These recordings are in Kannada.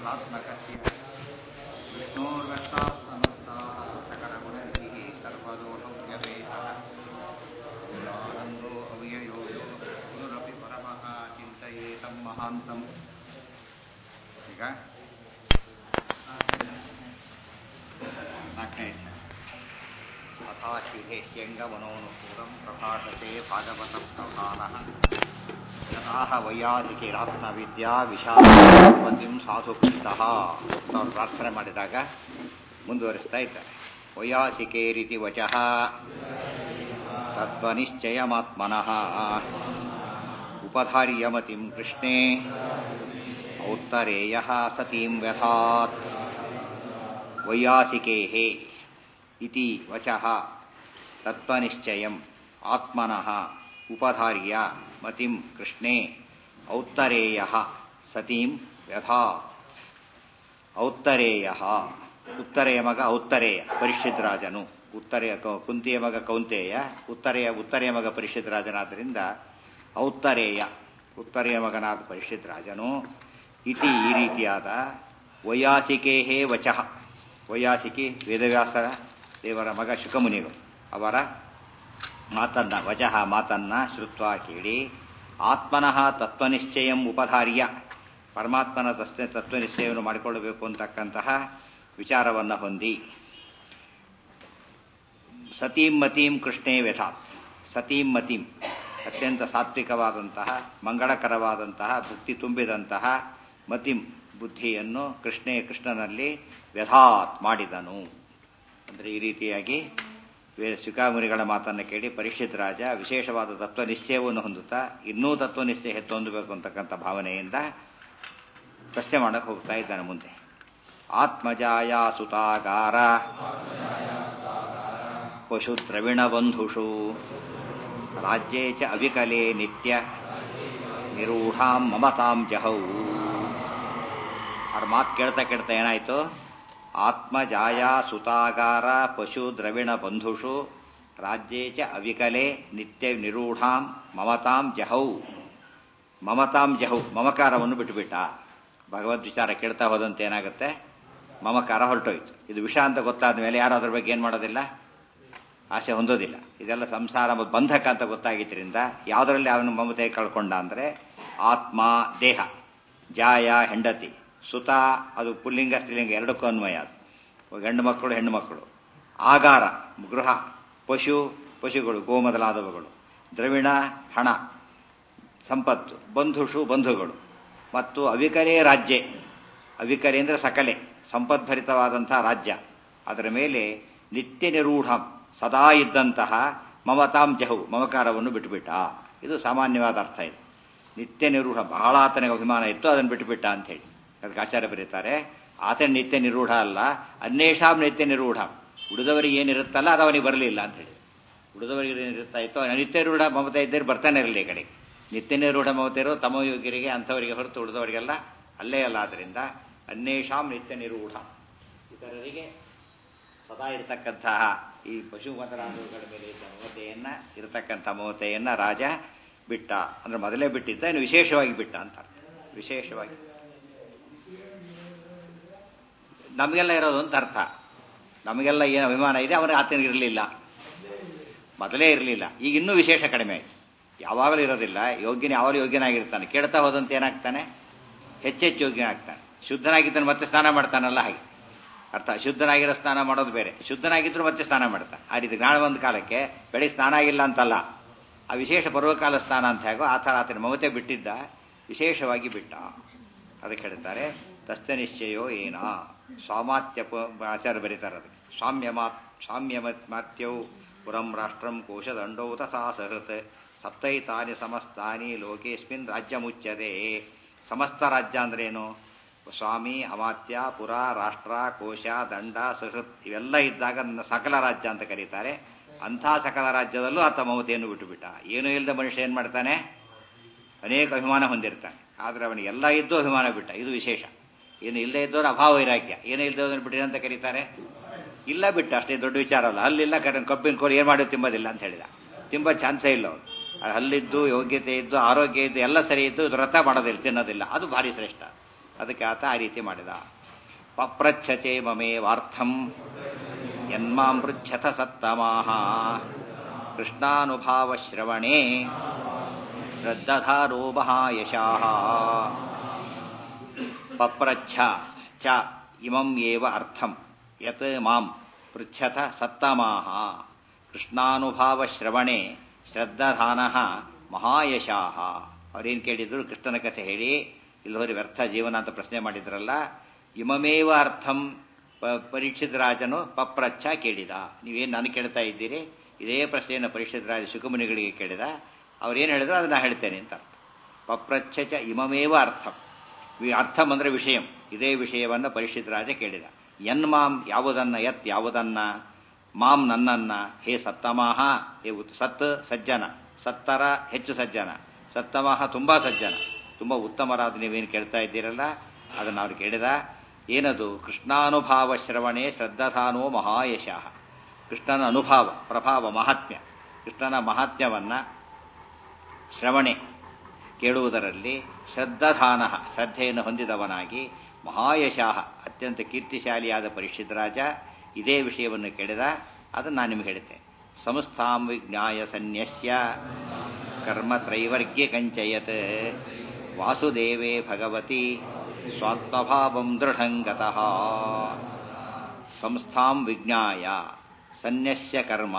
गुणात्मकस्य विष्णोर्व्यक्ताः समस्ताः सकलगुणैः सर्वदोषव्यपेतः आनन्दो अव्ययो यो गुरुरपि परमः चिन्तयेतं महान्तम् ಈಗ ನಾಲ್ಕನೇ ಅಥಾಶಿಹೇಷ್ಯಂಗಮನೋನುಕೂಲಂ ಪ್ರಭಾಷತೆ ಭಾಗವತಂ ಪ್ರಧಾನಃ ಯಥಾಹ ವೈಯಾಧಿಕಿರಾತ್ಮವಿದ್ಯಾ ವಿಶಾಲಪತಿಂ ಸಾಧುಕೃತಃ ಅವ್ರು ಪ್ರಾರ್ಥನೆ ಮಾಡಿದಾಗ ಮುಂದುವರಿಸ್ತಾ ಇದ್ದಾರೆ ವೈಯಾಸಿಕೆ ರೀತಿ ವಚಃ ತದ್ವನಿಶ್ಚಯಮಾತ್ಮನಃ ಉಪಧಾರ್ಯಮತಿಂ ಕೃಷ್ಣೇ ಔತ್ತರೇಯ ಸತೀಂ ವ್ಯಥಾತ್ ವೈಯಾಸಿಕೇಃ ಇತಿ ವಚಃ ತತ್ವನಿಶ್ಚಯಂ ಆತ್ಮನಃ ಉಪಧಾರ್ಯ ಮತಿಂ ಕೃಷ್ಣೇ ಔತ್ತರೇಯ ಸತೀಂ ವ್ಯಥಾ ಔತ್ತರೇಯ ಉತ್ತರೆಯ ಮಗ ಔತ್ತರೇಯ ಪರಿಷತ್ ರಾಜನು ಉತ್ತರೆಯ ಕುಂತಿಯ ಮಗ ಕೌಂತೆಯ ಉತ್ತರೆಯ ಉತ್ತರೆಯ ಮಗ ಪರಿಷತ್ ರಾಜನಾದ್ದರಿಂದ ಔತ್ತರೇಯ ಉತ್ತರೆಯ ಮಗನಾದ ಪರಿಷತ್ ರಾಜನು ಇತಿ ಈ ರೀತಿಯಾದ ವೈಯಾಸಿಕೇಹೇ ವಚಃ ವೈಯಾಸಿಕಿ ವೇದವ್ಯಾಸರ ದೇವರ ಮಗ ಶುಕಮುನಿಗಳು ಅವರ ಮಾತನ್ನ ವಚಃ ಮಾತನ್ನ ಶ್ರುತ್ವ ಕೇಳಿ ಆತ್ಮನಃ ತತ್ವನಿಶ್ಚಯಂ ಉಪಧಾರ್ಯ ಪರಮಾತ್ಮನ ತಸ್ತೆ ತತ್ವನಿಶ್ಚಯವನ್ನು ಮಾಡಿಕೊಳ್ಳಬೇಕು ಅಂತಕ್ಕಂತಹ ವಿಚಾರವನ್ನು ಹೊಂದಿ ಸತೀಂ ಮತೀಂ ಕೃಷ್ಣೇ ವ್ಯಥಾತ್ ಸತೀಂ ಮತೀಂ ಅತ್ಯಂತ ಸಾತ್ವಿಕವಾದಂತಹ ಮಂಗಳಕರವಾದಂತಹ ಭಕ್ತಿ ತುಂಬಿದಂತಹ ಮತಿಂ ಬುದ್ಧಿಯನ್ನು ಕೃಷ್ಣೇ ಕೃಷ್ಣನಲ್ಲಿ ವ್ಯಥಾತ್ ಮಾಡಿದನು ಅಂದರೆ ಈ ರೀತಿಯಾಗಿ ಶಿಖಾಮುನಿಗಳ ಮಾತನ್ನು ಕೇಳಿ ಪರೀಕ್ಷಿತ್ ರಾಜ ವಿಶೇಷವಾದ ತತ್ವ ನಿಶ್ಚಯವನ್ನು ಹೊಂದುತ್ತಾ ಇನ್ನೂ ತತ್ವ ನಿಶ್ಚಯ ಹೆಚ್ಚು ಹೊಂದಬೇಕು ಅಂತಕ್ಕಂಥ ಭಾವನೆಯಿಂದ ಪ್ರಶ್ನೆ ಮಾಡಕ್ಕೆ ಹೋಗ್ತಾ ಇದ್ದಾನೆ ಮುಂದೆ ಆತ್ಮಜಾಯ ಸುತಾಗಾರ ಪಶು ದ್ರವಿಣ ಬಂಧುಷು ರಾಜ್ಯೇ ಚ ಅವಿಕಲೆ ನಿತ್ಯ ನಿರೂಢಾಂ ಮಮತಾಂ ಜಹೌ ಅವ್ರ ಮಾತು ಕೇಳ್ತಾ ಕೇಳ್ತಾ ಏನಾಯ್ತು ಆತ್ಮಜಾಯ ಸುತಾಗಾರ ಪಶು ದ್ರವಿಣ ಬಂಧುಷು ರಾಜ್ಯೇ ಚ ಅವಿಕಲೆ ನಿತ್ಯ ನಿರೂಢಾಂ ಮಮತಾಂ ಜಹೌ ಮಮತಾಂ ಜಹೌ ಮಮಕಾರವನ್ನು ಬಿಟ್ಟುಬಿಟ್ಟ ಭಗವದ್ ವಿಚಾರ ಕೇಳ್ತಾ ಹೋದಂತೆ ಏನಾಗುತ್ತೆ ಮಮಕಾರ ಹೊರಟೋಯ್ತು ಇದು ವಿಷ ಅಂತ ಗೊತ್ತಾದ ಮೇಲೆ ಯಾರು ಅದ್ರ ಬಗ್ಗೆ ಏನು ಮಾಡೋದಿಲ್ಲ ಆಸೆ ಹೊಂದೋದಿಲ್ಲ ಇದೆಲ್ಲ ಸಂಸಾರ ಬಂಧಕ ಅಂತ ಗೊತ್ತಾಗಿದ್ದರಿಂದ ಯಾವುದರಲ್ಲಿ ಅವನು ಮಮತೆ ಕಳ್ಕೊಂಡ ಅಂದರೆ ಆತ್ಮ ದೇಹ ಜಾಯ ಹೆಂಡತಿ ಸುತ ಅದು ಪುಲ್ಲಿಂಗ ಸ್ತ್ರೀಲಿಂಗ ಎರಡಕ್ಕೂ ಅನ್ವಯ ಅದು ಗಂಡು ಮಕ್ಕಳು ಹೆಣ್ಣು ಮಕ್ಕಳು ಆಗಾರ ಗೃಹ ಪಶು ಪಶುಗಳು ಗೋ ಮೊದಲಾದವುಗಳು ದ್ರವಿಣ ಹಣ ಸಂಪತ್ತು ಬಂಧುಷು ಬಂಧುಗಳು ಮತ್ತು ಅವಿಕರೇ ರಾಜ್ಯ ಅವಿಕರೆ ಅಂದರೆ ಸಕಲೆ ಸಂಪದ್ಭರಿತವಾದಂತಹ ರಾಜ್ಯ ಅದರ ಮೇಲೆ ನಿತ್ಯ ನಿರೂಢಂ ಸದಾ ಇದ್ದಂತಹ ಮಮತಾಂ ಜಹು ಮಮಕಾರವನ್ನು ಬಿಟ್ಟುಬಿಟ್ಟ ಇದು ಸಾಮಾನ್ಯವಾದ ಅರ್ಥ ಇದು ನಿತ್ಯ ನಿರೂಢ ಬಹಳ ಆತನಿಗೆ ಅಭಿಮಾನ ಇತ್ತು ಅದನ್ನು ಬಿಟ್ಟುಬಿಟ್ಟ ಅಂತ ಹೇಳಿ ಅದಕ್ಕೆ ಆಚಾರ್ಯ ಬರೀತಾರೆ ಆತನ ನಿತ್ಯ ನಿರೂಢ ಅಲ್ಲ ಅನ್ವೇಷಾಂ ನಿತ್ಯ ನಿರೂಢ ಉಳಿದವರಿಗೆ ಏನಿರುತ್ತಲ್ಲ ಅದು ಅವನಿಗೆ ಬರಲಿಲ್ಲ ಅಂತ ಹೇಳಿ ಉಳಿದವರಿಗೆ ಏನಿರುತ್ತಾ ಇತ್ತು ನಿತ್ಯ ನಿರೂಢ ಮಮತೆ ಇದ್ದರೆ ಬರ್ತಾನೆ ಇರಲಿ ಕಡೆ ನಿತ್ಯ ನಿರೂಢ ಮಮತೆ ಇರೋ ತಮ್ಮ ಯೋಗ್ಯರಿಗೆ ಅಂಥವರಿಗೆ ಹೊರತು ಉಳಿದವರಿಗೆಲ್ಲ ಅಲ್ಲೇ ಅಲ್ಲ ಆದ್ದರಿಂದ ಅನ್ವೇಷಾಂ ನಿತ್ಯ ನಿರೂಢ ಇತರರಿಗೆ ಸದಾ ಇರತಕ್ಕಂತಹ ಈ ಪಶು ಮೊದಲಾದವುಗಳ ಮೇಲೆ ಇದ್ದ ಮಮತೆಯನ್ನ ಇರತಕ್ಕಂಥ ಮಮತೆಯನ್ನ ರಾಜ ಬಿಟ್ಟ ಅಂದ್ರೆ ಮೊದಲೇ ಬಿಟ್ಟಿದ್ದ ಇನ್ನು ವಿಶೇಷವಾಗಿ ಬಿಟ್ಟ ಅಂತ ವಿಶೇಷವಾಗಿ ನಮಗೆಲ್ಲ ಇರೋದು ಅಂತ ಅರ್ಥ ನಮಗೆಲ್ಲ ಏನು ಅಭಿಮಾನ ಇದೆ ಅವನಿಗೆ ಆತನಿಗೆ ಇರಲಿಲ್ಲ ಮೊದಲೇ ಇರಲಿಲ್ಲ ಈಗ ಇನ್ನೂ ವಿಶೇಷ ಕಡಿಮೆ ಆಯ್ತು ಯಾವಾಗಲೂ ಇರೋದಿಲ್ಲ ಯೋಗ್ಯನ ಯಾವಾಗಲೂ ಯೋಗ್ಯನಾಗಿರ್ತಾನೆ ಕೇಳ್ತಾ ಹೋದಂತೆ ಏನಾಗ್ತಾನೆ ಹೆಚ್ಚೆಚ್ಚು ಯೋಗ್ಯನಾಗ್ತಾನೆ ಶುದ್ಧನಾಗಿದ್ದಾನೆ ಮತ್ತೆ ಸ್ನಾನ ಮಾಡ್ತಾನಲ್ಲ ಹಾಗೆ ಅರ್ಥ ಶುದ್ಧನಾಗಿರೋ ಸ್ನಾನ ಮಾಡೋದು ಬೇರೆ ಶುದ್ಧನಾಗಿದ್ರು ಮತ್ತೆ ಸ್ನಾನ ಮಾಡ್ತಾನೆ ಆ ರೀತಿ ನಾಳೆ ಒಂದು ಕಾಲಕ್ಕೆ ಬೆಳಿಗ್ಗೆ ಸ್ನಾನ ಆಗಿಲ್ಲ ಅಂತಲ್ಲ ಆ ವಿಶೇಷ ಪರ್ವಕಾಲ ಸ್ನಾನ ಅಂತ ಹೇಗೋ ಆ ಥರ ಆತನ ಮಮತೆ ಬಿಟ್ಟಿದ್ದ ವಿಶೇಷವಾಗಿ ಬಿಟ್ಟ ಅದಕ್ಕೆ ಹೇಳ್ತಾರೆ ತಸ್ತ ನಿಶ್ಚಯೋ ಏನ ಸ್ವಾಮಾತ್ಯ ಆಚಾರ್ಯ ಬರೀತಾರೆ ಅದಕ್ಕೆ ಸಾಮ್ಯ ಮಾತ್ ಸಾಮ್ಯ ಮಾತ್ಯೌ ಪುರಂ ರಾಷ್ಟ್ರಂ ಕೋಶದಂಡೌ ತಥಾ ಸಹೃತ್ ಸಪ್ತೈತಾನಿ ಸಮಸ್ತಾನಿ ಲೋಕೇಸ್ಮಿನ್ ರಾಜ್ಯ ಮುಚ್ಚದೆ ಸಮಸ್ತ ರಾಜ್ಯ ಅಂದ್ರೇನು ಸ್ವಾಮಿ ಅಮಾತ್ಯ ಪುರ ರಾಷ್ಟ್ರ ಕೋಶ ದಂಡ ಸಹೃತ್ ಇವೆಲ್ಲ ಇದ್ದಾಗ ನನ್ನ ಸಕಲ ರಾಜ್ಯ ಅಂತ ಕರೀತಾರೆ ಅಂಥ ಸಕಲ ರಾಜ್ಯದಲ್ಲೂ ಆತ ಮಮತೆಯನ್ನು ಬಿಟ್ಟುಬಿಟ್ಟ ಏನೂ ಇಲ್ಲದ ಮನುಷ್ಯ ಏನು ಮಾಡ್ತಾನೆ ಅನೇಕ ಅಭಿಮಾನ ಹೊಂದಿರ್ತಾನೆ ಆದರೆ ಅವನಿಗೆ ಎಲ್ಲ ಇದ್ದು ಅಭಿಮಾನ ಬಿಟ್ಟ ಇದು ವಿಶೇಷ ಏನು ಇಲ್ಲದೆ ಇದ್ದವರು ಅಭಾವ ವೈರಾಗ್ಯ ಏನು ಇಲ್ಲದವ್ರನ್ನ ಬಿಟ್ಟಿದೆ ಅಂತ ಕರೀತಾರೆ ಇಲ್ಲ ಬಿಟ್ಟ ಅಷ್ಟೇ ದೊಡ್ಡ ವಿಚಾರ ಅಲ್ಲ ಅಲ್ಲಿಲ್ಲ ಕರೆ ಕಬ್ಬಿನ ಕೋರಿ ಏನು ಮಾಡಿ ತಿಂಬೋದಿಲ್ಲ ಅಂತ ಹೇಳಿದ ತಿಂಬ ಚಾನ್ಸೇ ಇಲ್ಲ ಅವನು ಹಲ್ಲಿದ್ದು ಯೋಗ್ಯತೆ ಇದ್ದು ಆರೋಗ್ಯ ಇದ್ದು ಎಲ್ಲ ಸರಿ ಇದ್ದು ವ್ರತ ಮಾಡೋದಿಲ್ಲ ತಿನ್ನೋದಿಲ್ಲ ಅದು ಭಾರಿ ಶ್ರೇಷ್ಠ ಅದಕ್ಕೆ ಆತ ಆ ರೀತಿ ಮಾಡಿದ ಪಪ್ರಚ್ಛಚೆ ಮಮೇವಾರ್ಥಂ ಯನ್ಮಾಂ ಪೃಚ್ಛತ ಸತ್ತಮಾಹ ಕೃಷ್ಣಾನುಭಾವ ಶ್ರವಣೆ ಶ್ರದ್ಧಾರೋ ಮಹಾಯಶಾಹ ಪಪ್ರಚ್ಛ ಚ ಇಮಂ ಏವ ಅರ್ಥಂ ಯತ್ ಮಾಂ ಪೃಚ್ಛತ ಸತ್ತಮಾಹ ಕೃಷ್ಣಾನುಭಾವ ಶ್ರವಣೆ ಶ್ರದ್ಧಾನ ಮಹಾಯಶಾಹ ಅವ್ರೇನು ಕೇಳಿದ್ರು ಕೃಷ್ಣನ ಕಥೆ ಹೇಳಿ ಇಲ್ಲವರಿ ವ್ಯರ್ಥ ಜೀವನ ಅಂತ ಪ್ರಶ್ನೆ ಮಾಡಿದ್ರಲ್ಲ ಇಮಮೇವ ಅರ್ಥಂ ಪರೀಕ್ಷಿತ್ ರಾಜನು ಪಪ್ರಚ್ಛ ಕೇಳಿದ ನೀವೇನು ನಾನು ಕೇಳ್ತಾ ಇದ್ದೀರಿ ಇದೇ ಪ್ರಶ್ನೆಯನ್ನು ಪರೀಕ್ಷಿತ್ ರಾಜ ಶುಕಮುನಿಗಳಿಗೆ ಕೇಳಿದ ಅವ್ರೇನು ಹೇಳಿದ್ರು ಅದನ್ನ ಹೇಳ್ತೇನೆ ಅಂತ ಅರ್ಥ ಪಪ್ರಚ್ಛ ಚ ಇಮಮೇವ ಅರ್ಥಂ ಅರ್ಥಂ ಅಂದ್ರೆ ವಿಷಯಂ ಇದೇ ವಿಷಯವನ್ನ ಪರೀಕ್ಷಿತ್ ರಾಜ ಕೇಳಿದ ಯನ್ಮಾಂ ಯಾವುದನ್ನ ಯತ್ ಯಾವುದನ್ನ ಮಾಂ ನನ್ನನ್ನ ಹೇ ಸತ್ತಮಾಹ ಹೇ ಸತ್ ಸಜ್ಜನ ಸತ್ತರ ಹೆಚ್ಚು ಸಜ್ಜನ ಸತ್ತಮಾಹ ತುಂಬಾ ಸಜ್ಜನ ತುಂಬಾ ಉತ್ತಮರಾದ ನೀವೇನು ಕೇಳ್ತಾ ಇದ್ದೀರಲ್ಲ ಅದನ್ನ ಅವ್ರು ಕೇಳಿದ ಏನದು ಕೃಷ್ಣಾನುಭಾವ ಶ್ರವಣೆ ಶ್ರದ್ಧಾನೋ ಮಹಾಯಶಃ ಕೃಷ್ಣನ ಅನುಭಾವ ಪ್ರಭಾವ ಮಹಾತ್ಮ್ಯ ಕೃಷ್ಣನ ಮಹಾತ್ಮ್ಯವನ್ನ ಶ್ರವಣೆ ಕೇಳುವುದರಲ್ಲಿ ಶ್ರದ್ಧಾನ ಶ್ರದ್ಧೆಯನ್ನು ಹೊಂದಿದವನಾಗಿ ಮಹಾಯಶಾಹ ಅತ್ಯಂತ ಕೀರ್ತಿಶಾಲಿಯಾದ ಪರಿಷತ್ ರಾಜ ಇದೇ ವಿಷಯವನ್ನು ಕೇಳಿದ ಅದನ್ನು ನಾನು ನಿಮಗೆ ಹೇಳ್ತೇನೆ ಸಂಸ್ಥಾಂ ವಿಜ್ಞಾಯ ಸನ್ಯಸ್ಯ ಕರ್ಮ ತ್ರೈವರ್ಗ್ಯ ಕಂಚಯತ್ ವಾಸುದೇವೇ ಭಗವತಿ ಸ್ವಾತ್ಮಭಾವಂ ದೃಢಂಗತಃ ಸಂಸ್ಥಾಂ ವಿಜ್ಞಾಯ ಸನ್ಯಸ್ಯ ಕರ್ಮ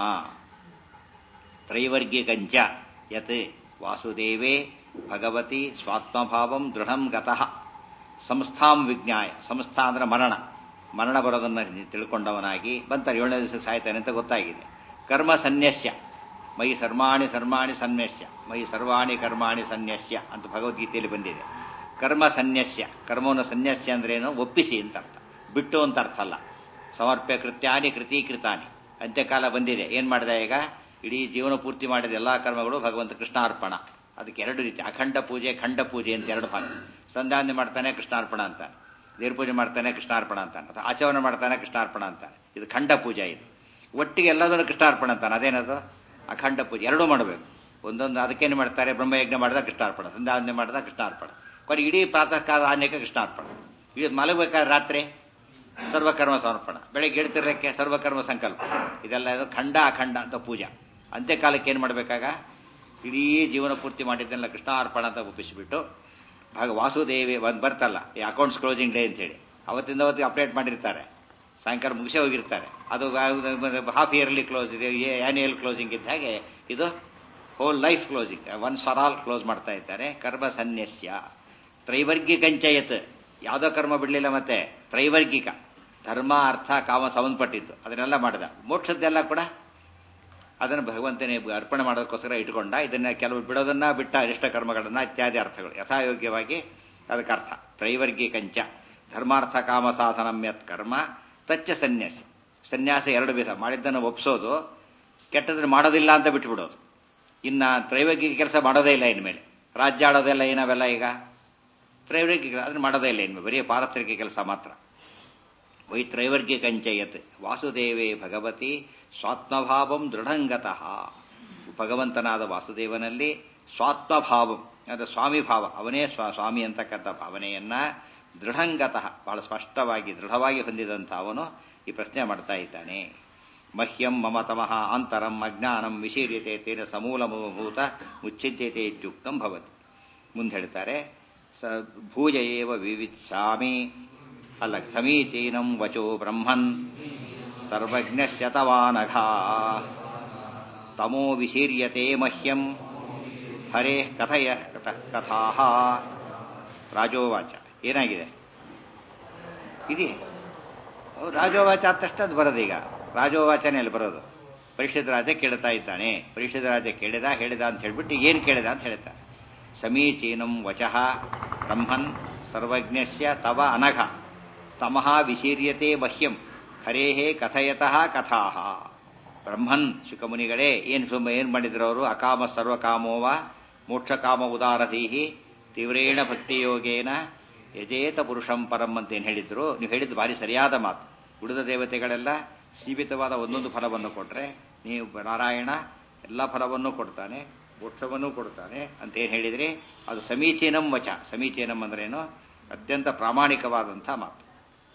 ತ್ರೈವರ್ಗ್ಯಕಂಚ ಯತ್ ವಾಸುದೇವೇ ಭಗವತಿ ಸ್ವಾತ್ಮಭಾವಂ ದೃಢಂ ಗತಃ ಸಂಸ್ಥಾಂ ವಿಜ್ಞಾಯ ಸಂಸ್ಥಾ ಅಂದ್ರೆ ಮರಣ ಮರಣ ಬರೋದನ್ನು ತಿಳ್ಕೊಂಡವನಾಗಿ ಬಂತಾರೆ ಏಳನೇ ದಿವಸಕ್ಕೆ ಸಾಯ್ತಾನೆ ಅಂತ ಗೊತ್ತಾಗಿದೆ ಕರ್ಮ ಸನ್ಯಸ್ಯ ಮೈ ಸರ್ಮಾಣಿ ಸರ್ಮಾಣಿ ಸನ್ಯಸ್ಯ ಮೈ ಸರ್ವಾಣಿ ಕರ್ಮಾಣಿ ಸನ್ಯಸ್ಯ ಅಂತ ಭಗವದ್ಗೀತೆಯಲ್ಲಿ ಬಂದಿದೆ ಕರ್ಮ ಸನ್ಯಸ್ಯ ಕರ್ಮವನ್ನು ಸನ್ಯಸ್ಯ ಅಂದ್ರೇನು ಒಪ್ಪಿಸಿ ಅಂತ ಅರ್ಥ ಬಿಟ್ಟು ಅಂತ ಅರ್ಥ ಅಲ್ಲ ಸಮರ್ಪ್ಯ ಕೃತ್ಯಾನಿ ಕೃತೀಕೃತಾನಿ ಅಂತ್ಯಕಾಲ ಬಂದಿದೆ ಏನ್ ಮಾಡಿದೆ ಈಗ ಇಡೀ ಜೀವನ ಪೂರ್ತಿ ಮಾಡಿದ ಎಲ್ಲಾ ಕರ್ಮಗಳು ಭಗವಂತ ಕೃಷ್ಣಾರ್ಪಣ ಅದಕ್ಕೆ ಎರಡು ರೀತಿ ಅಖಂಡ ಪೂಜೆ ಖಂಡ ಪೂಜೆ ಅಂತ ಎರಡು ಭಾಗ ಸಂಧಾನ ಮಾಡ್ತಾನೆ ಕೃಷ್ಣಾರ್ಪಣ ಅಂತಾನೆ ದೇವ್ರ ಪೂಜೆ ಮಾಡ್ತಾನೆ ಕೃಷ್ಣಾರ್ಪಣ ಅಂತಾನೆ ಅಥವಾ ಆಚರಣೆ ಮಾಡ್ತಾನೆ ಕೃಷ್ಣಾರ್ಪಣ ಅಂತಾನೆ ಇದು ಖಂಡ ಪೂಜೆ ಇದು ಒಟ್ಟಿಗೆ ಎಲ್ಲದನ್ನು ಕೃಷ್ಣಾರ್ಪಣ ಅಂತಾನೆ ಅದೇನದು ಅಖಂಡ ಪೂಜೆ ಎರಡೂ ಮಾಡಬೇಕು ಒಂದೊಂದು ಅದಕ್ಕೇನು ಮಾಡ್ತಾರೆ ಬ್ರಹ್ಮಯಜ್ಞ ಮಾಡಿದ ಕೃಷ್ಣಾರ್ಪಣ ಸಂಧ್ಯಾವಂದನೆ ಮಾಡಿದ ಕೃಷ್ಣಾರ್ಪಣ ಕೊನೆಗೆ ಇಡೀ ಪ್ರಾತಃ ಕಾಲ ಆನ್ಯಕ್ಕೆ ಕೃಷ್ಣಾರ್ಪಣ ಇದು ಮಲಗಬೇಕಾದ್ರೆ ರಾತ್ರಿ ಸರ್ವಕರ್ಮ ಸಮರ್ಪಣ ಬೆಳಗ್ಗೆ ಹೇಳ್ತಿರಕ್ಕೆ ಸರ್ವಕರ್ಮ ಸಂಕಲ್ಪ ಇದೆಲ್ಲ ಇದು ಖಂಡ ಅಖಂಡ ಅಂತ ಪೂಜಾ ಅಂತ್ಯಕಾಲಕ್ಕೆ ಏನು ಮಾಡಬೇಕಾಗ ಇಡೀ ಜೀವನ ಪೂರ್ತಿ ಮಾಡಿದ್ದೆಲ್ಲ ಕೃಷ್ಣಾರ್ಪಣ ಅಂತ ಒಪ್ಪಿಸಿಬಿಟ್ಟು ಭಾಗ ವಾಸುದೇವಿ ಒಂದು ಬರ್ತಲ್ಲ ಈ ಅಕೌಂಟ್ಸ್ ಕ್ಲೋಸಿಂಗ್ ಡೇ ಅಂತೇಳಿ ಅವತ್ತಿಂದ ಅವತ್ತಿಗೆ ಅಪ್ಡೇಟ್ ಮಾಡಿರ್ತಾರೆ ಸಾಯಂಕಾಲ ಮುಗಿಸೇ ಹೋಗಿರ್ತಾರೆ ಅದು ಹಾಫ್ ಇಯರ್ಲಿ ಕ್ಲೋಸ್ ಇದೆ ಆನ್ಯುಯಲ್ ಕ್ಲೋಸಿಂಗ್ ಇದ್ದ ಹಾಗೆ ಇದು whole life closing once for all close ಮಾಡ್ತಾ ಇದ್ದಾರೆ ಕರ್ಮ ಸನ್ಯಸ್ಯ ತ್ರೈವರ್ಗಿಕಂಚಯತ್ ಯಾವುದೋ ಕರ್ಮ ಬಿಡಲಿಲ್ಲ ಮತ್ತೆ ತ್ರೈವರ್ಗಿಕ ಧರ್ಮ ಅರ್ಥ ಕಾಮ ಸಂಬಂಧಪಟ್ಟಿದ್ದು ಅದನ್ನೆಲ್ಲ ಮಾಡಿದ ಮೋಕ್ಷದ್ದೆಲ್ಲ ಕೂಡ ಅದನ್ನು ಭಗವಂತನೇ ಅರ್ಪಣೆ ಮಾಡೋದಕ್ಕೋಸ್ಕರ ಇಟ್ಕೊಂಡ ಇದನ್ನ ಕೆಲವು ಬಿಡೋದನ್ನ ಬಿಟ್ಟ ಅರಿಷ್ಟ ಕರ್ಮಗಳನ್ನ ಇತ್ಯಾದಿ ಅರ್ಥಗಳು ಯಥಾಯೋಗ್ಯವಾಗಿ ಅದಕ್ಕೆ ಅರ್ಥ ತ್ರೈವರ್ಗಿಕಂಚ ಧರ್ಮಾರ್ಥ ಕಾಮ ಸಾಧನಂ ಯತ್ ಕರ್ಮ ತಚ್ಚ ಸನ್ಯಾಸ ಸನ್ಯಾಸ ಎರಡು ವಿಧ ಮಾಡಿದ್ದನ್ನು ಒಪ್ಸೋದು ಕೆಟ್ಟದನ್ನು ಮಾಡೋದಿಲ್ಲ ಅಂತ ಬಿಟ್ಬಿಡೋದು ಇನ್ನ ತ್ರೈವರ್ಗಿಕ ಕೆಲಸ ಮಾಡೋದೇ ಇಲ್ಲ ಇನ್ಮೇಲೆ ರಾಜ್ಯ ಆಡೋದೆಲ್ಲ ಏನವೆಲ್ಲ ಈಗ ತ್ರೈವರ್ಗಿಕ ಅದನ್ನು ಮಾಡೋದೇ ಇಲ್ಲ ಇನ್ಮೇಲೆ ಬರೀ ಪಾರತ್ರಿಕ ಕೆಲಸ ಮಾತ್ರ ವೈ ತ್ರೈವರ್ಗಿಕಂಚಯತ್ ವಾಸುದೇವೇ ಭಗವತಿ ಸ್ವಾತ್ಮಭಾವಂ ದೃಢಂಗತಃ ಭಗವಂತನಾದ ವಾಸುದೇವನಲ್ಲಿ ಸ್ವಾತ್ಮಭಾವಂ ಅಂದರೆ ಸ್ವಾಮಿ ಭಾವ ಅವನೇ ಸ್ವ ಸ್ವಾಮಿ ಅಂತಕ್ಕಂಥ ಭಾವನೆಯನ್ನ ದೃಢಂಗತಃ ಬಹಳ ಸ್ಪಷ್ಟವಾಗಿ ದೃಢವಾಗಿ ಹೊಂದಿದಂಥ ಅವನು ಈ ಪ್ರಶ್ನೆ ಮಾಡ್ತಾ ಇದ್ದಾನೆ ಮಹ್ಯಂ ಮಮ ತಮಃ ಅಂತರಂ ಅಜ್ಞಾನಂ ವಿಶೀರ್ಯತೆ ತೇನ ಸಮೂಲಭೂತ ಮುಚ್ಚಿದ್ಯತೆ ಇತ್ಯುಕ್ತಂ ಭವತಿ ಮುಂದೆ ಹೇಳ್ತಾರೆ ಸ ಭೂಯ ಏವ ವಿವಿತ್ಸಾಮಿ ಅಲ್ಲ ಸಮೀಚೀನಂ ವಚೋ ಬ್ರಹ್ಮನ್ ಸರ್ವಜ್ಞಶ್ಯತವಾನಘ ತಮೋ ವಿಶೀರ್ಯತೆ ಮಹ್ಯಂ ಹರೇ ಕಥಯ ಕಥಾ ರಾಜೋವಾಚ ಏನಾಗಿದೆ ಇದೆ ರಾಜೋವಾಚ ಆದ ತಕ್ಷಣ ಅದು ಬರೋದೀಗ ರಾಜೋವಾಚನೆ ಅಲ್ಲಿ ಬರೋದು ಪರೀಕ್ಷಿತ ರಾಜ ಕೇಳ್ತಾ ಇದ್ದಾನೆ ಪರೀಕ್ಷಿತ ರಾಜ ಕೇಳಿದ ಹೇಳಿದ ಅಂತ ಹೇಳ್ಬಿಟ್ಟು ಏನು ಕೇಳಿದ ಅಂತ ಹೇಳ್ತಾರೆ ಸಮೀಚೀನಂ ವಚಃ ಬ್ರಹ್ಮನ್ ಸರ್ವಜ್ಞಸ್ಯ ತವ ಅನಘ ತಮಃ ವಿಶೀರ್ಯತೆ ಮಹ್ಯಂ ಹರೇಹೇ ಕಥಯತಃ ಕಥಾಹ ಬ್ರಹ್ಮನ್ ಶುಕಮುನಿಗಳೇ ಏನು ಸುಮ್ಮ ಏನು ಮಾಡಿದ್ರು ಅವರು ಅಕಾಮ ಸರ್ವಕಾಮೋವ ಮೋಕ್ಷಕಾಮ ಉದಾರಧೀಹಿ ತೀವ್ರೇಣ ಭಕ್ತಿಯೋಗೇನ ಯಜೇತ ಪುರುಷಂ ಪರಂ ಅಂತ ಏನು ಹೇಳಿದ್ರು ನೀವು ಹೇಳಿದ್ದು ಭಾರಿ ಸರಿಯಾದ ಮಾತು ಉಳಿದ ದೇವತೆಗಳೆಲ್ಲ ಸೀಮಿತವಾದ ಒಂದೊಂದು ಫಲವನ್ನು ಕೊಟ್ರೆ ನೀವು ನಾರಾಯಣ ಎಲ್ಲ ಫಲವನ್ನು ಕೊಡ್ತಾನೆ ಮೋಕ್ಷವನ್ನು ಕೊಡ್ತಾನೆ ಅಂತ ಏನು ಹೇಳಿದ್ರಿ ಅದು ಸಮೀಚೀನಂ ವಚ ಸಮೀಚೀನಂ ಅಂದ್ರೇನು ಅತ್ಯಂತ ಪ್ರಾಮಾಣಿಕವಾದಂಥ ಮಾತು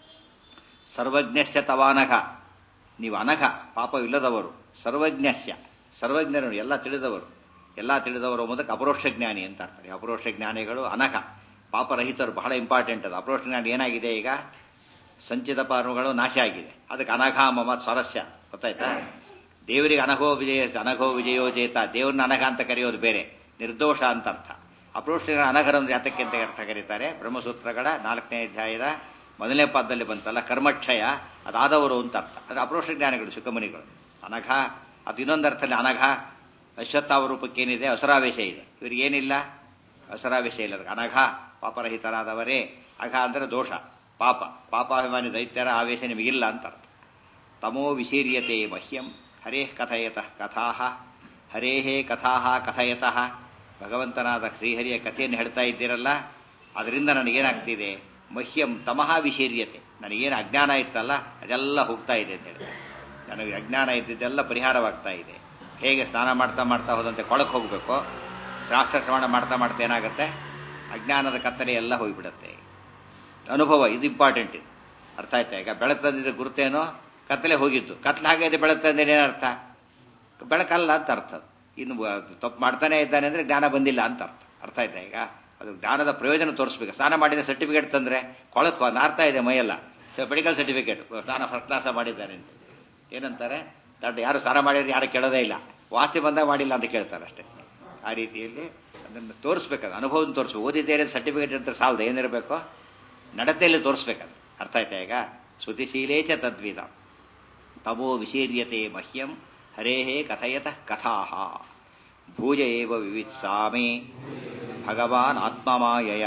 ಸರ್ವಜ್ಞಸ್ಯ ತವಾನಘ ನೀವು ಅನಘ ಪಾಪವಿಲ್ಲದವರು ಸರ್ವಜ್ಞಸ್ಯ ಸರ್ವಜ್ಞರು ಎಲ್ಲ ತಿಳಿದವರು ಎಲ್ಲ ತಿಳಿದವರು ಎಂಬುದಕ್ಕೆ ಅಪರೋಕ್ಷ ಜ್ಞಾನಿ ಅಂತ ಅರ್ಥ ಅಪರೋಕ್ಷ ಜ್ಞಾನಿಗಳು ಅನಘ ಪಾಪರಹಿತರು ಬಹಳ ಇಂಪಾರ್ಟೆಂಟ್ ಅದು ಅಪರೋಕ್ಷ ಜ್ಞಾನಿ ಏನಾಗಿದೆ ಈಗ ಸಂಚಿತ ಪಾಪಗಳು ನಾಶ ಆಗಿದೆ ಅದಕ್ಕೆ ಅನಘ ಮಮ ಸ್ವರಸ್ಯ ಗೊತ್ತಾಯ್ತಾ ದೇವರಿಗೆ ಅನಘೋ ವಿಜಯ ಅನಘೋ ವಿಜಯೋ ಜೇತ ದೇವ್ರನ್ನ ಅನಘ ಅಂತ ಕರೆಯೋದು ಬೇರೆ ನಿರ್ದೋಷ ಅಂತ ಅರ್ಥ ಅಪರೋಕ್ಷ ಅನಘರನ್ನು ಜಾತಕ್ಕೆ ಅಂತ ಅರ್ಥ ಕರೀತಾರೆ ಬ್ರಹ್ಮಸೂತ್ರಗಳ ನಾಲ್ಕನೇ ಅಧ್ಯಾಯದ ಮೊದಲನೇ ಪಾದದಲ್ಲಿ ಬಂತಲ್ಲ ಕರ್ಮಕ್ಷಯ ಅದಾದವರು ಅಂತ ಅರ್ಥ ಅದು ಅಪರೋಕ್ಷ ಜ್ಞಾನಿಗಳು ಸುಖಮನಿಗಳು ಅನಘ ಅದು ಇನ್ನೊಂದು ಅರ್ಥದಲ್ಲಿ ಅನಘ ಅಶ್ವತ್ಥಾವ ರೂಪಕ್ಕೆ ಏನಿದೆ ಅಸರಾವೇಶ ಇದೆ ಇವ್ರಿಗೆ ಏನಿಲ್ಲ ಅಸರಾವೇಶ ಇಲ್ಲ ಅದಕ್ಕೆ ಅನಘ ಪಾಪರಹಿತರಾದವರೇ ಅಘ ಅಂದರೆ ದೋಷ ಪಾಪ ಪಾಪಾಭಿಮಾನಿ ದೈತ್ಯರ ಆವೇಶ ನಿಮಗಿಲ್ಲ ಅಂತ ಅರ್ಥ ತಮೋ ವಿಶೀರ್ಯತೆ ಮಹ್ಯಂ ಹರೇ ಕಥಯತಃ ಕಥಾ ಹರೇ ಕಥಾ ಕಥಯತಃ ಭಗವಂತನಾದ ಶ್ರೀಹರಿಯ ಕಥೆಯನ್ನು ಹೇಳ್ತಾ ಇದ್ದೀರಲ್ಲ ಅದರಿಂದ ನನಗೇನಾಗ್ತಿದೆ ಮಹ್ಯಂ ತಮಃ ವಿಶೀರ್ಯತೆ ನನಗೇನು ಅಜ್ಞಾನ ಇತ್ತಲ್ಲ ಅದೆಲ್ಲ ಹೋಗ್ತಾ ಇದೆ ಅಂತ ಹೇಳ್ತಾರೆ ನನಗೆ ಅಜ್ಞಾನ ಇದ್ದಿದ್ದೆಲ್ಲ ಪರಿಹಾರವಾಗ್ತಾ ಇದೆ ಹೇಗೆ ಸ್ನಾನ ಮಾಡ್ತಾ ಮಾಡ್ತಾ ಹೋದಂತೆ ಕೊಳಕ್ಕೆ ಹೋಗಬೇಕು ಶಾಸ್ತ್ರ ಶ್ರವಣ ಮಾಡ್ತಾ ಮಾಡ್ತಾ ಏನಾಗುತ್ತೆ ಅಜ್ಞಾನದ ಕತ್ತಲೆ ಎಲ್ಲ ಹೋಗಿಬಿಡುತ್ತೆ ಅನುಭವ ಇದು ಇಂಪಾರ್ಟೆಂಟ್ ಇದು ಅರ್ಥ ಆಯ್ತಾ ಈಗ ಬೆಳಕು ತಂದಿದ್ದ ಗುರುತೇನೋ ಕತ್ತಲೆ ಹೋಗಿತ್ತು ಕತ್ಲೆ ಹಾಗೆ ಬೆಳಕು ತಂದೇನೆ ಅರ್ಥ ಬೆಳಕಲ್ಲ ಅಂತ ಅರ್ಥ ಇನ್ನು ತಪ್ಪು ಮಾಡ್ತಾನೆ ಇದ್ದಾನೆ ಅಂದ್ರೆ ಜ್ಞಾನ ಬಂದಿಲ್ಲ ಅಂತ ಅರ್ಥ ಅರ್ಥ ಆಯ್ತಾ ಈಗ ಅದು ಜ್ಞಾನದ ಪ್ರಯೋಜನ ತೋರಿಸ್ಬೇಕು ಸ್ನಾನ ಮಾಡಿದ ಸರ್ಟಿಫಿಕೇಟ್ ತಂದ್ರೆ ಕೊಳಕ್ ನಾರ್ತಾ ಇದೆ ಮೈಯೆಲ್ಲ ಮೆಡಿಕಲ್ ಸರ್ಟಿಫಿಕೇಟ್ ಸ್ನಾನ ಫಸ್ಟ್ ಕ್ಲಾಸ ಮಾಡಿದ್ದಾನೆ ಅಂತ ಏನಂತಾರೆ ದೊಡ್ಡ ಯಾರು ಸ್ನಾನ ಮಾಡಿದ್ರೆ ಯಾರು ಕೇಳೋದೇ ಇಲ್ಲ ವಾಸ್ತಿ ಬಂದಾಗ ಮಾಡಿಲ್ಲ ಅಂತ ಕೇಳ್ತಾರೆ ಅಷ್ಟೇ ಆ ರೀತಿಯಲ್ಲಿ ಅದನ್ನು ತೋರಿಸ್ಬೇಕದು ಅನುಭವನ ತೋರಿಸ್ಬೇಕು ಓದಿದ್ದೇನೆ ಸರ್ಟಿಫಿಕೇಟ್ ಅಂತ ಸಾಲದು ಏನಿರಬೇಕು ನಡತೆಯಲ್ಲಿ ತೋರಿಸ್ಬೇಕದು ಅರ್ಥ ಆಯ್ತಾ ಈಗ ಶ್ರುತಿಶೀಲೇ ಚ ತದ್ವಿಧ ತಮೋ ವಿಶೀರ್ಯತೆ ಮಹ್ಯಂ ಹರೇ ಕಥಯತಃ ಕಥಾ ಭೂಯ ಏವ ವಿವಿತ್ಸಾಮಿ ಭಗವಾನ್ ಆತ್ಮಮಾಯಯ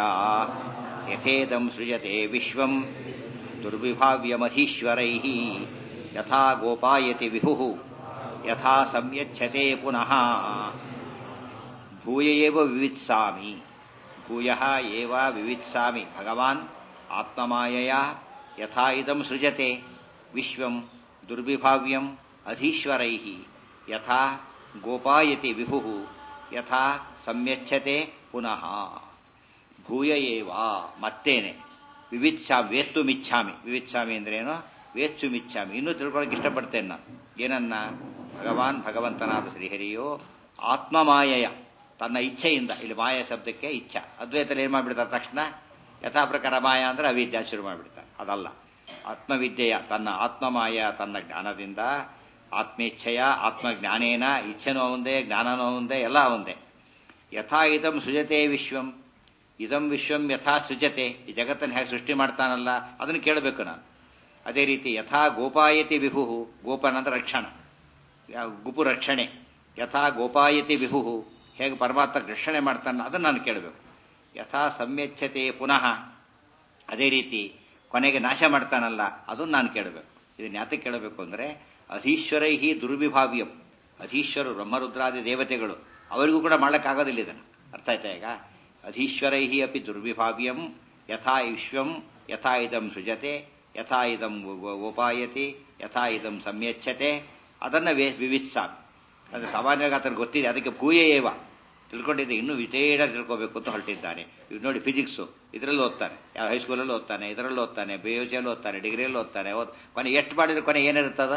ಯಥೇದಂ ಸೃಜತೆ ವಿಶ್ವಂ ದುರ್ವಿಭಾವ್ಯಮಧೀಶ್ವರೈ ಯಥಾ ಗೋಪಾಯತಿ ವಿಭು ಯಥಾ ಸಂಯಚ್ಛತೆ ಪುನಃ ಭೂಯ ಏವ ವಿವಿತ್ಸಾಮಿ ಭೂಯ ಏವ ವಿವಿತ್ಸಾಮಿ ಭಗವಾನ್ ಆತ್ಮಮಾಯಯ ಯಥಾ ಇದಂ ಸೃಜತೆ ವಿಶ್ವಂ ದುರ್ವಿಭಾವ್ಯಂ ಅಧೀಶ್ವರೈ ಯಥಾ ಗೋಪಾಯತಿ ವಿಭು ಯಥಾ ಸಂಯಚ್ಛತೆ ಪುನಃ ಭೂಯ ಏವ ಮತ್ತೇನೆ ವಿವಿತ್ಸಾಮಿ ವೇತ್ತು ಮಿಚ್ಛಾಮಿ ವಿವಿತ್ಸಾಮಿ ಅಂದ್ರೇನು ವೇತ್ಸು ಮಿಚ್ಛಾಮಿ ಇನ್ನೂ ತಿಳ್ಕೊಳಕ್ಕೆ ಇಷ್ಟಪಡ್ತೇನೆ ನಾನು ಏನನ್ನ ಭಗವಾನ್ ಭಗವಂತನಾದ ಶ್ರೀಹರಿಯೋ ಆತ್ಮಮಾಯಯ ತನ್ನ ಇಚ್ಛೆಯಿಂದ ಇಲ್ಲಿ ಮಾಯ ಶಬ್ದಕ್ಕೆ ಇಚ್ಛಾ ಅದ್ವೈತಲ್ಲಿ ಏನು ಮಾಡಿಬಿಡ್ತಾರೆ ತಕ್ಷಣ ಯಥಾ ಪ್ರಕಾರ ಮಾಯ ಅಂದ್ರೆ ಅವಿದ್ಯಾ ಶುರು ಮಾಡಿಬಿಡ್ತಾರೆ ಅದಲ್ಲ ಆತ್ಮವಿದ್ಯೆಯ ತನ್ನ ಆತ್ಮಮಾಯ ತನ್ನ ಜ್ಞಾನದಿಂದ ಆತ್ಮೇಚ್ಛೆಯ ಆತ್ಮಜ್ಞಾನೇನ ಇಚ್ಛೆನೋ ಒಂದೇ ಜ್ಞಾನನೋ ಒಂದೇ ಎಲ್ಲ ಒಂದೇ ಯಥಾ ಇದಂ ಸೃಜತೆ ವಿಶ್ವಂ ಇದಂ ವಿಶ್ವಂ ಯಥಾ ಸೃಜತೆ ಈ ಜಗತ್ತನ್ನು ಹೇಗೆ ಸೃಷ್ಟಿ ಮಾಡ್ತಾನಲ್ಲ ಅದನ್ನು ಕೇಳಬೇಕು ನಾನು ಅದೇ ರೀತಿ ಯಥಾ ಗೋಪಾಯತಿ ವಿಭು ಗೋಪನ ಅಂದ್ರೆ ರಕ್ಷಣ ಗುಪು ರಕ್ಷಣೆ ಯಥಾ ಗೋಪಾಯತಿ ವಿಭು ಹೇಗೆ ಪರಮಾತ್ಮ ರಕ್ಷಣೆ ಮಾಡ್ತಾನ ಅದನ್ನು ನಾನು ಕೇಳಬೇಕು ಯಥಾ ಸಂಯಚ್ಛತೆ ಪುನಃ ಅದೇ ರೀತಿ ಕೊನೆಗೆ ನಾಶ ಮಾಡ್ತಾನಲ್ಲ ಅದನ್ನು ನಾನು ಕೇಳಬೇಕು ಇದನ್ನ ಯಾತಕ್ಕೆ ಕೇಳಬೇಕು ಅಂದರೆ ಅಧೀಶ್ವರೈ ದುರ್ವಿಭಾವ್ಯಂ ಅಧೀಶ್ವರು ಬ್ರಹ್ಮರುದ್ರಾದಿ ದೇವತೆಗಳು ಅವರಿಗೂ ಕೂಡ ಮಾಡೋಕ್ಕಾಗೋದಿಲ್ಲ ಇದನ್ನು ಅರ್ಥ ಆಯ್ತಾ ಈಗ ಅಧೀಶ್ವರೈ ಅಪಿ ದುರ್ವಿಭಾವ್ಯಂ ಯಥಾ ವಿಶ್ವಂ ಯಥಾ ಇದಂ ಸೃಜತೆ ಯಥಾ ಇದಂ ಉಪಾಯತಿ ಯಥಾ ಇದಂ ಸಂಯಚ್ಛತೆ ಅದನ್ನು ವೇ ವಿವಿತ್ಸಾಮಿ ಅದು ಸಾಮಾನ್ಯವಾಗಿ ಆತನ ಗೊತ್ತಿದೆ ಅದಕ್ಕೆ ಭೂಯೇ ಏವ ತಿಳ್ಕೊಂಡಿದ್ದೆ ಇನ್ನೂ ವಿಶೇಷ ತಿಳ್ಕೋಬೇಕು ಅಂತ ಹೊರಟಿದ್ದಾನೆ ಇವ್ ನೋಡಿ ಫಿಸಿಕ್ಸು ಇದರಲ್ಲಿ ಓದ್ತಾನೆ ಯಾವ ಹೈಸ್ಕೂಲಲ್ಲಿ ಓದ್ತಾನೆ ಇದರಲ್ಲಿ ಓದ್ತಾನೆ ಬಿ ಯು ಸಿಯಲ್ಲಿ ಓದ್ತಾನೆ ಡಿಗ್ರಿಯಲ್ಲಿ ಓದ್ತಾನೆ ಓದ್ ಕೊನೆ ಎಷ್ಟು ಮಾಡಿದ್ರೆ ಕೊನೆ ಏನಿರುತ್ತದ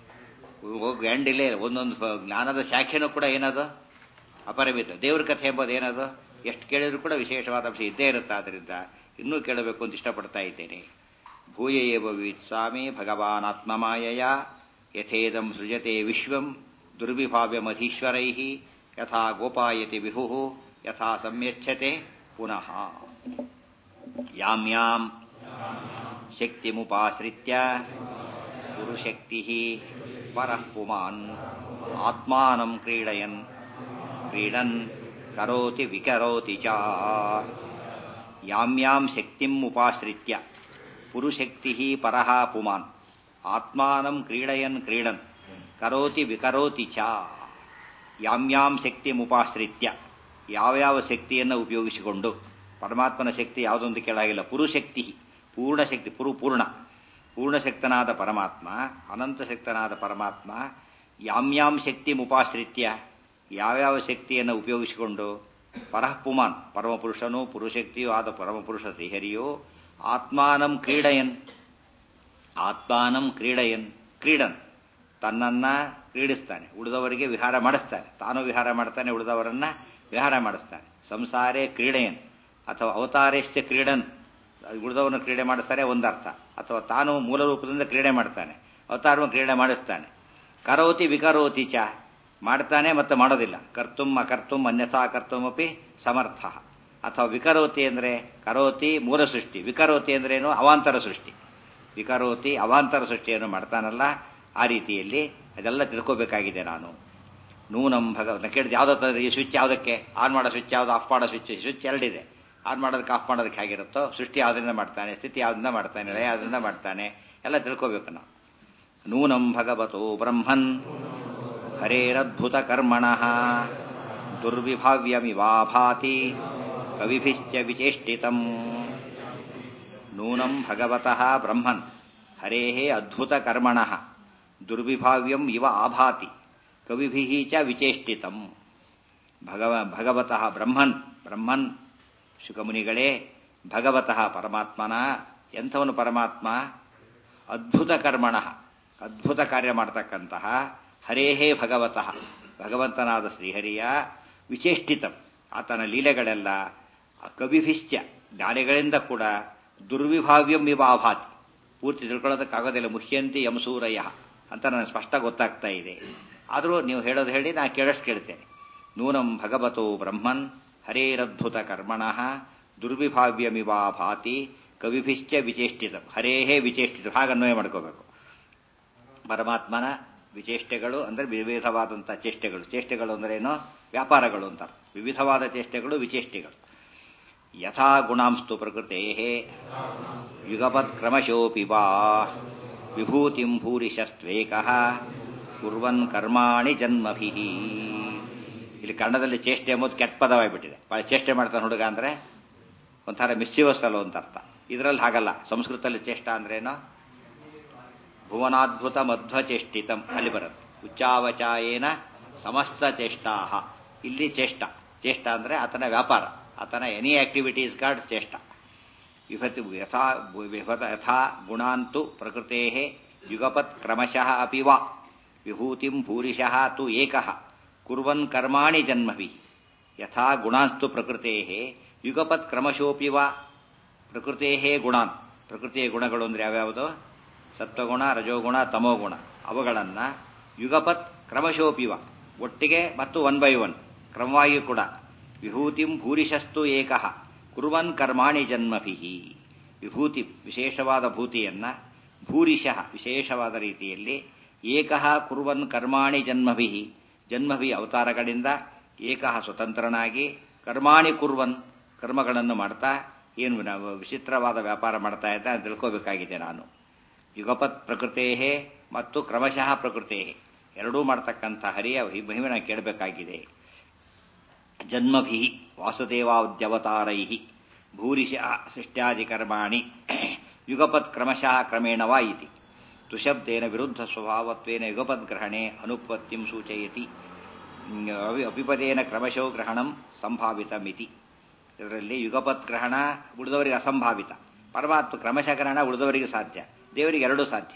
ಹೋಗಿ ಎಂಡಿಲ್ಲೇ ಒಂದೊಂದು ಜ್ಞಾನದ ಶಾಖೆನೂ ಕೂಡ ಏನದು ಅಪರಿಮಿತ ದೇವ್ರ ಕಥೆ ಎಂಬುದು ಏನದು ಎಷ್ಟು ಕೇಳಿದ್ರು ಕೂಡ ವಿಶೇಷವಾದ ಅಂಶ ಇದ್ದೇ ಇರುತ್ತೆ ಆದ್ದರಿಂದ ಇನ್ನೂ ಕೇಳಬೇಕು ಅಂತ ಇಷ್ಟಪಡ್ತಾ ಇದ್ದೇನೆ ಭೂಯ ಏವ ವಿತ್ಸಾಮಿ ಭಗವಾನಾತ್ಮಮಾಯಯ ಯಥೇದಂ ಸೃಜತೆ ವಿಶ್ವಂ ದುರ್ವಿಭಾವ್ಯಮಧೀಶ್ವರೈ ಯಥಾ ಗೋಪಾಯತಿ ವಿಭು ಯಥಾ ಸಂಯಚ್ಛತೆ ಪುನಃ ಯಾಂ ಯಾಂ ಶಕ್ತಿಮುಪಾಶ್ರಿತ್ಯ ಗುರುಶಕ್ತಿ ಪರಃ ಪುಮಾನ್ ಆತ್ಮಾನಂ ಕ್ರೀಡಯನ್ ಕ್ರೀಡನ್ ಕರೋತಿ ವಿಕರೋತಿ ಚ ಯಾಂ ಯಾಂ ಶಕ್ತಿಂ ಉಪಾಶ್ರಿತ್ಯ ಪುರುಶಕ್ತಿ ಪರಃ ಪುಮಾನ್ ಆತ್ಮಾನಂ ಕ್ರೀಡಯನ್ ಕ್ರೀಡನ್ ಕರೋತಿ ವಿಕರೋತಿ ಚ ಯಾಂ ಯಾಂ ಶಕ್ತಿ ಉಪಾಶ್ರಿತ್ಯ ಯಾವ್ಯಾವ ಶಕ್ತಿಯನ್ನು ಉಪಯೋಗಿಸಿಕೊಂಡು ಪರಮಾತ್ಮನ ಶಕ್ತಿ ಯಾವುದೊಂದು ಕೇಳಾಗಿಲ್ಲ ಪುರುಶಕ್ತಿ ಪೂರ್ಣ ಶಕ್ತಿ ಪುರು ಪೂರ್ಣ ಪೂರ್ಣಶಕ್ತನಾದ ಪರಮಾತ್ಮ ಅನಂತ ಶಕ್ತನಾದ ಪರಮಾತ್ಮ ಯಾಂ ಯಾಂ ಶಕ್ತಿ ಉಪಾಶ್ರಿತ್ಯ ಯಾವ್ಯಾವ ಶಕ್ತಿಯನ್ನು ಉಪಯೋಗಿಸಿಕೊಂಡು ಪರಃ ಪುಮಾನ್ ಪರಮಪುರುಷನು ಪುರುಷಕ್ತಿಯೂ ಆದ ಪರಮಪುರುಷ ಶ್ರೀಹರಿಯು ಆತ್ಮಾನಂ ಕ್ರೀಡಯನ್ ಆತ್ಮಾನಂ ಕ್ರೀಡಯನ್ ಕ್ರೀಡನ್ ತನ್ನನ್ನ ಕ್ರೀಡಿಸ್ತಾನೆ ಉಳಿದವರಿಗೆ ವಿಹಾರ ಮಾಡಿಸ್ತಾನೆ ತಾನು ವಿಹಾರ ಮಾಡ್ತಾನೆ ಉಳಿದವರನ್ನ ವಿಹಾರ ಮಾಡಿಸ್ತಾನೆ ಸಂಸಾರೇ ಕ್ರೀಡೆಯನ್ ಅಥವಾ ಅವತಾರೇಶ್ಚ ಕ್ರೀಡನ್ ಉಳಿದವರನ್ನ ಕ್ರೀಡೆ ಮಾಡಿಸ್ತಾರೆ ಒಂದರ್ಥ ಅಥವಾ ತಾನು ಮೂಲ ರೂಪದಿಂದ ಕ್ರೀಡೆ ಮಾಡ್ತಾನೆ ಅವತಾರವನ್ನು ಕ್ರೀಡೆ ಮಾಡಿಸ್ತಾನೆ ಕರೋತಿ ವಿಕರೋತಿ ಚ ಮಾಡ್ತಾನೆ ಮತ್ತು ಮಾಡೋದಿಲ್ಲ ಕರ್ತುಂ ಅಕರ್ತುಂ ಅನ್ಯಥಾ ಕರ್ತುಮಪಿ ಸಮರ್ಥ ಅಥವಾ ವಿಕರೋತಿ ಅಂದರೆ ಕರೋತಿ ಮೂಲ ಸೃಷ್ಟಿ ವಿಕರೋತಿ ಅಂದ್ರೇನು ಅವಾಂತರ ಸೃಷ್ಟಿ ವಿಕರೋತಿ ಅವಾಂತರ ಸೃಷ್ಟಿಯನ್ನು ಮಾಡ್ತಾನಲ್ಲ ಆ ರೀತಿಯಲ್ಲಿ ಅದೆಲ್ಲ ತಿಳ್ಕೋಬೇಕಾಗಿದೆ ನಾನು ನೂನಂ ಭಗ ಕೇಳಿದ ಯಾವುದೋ ಈ ಸ್ವಿಚ್ ಯಾವುದಕ್ಕೆ ಆನ್ ಮಾಡೋ ಸ್ವಿಚ್ ಯಾವುದು ಆಫ್ ಮಾಡೋ ಸ್ವಿಚ್ ಸ್ವಿಚ್ ಎರಡಿದೆ ಆನ್ ಮಾಡೋದಕ್ಕೆ ಆಫ್ ಮಾಡೋದಕ್ಕೆ ಹೇಗಿರುತ್ತೋ ಸೃಷ್ಟಿ ಯಾವುದರಿಂದ ಮಾಡ್ತಾನೆ ಸ್ಥಿತಿ ಯಾವುದರಿಂದ ಮಾಡ್ತಾನೆ ಲಯ ಯಾವುದರಿಂದ ಮಾಡ್ತಾನೆ ಎಲ್ಲ ತಿಳ್ಕೋಬೇಕು ನಾವು ನೂನಂ ಭಗವತೋ ಬ್ರಹ್ಮನ್ ಹರೇರದ್ಭುತ ಕರ್ಮಣ ದುರ್ವಿಭಾವ್ಯಮಿವಾಭಾತಿ ಕವಿಭಿಶ್ಚ ವಿಚೇಷ್ಟಿತಂ ನೂನಂ ಭಗವತಃ ಬ್ರಹ್ಮನ್ ಹರೇ ಅದ್ಭುತ ಕರ್ಮಣ ದುರ್ವಿಭಾವ್ಯಂ ಇವ ಆಭಾತಿ ಕವಿಭಿ ಚ ವಿಚೇಷ್ಟಿತಂ ಭಗವ ಭಗವತಃ ಬ್ರಹ್ಮನ್ ಬ್ರಹ್ಮನ್ ಶುಕಮುನಿಗಳೇ ಭಗವತಃ ಪರಮಾತ್ಮನ ಎಂಥವನು ಪರಮಾತ್ಮ ಅದ್ಭುತ ಕರ್ಮಣ ಅದ್ಭುತ ಕಾರ್ಯ ಮಾಡ್ತಕ್ಕಂತಹ ಹರೇಹೇ ಭಗವತಃ ಭಗವಂತನಾದ ಶ್ರೀಹರಿಯ ವಿಚೇಷ್ಟಿತಂ ಆತನ ಲೀಲೆಗಳೆಲ್ಲ ಕವಿಭಿಶ್ಚ ಜ್ಞಾನಿಗಳಿಂದ ಕೂಡ ದುರ್ವಿಭಾವ್ಯಂ ಇವ ಆಭಾತಿ ಪೂರ್ತಿ ತಿಳ್ಕೊಳ್ಳೋದಕ್ಕಾಗೋದಿಲ್ಲ ಮುಹ್ಯಂತಿ ಯಮಸೂರಯ ಅಂತ ನನಗೆ ಸ್ಪಷ್ಟ ಗೊತ್ತಾಗ್ತಾ ಇದೆ ಆದರೂ ನೀವು ಹೇಳೋದು ಹೇಳಿ ನಾನು ಕೇಳಷ್ಟು ಕೇಳ್ತೇನೆ ನೂನಂ ಭಗವತೋ ಬ್ರಹ್ಮನ್ ಹರೇರದ್ಭುತ ಕರ್ಮಣ ದುರ್ವಿಭಾವ್ಯಮಿವಾ ಭಾತಿ ಕವಿಭಿಶ್ಚ ವಿಚೇಷ್ಟಿತ ಹರೇಹೇ ವಿಚೇಷ್ಟಿತ ಹಾಗನ್ವಯ ಮಾಡ್ಕೋಬೇಕು ಪರಮಾತ್ಮನ ವಿಚೇಷ್ಟೆಗಳು ಅಂದರೆ ವಿವಿಧವಾದಂಥ ಚೇಷ್ಟೆಗಳು ಚೇಷ್ಟೆಗಳು ಅಂದ್ರೆ ಏನೋ ವ್ಯಾಪಾರಗಳು ಅಂತ ವಿವಿಧವಾದ ಚೇಷ್ಟೆಗಳು ವಿಚೇಷ್ಟೆಗಳು ಯಥಾ ಗುಣಾಂಸ್ತು ಪ್ರಕೃತೆ ಯುಗಪತ್ ಕ್ರಮಶೋಪಿ ವಾ ವಿಭೂತಿಂ ಭೂರಿಶಸ್ತ್ವೇಕ ಕುರ್ವನ್ ಕರ್ಮಾಣಿ ಜನ್ಮಭಿ ಇಲ್ಲಿ ಕನ್ನಡದಲ್ಲಿ ಚೇಷ್ಟೆ ಎಂಬುದು ಕೆಟ್ಟ ಪದವಾಗಿಬಿಟ್ಟಿದೆ ಭಾಳ ಚೇಷ್ಟೆ ಮಾಡ್ತಾನೆ ಹುಡುಗ ಅಂದ್ರೆ ಒಂಥರ ಮಿಸ್ಚಿವಸ್ ಅಲ್ಲೋ ಅಂತ ಅರ್ಥ ಇದರಲ್ಲಿ ಹಾಗಲ್ಲ ಸಂಸ್ಕೃತದಲ್ಲಿ ಚೇಷ್ಟ ಅಂದ್ರೇನು ಭುವನಾದ್ಭುತ ಮಧ್ವಚೇಷ್ಟಿತಂ ಅಲ್ಲಿ ಬರುತ್ತೆ ಉಚ್ಚಾವಚಾಯೇನ ಸಮಸ್ತ ಚೇಷ್ಟಾಹ ಇಲ್ಲಿ ಚೇಷ್ಟ ಚೇಷ್ಟ ಅಂದ್ರೆ ಆತನ ವ್ಯಾಪಾರ ಆತನ ಎನಿ ಆಕ್ಟಿವಿಟೀಸ್ ಗಾಡ್ ಚೇಷ್ಟ ವಿಭತಿ ಯಥಾ ವಿಭತ ಯಥಾ ಗುಣಾಂತು ಪ್ರಕೃತೆ ಯುಗಪತ್ ಕ್ರಮಶಃ ಅಪಿ ವಾ ವಿಭೂತಿಂ ಭೂರಿಶಃ ತು ಏಕಃ ಕುರ್ವನ್ ಕರ್ಮಾಣಿ ಜನ್ಮವಿ ಯಥಾ ಗುಣಾಂಸ್ತು ಪ್ರಕೃತೆ ಯುಗಪತ್ ಕ್ರಮಶೋಪಿ ವಾ ಪ್ರಕೃತೇ ಗುಣಾನ್ ಪ್ರಕೃತಿಯ ಗುಣಗಳು ಅಂದ್ರೆ ಯಾವ್ಯಾವುದು ಸತ್ವಗುಣ ರಜೋಗುಣ ತಮೋಗುಣ ಅವುಗಳನ್ನು ಯುಗಪತ್ ಕ್ರಮಶೋಪಿವ ಒಟ್ಟಿಗೆ ಮತ್ತು ಒನ್ ಬೈ ಒನ್ ಕ್ರಮವಾಗಿ ಕೂಡ ವಿಭೂತಿಂ ಭೂರಿಶಸ್ತು ಏಕಃ ಕುರುವನ್ ಕರ್ಮಾಣಿ ಜನ್ಮಭಿ ವಿಭೂತಿ ವಿಶೇಷವಾದ ಭೂತಿಯನ್ನ ಭೂರಿಶಃ ವಿಶೇಷವಾದ ರೀತಿಯಲ್ಲಿ ಏಕಃ ಕುರುವನ್ ಕರ್ಮಾಣಿ ಜನ್ಮಭಿ ಜನ್ಮಭಿ ಅವತಾರಗಳಿಂದ ಏಕಃ ಸ್ವತಂತ್ರನಾಗಿ ಕರ್ಮಾಣಿ ಕುರ್ವನ್ ಕರ್ಮಗಳನ್ನು ಮಾಡ್ತಾ ಏನು ನಾವು ವಿಚಿತ್ರವಾದ ವ್ಯಾಪಾರ ಮಾಡ್ತಾ ಇದ್ದ ಅಂತ ತಿಳ್ಕೋಬೇಕಾಗಿದೆ ನಾನು ಯುಗಪತ್ ಪ್ರಕೃತೇ ಮತ್ತು ಕ್ರಮಶಃ ಪ್ರಕೃತೇ ಎರಡೂ ಮಾಡ್ತಕ್ಕಂಥ ಹರಿಯ ಮಹಿಮೆನ ಕೇಳಬೇಕಾಗಿದೆ ಜನ್ಮಭಿ ವಾಸುದೇವಾದ್ಯವತಾರೈ ಭೂರಿಶಃ ಸೃಷ್ಟ್ಯಾದಿಕರ್ಮಾಣಿ ಯುಗಪತ್ ಕ್ರಮಶಃ ಕ್ರಮೇಣ ವಾ ಇತಿ ತುಶಬ್ದೇನ ವಿರುದ್ಧ ಸ್ವಭಾವತ್ವೇನ ಯುಗಪದ್ಗ್ರಹಣೆ ಅನುಪತ್ತಿಂ ಸೂಚಯತಿ ಅಪಿಪದೇನ ಕ್ರಮಶೋ ಗ್ರಹಣಂ ಸಂಭಾವಿತಮಿತಿ ಇದರಲ್ಲಿ ಯುಗಪತ್ ಗ್ರಹಣ ಉಳಿದವರಿಗೆ ಅಸಂಭಾವಿತ ಪರಮಾತ್ಮ ಕ್ರಮಶಃ ಗ್ರಹಣ ಉಳಿದವರಿಗೆ ಸಾಧ್ಯ ದೇವರಿಗೆ ಎರಡೂ ಸಾಧ್ಯ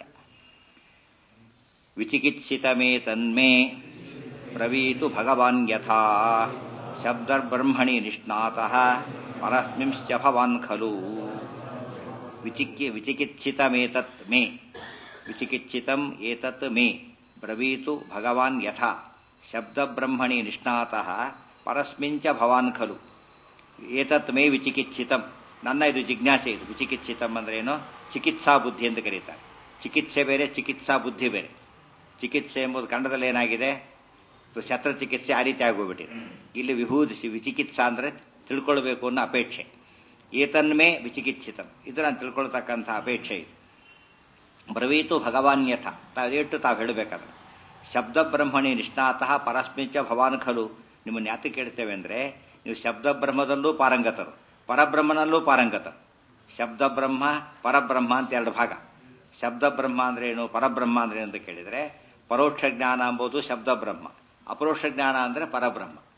ವಿಚಿಕಿತ್ಸಿತಮೇ ತನ್ಮೇ ಬ್ರವೀತು ಭಗವಾನ್ ಯಥಾ ಶಬ್ದರ್ಬ್ರಹ್ಮಣಿ ನಿಷ್ಣಾತಃ ಪರಸ್ಮಿಂಶ್ಚ ಭವಾನ್ ಖಲು ವಿಚಿಕ್ಯ ವಿಚಿಕಿತ್ಸಿತಮೇತತ್ ಮೇ ವಿಚಿಕಿತ್ಸಿತಂ ಏತತ್ ಮೇ ಬ್ರವೀತು ಭಗವಾನ್ ಯಥಾ ಶಬ್ದಬ್ರಹ್ಮಣಿ ನಿಷ್ಣಾತಃ ಪರಸ್ಮಿಂಚ ಭವಾನ್ ಖಲು ಏತತ್ ಮೇ ವಿಚಿಕಿತ್ಸಿತಂ ನನ್ನ ಇದು ಜಿಜ್ಞಾಸೆ ಇದು ವಿಚಿಕಿತ್ಸಿತಂ ಅಂದ್ರೆ ಏನು ಚಿಕಿತ್ಸಾ ಬುದ್ಧಿ ಅಂತ ಕರೀತಾರೆ ಚಿಕಿತ್ಸೆ ಬೇರೆ ಚಿಕಿತ್ಸಾ ಬುದ್ಧಿ ಬೇರೆ ಚಿಕಿತ್ಸೆ ಎಂಬುದು ಕನ್ನಡದಲ್ಲಿ ಏನಾಗಿದೆ ಶಸ್ತ್ರಚಿಕಿತ್ಸೆ ಆ ರೀತಿ ಆಗೋಗ್ಬಿಟ್ಟಿದೆ ಇಲ್ಲಿ ವಿಭೂತಿ ವಿಚಿಕಿತ್ಸಾ ಅಂದ್ರೆ ತಿಳ್ಕೊಳ್ಬೇಕು ಅನ್ನೋ ಅಪೇಕ್ಷೆ ಏತನ್ಮೇ ವಿಚಿಕಿತ್ಸಿತಂ ಇದು ನಾನು ತಿಳ್ಕೊಳ್ತಕ್ಕಂಥ ಅಪೇಕ್ಷೆ ಇದು ಬ್ರವೀತು ಭಗವಾನ್ ಯಥ ತಾವೇಟು ತಾವು ಹೇಳಬೇಕಾದ್ರೆ ಶಬ್ದ ಬ್ರಹ್ಮಣಿ ನಿಷ್ಣಾತಃ ಪರಸ್ಮಿಂಚ ಭವಾನ್ ಖಲು ನಿಮ್ಮನ್ನು ಯಾತ ಕೇಳ್ತೇವೆ ಅಂದ್ರೆ ನೀವು ಶಬ್ದ ಬ್ರಹ್ಮದಲ್ಲೂ ಪಾರಂಗತರು ಪರಬ್ರಹ್ಮನಲ್ಲೂ ಪಾರಂಗತರು ಶಬ್ದ ಬ್ರಹ್ಮ ಪರಬ್ರಹ್ಮ ಅಂತ ಎರಡು ಭಾಗ ಶಬ್ದ ಬ್ರಹ್ಮ ಅಂದ್ರೆ ಏನು ಪರಬ್ರಹ್ಮ ಅಂದ್ರೆ ಏನು ಅಂತ ಕೇಳಿದ್ರೆ ಪರೋಕ್ಷ ಜ್ಞಾನ ಎಂಬುದು ಶಬ್ದ ಬ್ರಹ್ಮ ಅಪರೋಕ್ಷ ಜ್ಞಾನ ಅಂದ್ರೆ ಪರಬ್ರಹ್ಮ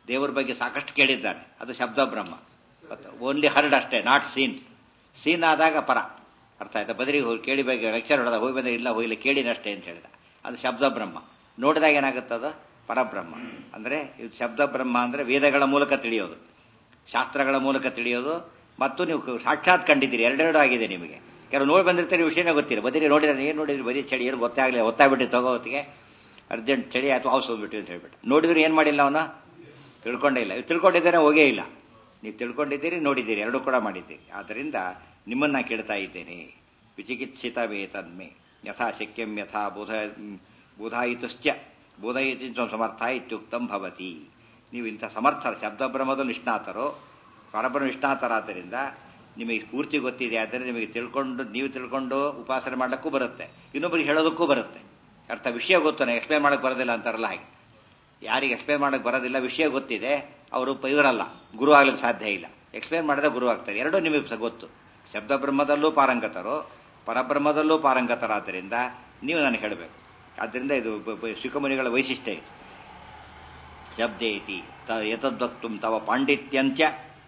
ದೇವರ ಬಗ್ಗೆ ಸಾಕಷ್ಟು ಕೇಳಿದ್ದಾನೆ ಅದು ಶಬ್ದ ಬ್ರಹ್ಮ ಓನ್ಲಿ ಹರ್ಡ್ ಅಷ್ಟೇ ನಾಟ್ ಸೀನ್ ಸೀನ್ ಆದಾಗ ಪರ ಅರ್ಥ ಆಯ್ತಾ ಬದರಿಗೆ ಹೋಗಿ ಕೇಳಿ ಬಗ್ಗೆ ಲೆಕ್ಚರ್ ಹೊಡೆದ ಹೋಗಿ ಬಂದ್ರೆ ಇಲ್ಲ ಹೋಗಿಲ್ಲ ಕೇಳಿನಷ್ಟೇ ಅಂತ ಹೇಳಿದ ಅದು ಶಬ್ದ ಬ್ರಹ್ಮ ನೋಡಿದಾಗ ಏನಾಗುತ್ತದ ಪರಬ್ರಹ್ಮ ಅಂದ್ರೆ ಇದು ಶಬ್ದ ಬ್ರಹ್ಮ ಅಂದ್ರೆ ವೇದಗಳ ಮೂಲಕ ತಿಳಿಯೋದು ಶಾಸ್ತ್ರಗಳ ಮೂಲಕ ತಿಳಿಯೋದು ಮತ್ತು ನೀವು ಸಾಕ್ಷಾತ್ ಕಂಡಿದ್ದೀರಿ ಎರಡೆರಡು ಆಗಿದೆ ನಿಮಗೆ ಕೆಲವು ನೋಡಿ ಬಂದಿರ್ತಾರೆ ವಿಷಯನೇ ಗೊತ್ತಿಲ್ಲ ಬದಿರಿ ನೋಡಿದ್ರೆ ಏನು ನೋಡಿದ್ರಿ ಬರೀ ಚಳಿ ಏನು ಗೊತ್ತಾಗಲಿಲ್ಲ ಒತ್ತಾಗ್ಬಿಟ್ಟು ತಗೋ ಹೊತ್ತಿಗೆ ಅರ್ಜೆಂಟ್ ಚಳಿ ಆಯ್ತು ಔಷಧ ಹೋಗ್ಬಿಟ್ಟು ಅಂತ ಹೇಳ್ಬಿಟ್ಟು ನೋಡಿದ್ರು ಏನು ಮಾಡಿಲ್ಲ ಅವನ ತಿಳ್ಕೊಂಡೇ ಇಲ್ಲ ತಿಳ್ಕೊಂಡಿದ್ದೇನೆ ಹೋಗೇ ಇಲ್ಲ ನೀವು ತಿಳ್ಕೊಂಡಿದ್ದೀರಿ ನೋಡಿದ್ದೀರಿ ಎರಡೂ ಕೂಡ ಮಾಡಿದ್ದೀರಿ ಆದ್ದರಿಂದ ನಿಮ್ಮನ್ನ ಕೇಳ್ತಾ ಇದ್ದೇನೆ ವಿಚಿಕಿತ್ಸಿತ ವೇತನ್ಮೆ ಯಥಾ ಶಕ್ಯಂ ಯಥಾ ಬೋಧ ಬೋಧಾಯಿತಶ್ಚ ಬೋಧಯಿತ ಸಮರ್ಥ ಇತ್ಯುಕ್ತಂ ಭವತಿ ನೀವು ಇಂಥ ಸಮರ್ಥ ಶಬ್ದಬ್ರಹ್ಮದ ನಿಷ್ಣಾತರು ಪರಬ್ರಹ್ಮ ನಿಷ್ಣಾತರಾದ್ದರಿಂದ ನಿಮಗೆ ಪೂರ್ತಿ ಗೊತ್ತಿದೆ ಆದರೆ ನಿಮಗೆ ತಿಳ್ಕೊಂಡು ನೀವು ತಿಳ್ಕೊಂಡು ಉಪಾಸನೆ ಮಾಡಲಿಕ್ಕೂ ಬರುತ್ತೆ ಇನ್ನೊಬ್ಬರಿಗೆ ಹೇಳೋದಕ್ಕೂ ಬರುತ್ತೆ ಅರ್ಥ ವಿಷಯ ಗೊತ್ತಾನೆ ಎಕ್ಸ್ಪ್ಲೇನ್ ಮಾಡಕ್ಕೆ ಬರೋದಿಲ್ಲ ಅಂತಾರಲ್ಲ ಹಾಗೆ ಯಾರಿಗೆ ಎಕ್ಸ್ಪ್ಲೇನ್ ಮಾಡಕ್ಕೆ ಬರೋದಿಲ್ಲ ವಿಷಯ ಗೊತ್ತಿದೆ ಅವರು ಇವರಲ್ಲ ಗುರು ಆಗ್ಲಿಕ್ಕೆ ಸಾಧ್ಯ ಇಲ್ಲ ಎಕ್ಸ್ಪ್ಲೇನ್ ಮಾಡಿದ್ರೆ ಗುರು ಆಗ್ತಾರೆ ಎರಡೂ ನಿಮಗೆ ಗೊತ್ತು ಶಬ್ದ ಬ್ರಹ್ಮದಲ್ಲೂ ಪಾರಂಗತರು ಪರಬ್ರಹ್ಮದಲ್ಲೂ ಪಾರಂಗತರಾದ್ದರಿಂದ ನೀವು ನನಗೆ ಹೇಳಬೇಕು ಆದ್ದರಿಂದ ಇದು ಶಿಖಮುನಿಗಳ ವೈಶಿಷ್ಟ್ಯ ಇದು ಶಬ್ದೇತಿ ಎತದ್ವಕ್ತು ತವ ಪಾಂಡಿತ್ಯಂಚ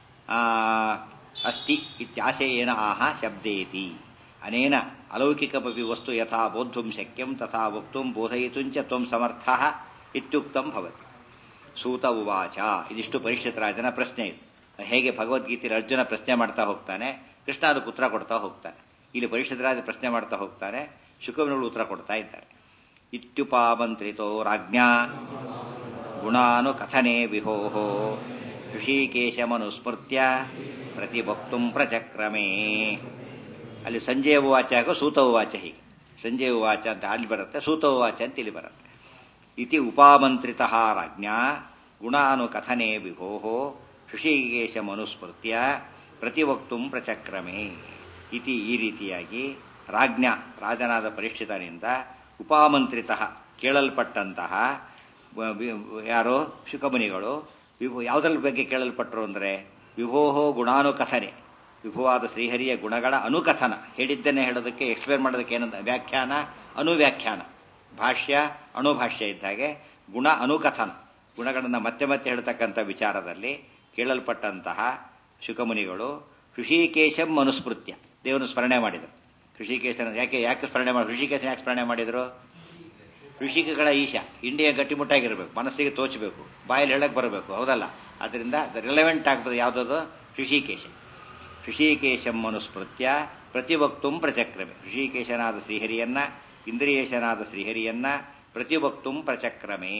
ಅಸ್ತಿ ಇತ್ಯಾಶಯೇನ ಆಹ ಶಬ್ದೇತಿ ಅನೇನ ಅಲೌಕಿಕಪಿ ವಸ್ತು ಯಥಾ ಬೋದ್ಧುಂ ಶಕ್ಯಂ ತಥಾ ವಕ್ತುಂ ಬೋಧಯಿತುಂಚ ತ್ವಂ ಸಮರ್ಥ ಇತ್ಯುಕ್ತಂ ಭವತಿ ಸೂತ ಉವಾಚ ಇದಿಷ್ಟು ಪರೀಕ್ಷಿತರಾಜನ ಪ್ರಶ್ನೆ ಇದು ಹೇಗೆ ಭಗವದ್ಗೀತೆಯಲ್ಲಿ ಅರ್ಜುನ ಪ್ರಶ್ನೆ ಮಾಡ್ತಾ ಹೋಗ್ತಾನೆ ಕೃಷ್ಣ ಅದಕ್ಕೆ ಉತ್ತರ ಕೊಡ್ತಾ ಹೋಗ್ತಾನೆ ಇಲ್ಲಿ ಪರೀಕ್ಷಿತರಾಜ ಪ್ರಶ್ನೆ ಮಾಡ್ತಾ ಹೋಗ್ತಾನೆ ಶುಕವಿನಗಳು ಉತ್ತರ ಕೊಡ್ತಾ ಇದ್ದಾರೆ ಇತ್ಯುಪಾಮಂತ್ರಿತೋ ರಾಜ್ಞಾ ಗುಣಾನು ಕಥನೆ ವಿಹೋಹೋ ಋಷಿಕೇಶಮನುಸ್ಮೃತ್ಯ ಪ್ರತಿಭಕ್ತುಂ ಪ್ರಚಕ್ರಮೇ ಅಲ್ಲಿ ಸಂಜಯ ಉವಾಚ ಆಗೋ ಸೂತ ಉವಾಚ ಹೀಗೆ ಸಂಜಯ ಉವಾಚ ಅಂತ ಅಲ್ಲಿ ಬರುತ್ತೆ ಸೂತ ಉವಾಚ ಅಂತ ಇಲ್ಲಿ ಬರುತ್ತೆ ಇತಿ ಉಪಾಮಂತ್ರಿತ ರಾಜ್ಞಾ ಗುಣಾನು ಕಥನೆ ವಿಭೋ ಋಷಿಕೇಶಮನುಸ್ಮೃತ್ಯ ಪ್ರತಿವಕ್ತುಂ ಪ್ರಚಕ್ರಮೇ ಇತಿ ಈ ರೀತಿಯಾಗಿ ರಾಜ್ಞಾ ರಾಜನಾದ ಪರೀಕ್ಷಿತನಿಂದ ಉಪಾಮಂತ್ರಿತ ಕೇಳಲ್ಪಟ್ಟಂತಹ ಯಾರೋ ಶುಕಮುನಿಗಳು ವಿಭು ಯಾವುದರ ಬಗ್ಗೆ ಕೇಳಲ್ಪಟ್ಟರು ಅಂದರೆ ವಿಭೋಹೋ ಗುಣಾನುಕಥನೆ ವಿಭುವಾದ ಶ್ರೀಹರಿಯ ಗುಣಗಳ ಅನುಕಥನ ಹೇಳಿದ್ದನ್ನೇ ಹೇಳೋದಕ್ಕೆ ಎಕ್ಸ್ಪ್ಲೇನ್ ಮಾಡೋದಕ್ಕೆ ಏನಂತ ವ್ಯಾಖ್ಯಾನ ಅನುವ್ಯಾಖ್ಯಾನ ಭಾಷ್ಯ ಅಣುಭಾಷ್ಯ ಇದ್ದಾಗೆ ಗುಣ ಅನುಕಥನ ಗುಣಗಳನ್ನು ಮತ್ತೆ ಮತ್ತೆ ಹೇಳ್ತಕ್ಕಂಥ ವಿಚಾರದಲ್ಲಿ ಕೇಳಲ್ಪಟ್ಟಂತಹ ಶುಕಮುನಿಗಳು ಋಷಿಕೇಶಂ ಮನುಸ್ಮೃತ್ಯ ದೇವರನ್ನು ಸ್ಮರಣೆ ಮಾಡಿದರು ಋಷಿಕೇಶನ ಯಾಕೆ ಯಾಕೆ ಸ್ಮರಣೆ ಮಾಡಿ ಋಷಿಕೇಶನ ಯಾಕೆ ಸ್ಮರಣೆ ಮಾಡಿದರು ಋಷಿಕಗಳ ಈಶ ಇಂಡಿಯಾ ಗಟ್ಟಿಮುಟ್ಟಾಗಿರ್ಬೇಕು ಮನಸ್ಸಿಗೆ ತೋಚಬೇಕು ಬಾಯಲ್ಲಿ ಹೇಳಕ್ ಬರಬೇಕು ಹೌದಲ್ಲ ಅದರಿಂದ ರಿಲೆವೆಂಟ್ ಆಗ್ತದೆ ಯಾವುದದು ಋಷಿಕೇಶ ಋಷಿಕೇಶಂ ಮನುಸ್ಮೃತ್ಯ ಪ್ರತಿವಕ್ತುಂ ಪ್ರಚಕ್ರಮೆ ಋಷಿಕೇಶನಾದ ಶ್ರೀಹರಿಯನ್ನ ಇಂದ್ರಿಯೇಶನಾದ ಶ್ರೀಹರಿಯನ್ನ ಪ್ರತಿವಕ್ತುಂ ಪ್ರಚಕ್ರಮೇ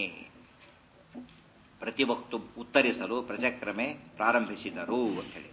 ಪ್ರತಿವಕ್ತು ಉತ್ತರಿಸಲು ಪ್ರಚಕ್ರಮೆ ಪ್ರಾರಂಭಿಸಿದರು ಅಂತೇಳಿ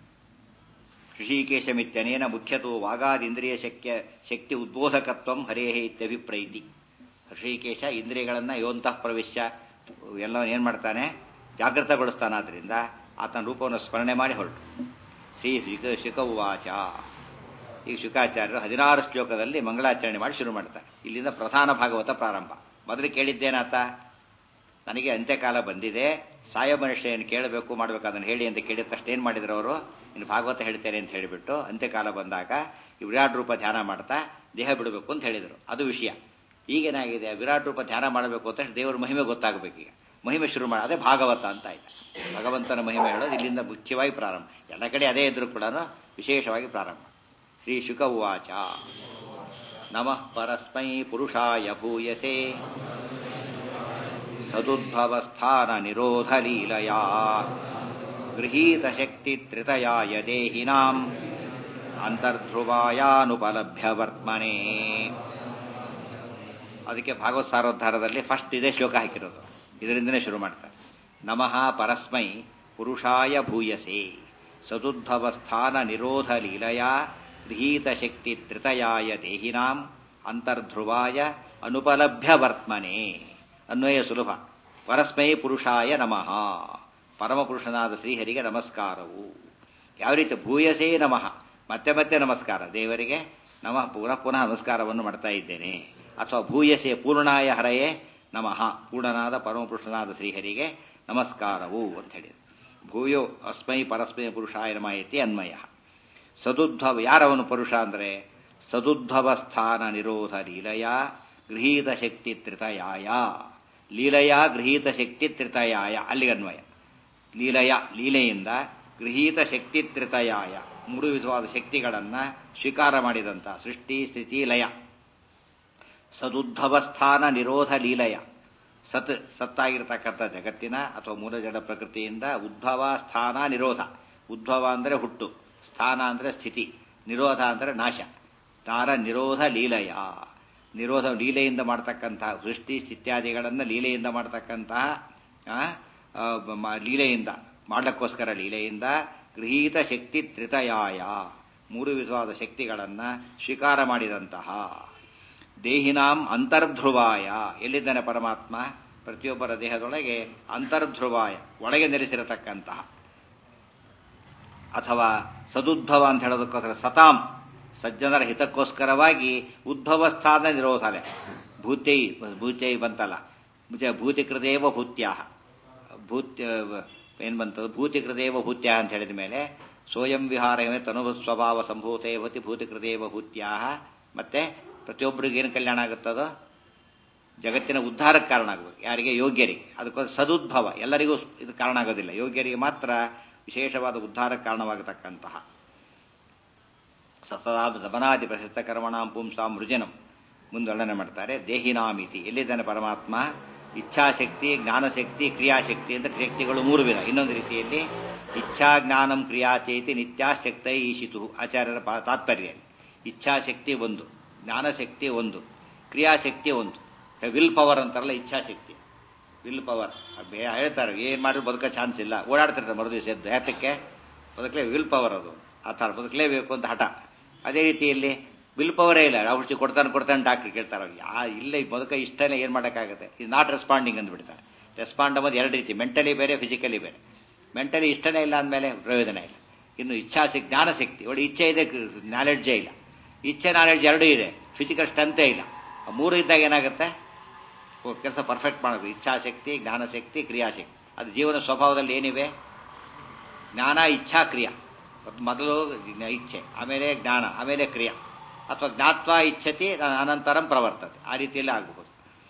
ಋಷಿಕೇಶಮಿತ್ಯನೇನ ಮುಖ್ಯತೋ ವಾಗಾದಿಂದ್ರಿಯ ಶಕ್ಯ ಶಕ್ತಿ ಉದ್ಬೋಧಕತ್ವಂ ಹರೇಹೇ ಇತ್ಯಭಿಪ್ರೈತಿ ಋಷಿಕೇಶ ಇಂದ್ರಿಯಗಳನ್ನ ಯೋಂತಃ ಪ್ರವೇಶ ಎಲ್ಲ ಏನ್ ಮಾಡ್ತಾನೆ ಜಾಗೃತಗೊಳಿಸ್ತಾನಾದ್ರಿಂದ ಆತನ ರೂಪವನ್ನು ಸ್ಮರಣೆ ಮಾಡಿ ಹೊರಟು ಶ್ರೀ ಶುಕ ಶುಕ ಉವಾಚ ಈ ಶುಕಾಚಾರ್ಯರು ಹದಿನಾರು ಶ್ಲೋಕದಲ್ಲಿ ಮಂಗಳಾಚರಣೆ ಮಾಡಿ ಶುರು ಮಾಡ್ತಾರೆ ಇಲ್ಲಿಂದ ಪ್ರಧಾನ ಭಾಗವತ ಪ್ರಾರಂಭ ಮೊದಲು ಕೇಳಿದ್ದೇನಾತ ನನಗೆ ಅಂತ್ಯಕಾಲ ಬಂದಿದೆ ಸಾಯ ಮನುಷ್ಯನ ಕೇಳಬೇಕು ಮಾಡಬೇಕು ಅದನ್ನು ಹೇಳಿ ಅಂತ ಕೇಳಿದ ತಕ್ಷಣ ಏನು ಮಾಡಿದ್ರು ಅವರು ಇನ್ನು ಭಾಗವತ ಹೇಳ್ತೇನೆ ಅಂತ ಹೇಳಿಬಿಟ್ಟು ಅಂತ್ಯಕಾಲ ಬಂದಾಗ ಈ ವಿರಾಟ್ ರೂಪ ಧ್ಯಾನ ಮಾಡ್ತಾ ದೇಹ ಬಿಡಬೇಕು ಅಂತ ಹೇಳಿದರು ಅದು ವಿಷಯ ಈಗೇನಾಗಿದೆ ವಿರಾಟ್ ರೂಪ ಧ್ಯಾನ ಮಾಡಬೇಕು ಅಂತ ದೇವರ ಮಹಿಮೆ ಗೊತ್ತಾಗಬೇಕು ಈಗ ಮಹಿಮೆ ಶುರು ಮಾಡಿ ಅದೇ ಭಾಗವತ ಅಂತ ಆಯ್ತು ಭಗವಂತನ ಮಹಿಮೆ ಹೇಳೋದು ಇಲ್ಲಿಂದ ಮುಖ್ಯವಾಗಿ ಪ್ರಾರಂಭ ಎಲ್ಲ ಕಡೆ ಅದೇ ಇದ್ರೂ ಕೂಡ ವಿಶೇಷವಾಗಿ ಪ್ರಾರಂಭ ಶ್ರೀ ಶುಕ ಉವಾಚ ನಮಃ ಪರಸ್ಮೈ ಪುರುಷಾಯ ಭೂಯಸೆ ಸದುದ್ಭವಸ್ಥಾನ ನಿರೋಧ ಲೀಲಯಾ ಗೃಹೀತ ಶಕ್ತಿ ತ್ರಿತಯಾಯ ದೇಹಿನಾಂ ಅಂತರ್ಧ್ರುವಾಯಾನುಪಲಭ್ಯ ವರ್ತಮನೆ ಅದಕ್ಕೆ ಭಾಗವತ್ ಸಾರೋದ್ಧಾರದಲ್ಲಿ ಫಸ್ಟ್ ಇದೇ ಶ್ಲೋಕ ಹಾಕಿರೋದು ಇದರಿಂದನೇ ಶುರು ಮಾಡ್ತಾರೆ ನಮಃ ಪರಸ್ಮೈ ಪುರುಷಾಯ ಭೂಯಸೆ ಸದುದ್ಭವಸ್ಥಾನ ನಿರೋಧ ಲೀಲಯ ಗೃಹೀತ ಶಕ್ತಿ ತ್ರಿತಯಾಯ ದೇಹಿನಾಂ ಅಂತರ್ಧ್ರುವಾಯ ಅನುಪಲಭ್ಯ ವರ್ತಮನೆ ಅನ್ವಯ ಸುಲಭ ಪರಸ್ಮೈ ಪುರುಷಾಯ ನಮಃ ಪರಮಪುರುಷನಾದ ಶ್ರೀಹರಿಗೆ ನಮಸ್ಕಾರವು ಯಾವ ರೀತಿ ಭೂಯಸೇ ನಮಃ ಮತ್ತೆ ಮತ್ತೆ ನಮಸ್ಕಾರ ದೇವರಿಗೆ ನಮಃ ಪುನಃ ಪುನಃ ನಮಸ್ಕಾರವನ್ನು ಮಾಡ್ತಾ ಇದ್ದೇನೆ ಅಥವಾ ಭೂಯಸೆ ಪೂರ್ಣಾಯ ಹರಯೇ ನಮಃ ಪೂರ್ಣನಾದ ಪರಮಪುರುಷನಾದ ಶ್ರೀಹರಿಗೆ ನಮಸ್ಕಾರವು ಅಂತ ಹೇಳಿದ್ರು ಭೂಯೋ ಅಸ್ಮೈ ಪರಸ್ಮೈ ಪುರುಷಾಯ ನಮಯತಿ ಅನ್ವಯ ಸದುದ್ಭವ ಯಾರವನು ಪುರುಷ ಅಂದರೆ ಸದುದ್ಭವ ಸ್ಥಾನ ನಿರೋಧ ಲೀಲಯ ಗೃಹೀತ ಶಕ್ತಿ ತ್ರಿತಯಾಯ ಲೀಲಯ ಗೃಹೀತ ಶಕ್ತಿ ತ್ರಿತಯಾಯ ಅಲ್ಲಿಗೆ ಅನ್ವಯ ಲೀಲೆಯ ಲೀಲೆಯಿಂದ ಗೃಹೀತ ಶಕ್ತಿ ತ್ರಿತಯಾಯ ಮೂರು ವಿಧವಾದ ಶಕ್ತಿಗಳನ್ನು ಸ್ವೀಕಾರ ಮಾಡಿದಂಥ ಸೃಷ್ಟಿ ಸ್ಥಿತಿ ಲಯ ಸದುದ್ಭವಸ್ಥಾನ ನಿರೋಧ ಲೀಲೆಯ ಸತ್ ಸತ್ತಾಗಿರ್ತಕ್ಕಂಥ ಜಗತ್ತಿನ ಅಥವಾ ಮೂಲ ಜಡ ಪ್ರಕೃತಿಯಿಂದ ಉದ್ಭವ ಸ್ಥಾನ ನಿರೋಧ ಉದ್ಭವ ಅಂದರೆ ಹುಟ್ಟು ಸ್ಥಾನ ಅಂದರೆ ಸ್ಥಿತಿ ನಿರೋಧ ಅಂದರೆ ನಾಶ ತಾರ ನಿರೋಧ ಲೀಲೆಯ ನಿರೋಧ ಲೀಲೆಯಿಂದ ಮಾಡ್ತಕ್ಕಂತಹ ಸೃಷ್ಟಿ ಸ್ಥಿತ್ಯಾದಿಗಳನ್ನು ಲೀಲೆಯಿಂದ ಮಾಡ್ತಕ್ಕಂತಹ ಲೀಲೆಯಿಂದ ಮಾಡಲಿಕ್ಕೋಸ್ಕರ ಲೀಲೆಯಿಂದ ಗೃಹೀತ ಶಕ್ತಿ ತ್ರಿತಯಾಯ ಮೂರು ವಿಧವಾದ ಶಕ್ತಿಗಳನ್ನು ಸ್ವೀಕಾರ ಮಾಡಿದಂತಹ ದೇಹಿನಾಂ ಅಂತರ್ಧ್ರುವಾಯ ಎಲ್ಲಿದ್ದಾನೆ ಪರಮಾತ್ಮ ಪ್ರತಿಯೊಬ್ಬರ ದೇಹದೊಳಗೆ ಅಂತರ್ಧ್ರುವಾಯ ಒಳಗೆ ನೆಲೆಸಿರತಕ್ಕಂತಹ ಅಥವಾ ಸದುದ್ಭವ ಅಂತ ಹೇಳೋದಕ್ಕೋಸ್ಕರ ಸತಾಂ ಸಜ್ಜನರ ಹಿತಕ್ಕೋಸ್ಕರವಾಗಿ ಉದ್ಭವ ಸ್ಥಾನ ನಿರೋಧನೆ ಭೂತ್ಯೈ ಭೂತ್ಯೈ ಬಂತಲ್ಲ ಭೂತಿಕೃದೇವ ಭೂತ್ಯಾಹ ಭೂತ್ಯ ಏನು ಬಂತದ್ದು ಭೂತಿಕೃದೇವ ಭೂತ್ಯಾಹ ಅಂತ ಹೇಳಿದ ಮೇಲೆ ಸ್ವಯಂ ವಿಹಾರವೇ ತನುಭ ಸ್ವಭಾವ ಸಂಭೂತೆ ಭೂತಿ ಭೂತಿಕೃದೇವ ಭೂತ್ಯಾಹ ಮತ್ತೆ ಪ್ರತಿಯೊಬ್ಬರಿಗೆ ಏನು ಕಲ್ಯಾಣ ಆಗುತ್ತದೋ ಜಗತ್ತಿನ ಉದ್ಧಾರಕ್ಕೆ ಕಾರಣ ಆಗಬೇಕು ಯಾರಿಗೆ ಯೋಗ್ಯರಿಗೆ ಅದಕ್ಕೋಸ್ಕರ ಸದುದ್ಭವ ಎಲ್ಲರಿಗೂ ಇದು ಕಾರಣ ಆಗೋದಿಲ್ಲ ಯೋಗ್ಯರಿಗೆ ಮಾತ್ರ ವಿಶೇಷವಾದ ಉದ್ಧಾರಕ್ಕೆ ಕಾರಣವಾಗತಕ್ಕಂತಹ ಸತದಾ ಜಪನಾದಿ ಪ್ರಶಸ್ತ ಕರ್ಮಣಾಂ ಪುಂಸಾಂ ಮೃಜನಂ ಮುಂದೊಳ್ಳನೆ ಮಾಡ್ತಾರೆ ದೇಹಿನಾಮಿತಿ ಎಲ್ಲಿದ್ದಾನೆ ಪರಮಾತ್ಮ ಇಚ್ಛಾಶಕ್ತಿ ಜ್ಞಾನಶಕ್ತಿ ಕ್ರಿಯಾಶಕ್ತಿ ಅಂತ ಶಕ್ತಿಗಳು ಮೂರು ವಿಧ ಇನ್ನೊಂದು ರೀತಿಯಲ್ಲಿ ಇಚ್ಛಾ ಜ್ಞಾನಂ ಕ್ರಿಯಾಚೇತಿ ನಿತ್ಯಾಶಕ್ತೈ ಈಶಿತು ಆಚಾರ್ಯರ ತಾತ್ಪರ್ಯ ಇಚ್ಛಾಶಕ್ತಿ ಒಂದು ಜ್ಞಾನಶಕ್ತಿ ಒಂದು ಕ್ರಿಯಾಶಕ್ತಿ ಒಂದು ವಿಲ್ ಪವರ್ ಅಂತಾರಲ್ಲ ಇಚ್ಛಾಶಕ್ತಿ ವಿಲ್ ಪವರ್ ಹೇಳ್ತಾರೆ ಏನು ಮಾಡಿದ್ರು ಬದುಕೋ ಚಾನ್ಸ್ ಇಲ್ಲ ಓಡಾಡ್ತಿರ್ತಾರೆ ಮರು ದಿವಸ ಎದ್ದು ಯಾತಕ್ಕೆ ಬದುಕಲೇ ವಿಲ್ ಪವರ್ ಅದು ಆ ಥರ ಬದುಕಲೇಬೇಕು ಅಂತ ಹಠ ಅದೇ ರೀತಿಯಲ್ಲಿ ವಿಲ್ ಪವರೇ ಇಲ್ಲ ಔಷಧಿ ಕೊಡ್ತಾನೆ ಕೊಡ್ತಾನೆ ಡಾಕ್ಟ್ರ್ ಕೇಳ್ತಾರೆ ಯಾ ಇಲ್ಲ ಈ ಬದುಕ ಇಷ್ಟನೇ ಏನು ಮಾಡೋಕ್ಕಾಗುತ್ತೆ ಇದು ನಾಟ್ ರೆಸ್ಪಾಂಡಿಂಗ್ ಅಂದ್ಬಿಡ್ತಾರೆ ರೆಸ್ಪಾಂಡ್ ಅನ್ನೋದು ಎರಡು ರೀತಿ ಮೆಂಟಲಿ ಬೇರೆ ಫಿಸಿಕಲಿ ಬೇರೆ ಮೆಂಟಲಿ ಇಷ್ಟನೇ ಇಲ್ಲ ಅಂದಮೇಲೆ ಪ್ರಯೋಜನ ಇಲ್ಲ ಇನ್ನು ಇಚ್ಛಾಶಕ್ತಿ ಜ್ಞಾನಶಕ್ತಿ ಒಳ್ಳೆ ಇಚ್ಛೆ ಇದೆ ನಾಲೆಡ್ಜೇ ಇಲ್ಲ ಇಚ್ಛೆ ನಾಲೆಡ್ಜ್ ಎರಡೂ ಇದೆ ಫಿಸಿಕಲ್ ಸ್ಟ್ರೆಂತೇ ಇಲ್ಲ ಮೂರು ಇದ್ದಾಗ ಏನಾಗುತ್ತೆ ಕೆಲಸ ಪರ್ಫೆಕ್ಟ್ ಮಾಡಬೇಕು ಇಚ್ಛಾಶಕ್ತಿ ಜ್ಞಾನಶಕ್ತಿ ಕ್ರಿಯಾಶಕ್ತಿ ಅದು ಜೀವನ ಸ್ವಭಾವದಲ್ಲಿ ಏನಿವೆ ಜ್ಞಾನ ಇಚ್ಛಾ ಕ್ರಿಯಾ ಮೊದಲು ಇಚ್ಛೆ ಆಮೇಲೆ ಜ್ಞಾನ ಆಮೇಲೆ ಕ್ರಿಯಾ ಅಥವಾ ಜ್ಞಾತ್ವ ಇಚ್ಛತಿ ಅನಂತರಂ ಪ್ರವರ್ತತೆ ಆ ರೀತಿಯಲ್ಲಿ ಆಗಬಹುದು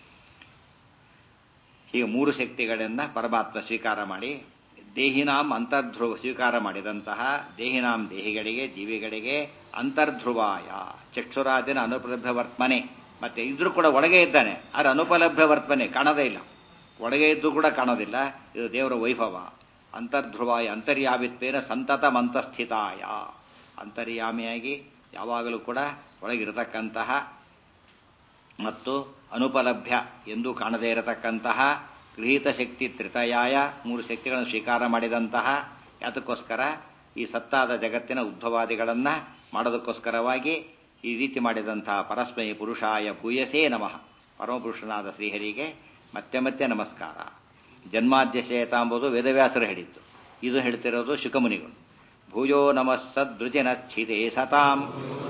ಹೀಗೆ ಮೂರು ಶಕ್ತಿಗಳನ್ನ ಪರಮಾತ್ಮ ಸ್ವೀಕಾರ ಮಾಡಿ ದೇಹಿನಾಂ ಅಂತರ್ಧ್ರುವ ಸ್ವೀಕಾರ ಮಾಡಿದಂತಹ ದೇಹಿನಾಂ ದೇಹಿಗಳಿಗೆ ಜೀವಿಗಳಿಗೆ ಅಂತರ್ಧ್ರುವಾಯ ಚಕ್ಷುರಾದಿನ ಅನುಪಲಭ್ಯ ವರ್ತಮನೆ ಮತ್ತೆ ಇದ್ರೂ ಕೂಡ ಒಳಗೆ ಇದ್ದಾನೆ ಆದರೆ ಅನುಪಲಭ್ಯ ವರ್ತಮನೆ ಕಾಣೋದೇ ಇಲ್ಲ ಒಳಗೆ ಇದ್ದು ಕೂಡ ಕಾಣೋದಿಲ್ಲ ಇದು ದೇವರ ವೈಭವ ಅಂತರ್ಧ್ರುವಾಯ ಅಂತರ್ಯಾಮಿತ್ವೇನ ಸಂತತ ಮಂತಸ್ಥಿತಾಯ ಅಂತರ್ಯಾಮಿಯಾಗಿ ಯಾವಾಗಲೂ ಕೂಡ ಒಳಗಿರತಕ್ಕಂತಹ ಮತ್ತು ಅನುಪಲಭ್ಯ ಎಂದು ಕಾಣದೇ ಇರತಕ್ಕಂತಹ ಗೃಹೀತ ಶಕ್ತಿ ತ್ರಿತಯಾಯ ಮೂರು ಶಕ್ತಿಗಳನ್ನು ಸ್ವೀಕಾರ ಮಾಡಿದಂತಹ ಯಾತಕ್ಕೋಸ್ಕರ ಈ ಸತ್ತಾದ ಜಗತ್ತಿನ ಉದ್ಭವಾದಿಗಳನ್ನು ಮಾಡೋದಕ್ಕೋಸ್ಕರವಾಗಿ ಈ ರೀತಿ ಮಾಡಿದಂತಹ ಪರಸ್ಮೈ ಪುರುಷಾಯ ಭೂಯಸೇ ನಮಃ ಪರಮಪುರುಷನಾದ ಶ್ರೀಹರಿಗೆ ಮತ್ತೆ ಮತ್ತೆ ನಮಸ್ಕಾರ ಜನ್ಮಾದ್ಯಶೇತ ಎಂಬುದು ವೇದವ್ಯಾಸರು ಹೇಳಿತ್ತು ಇದು ಹೇಳ್ತಿರೋದು ಶುಕಮುನಿಗಳು ಭೂಯೋ ನಮಃ ಸದೃಜನಚ್ಛಿದೆ ಸತಾಂ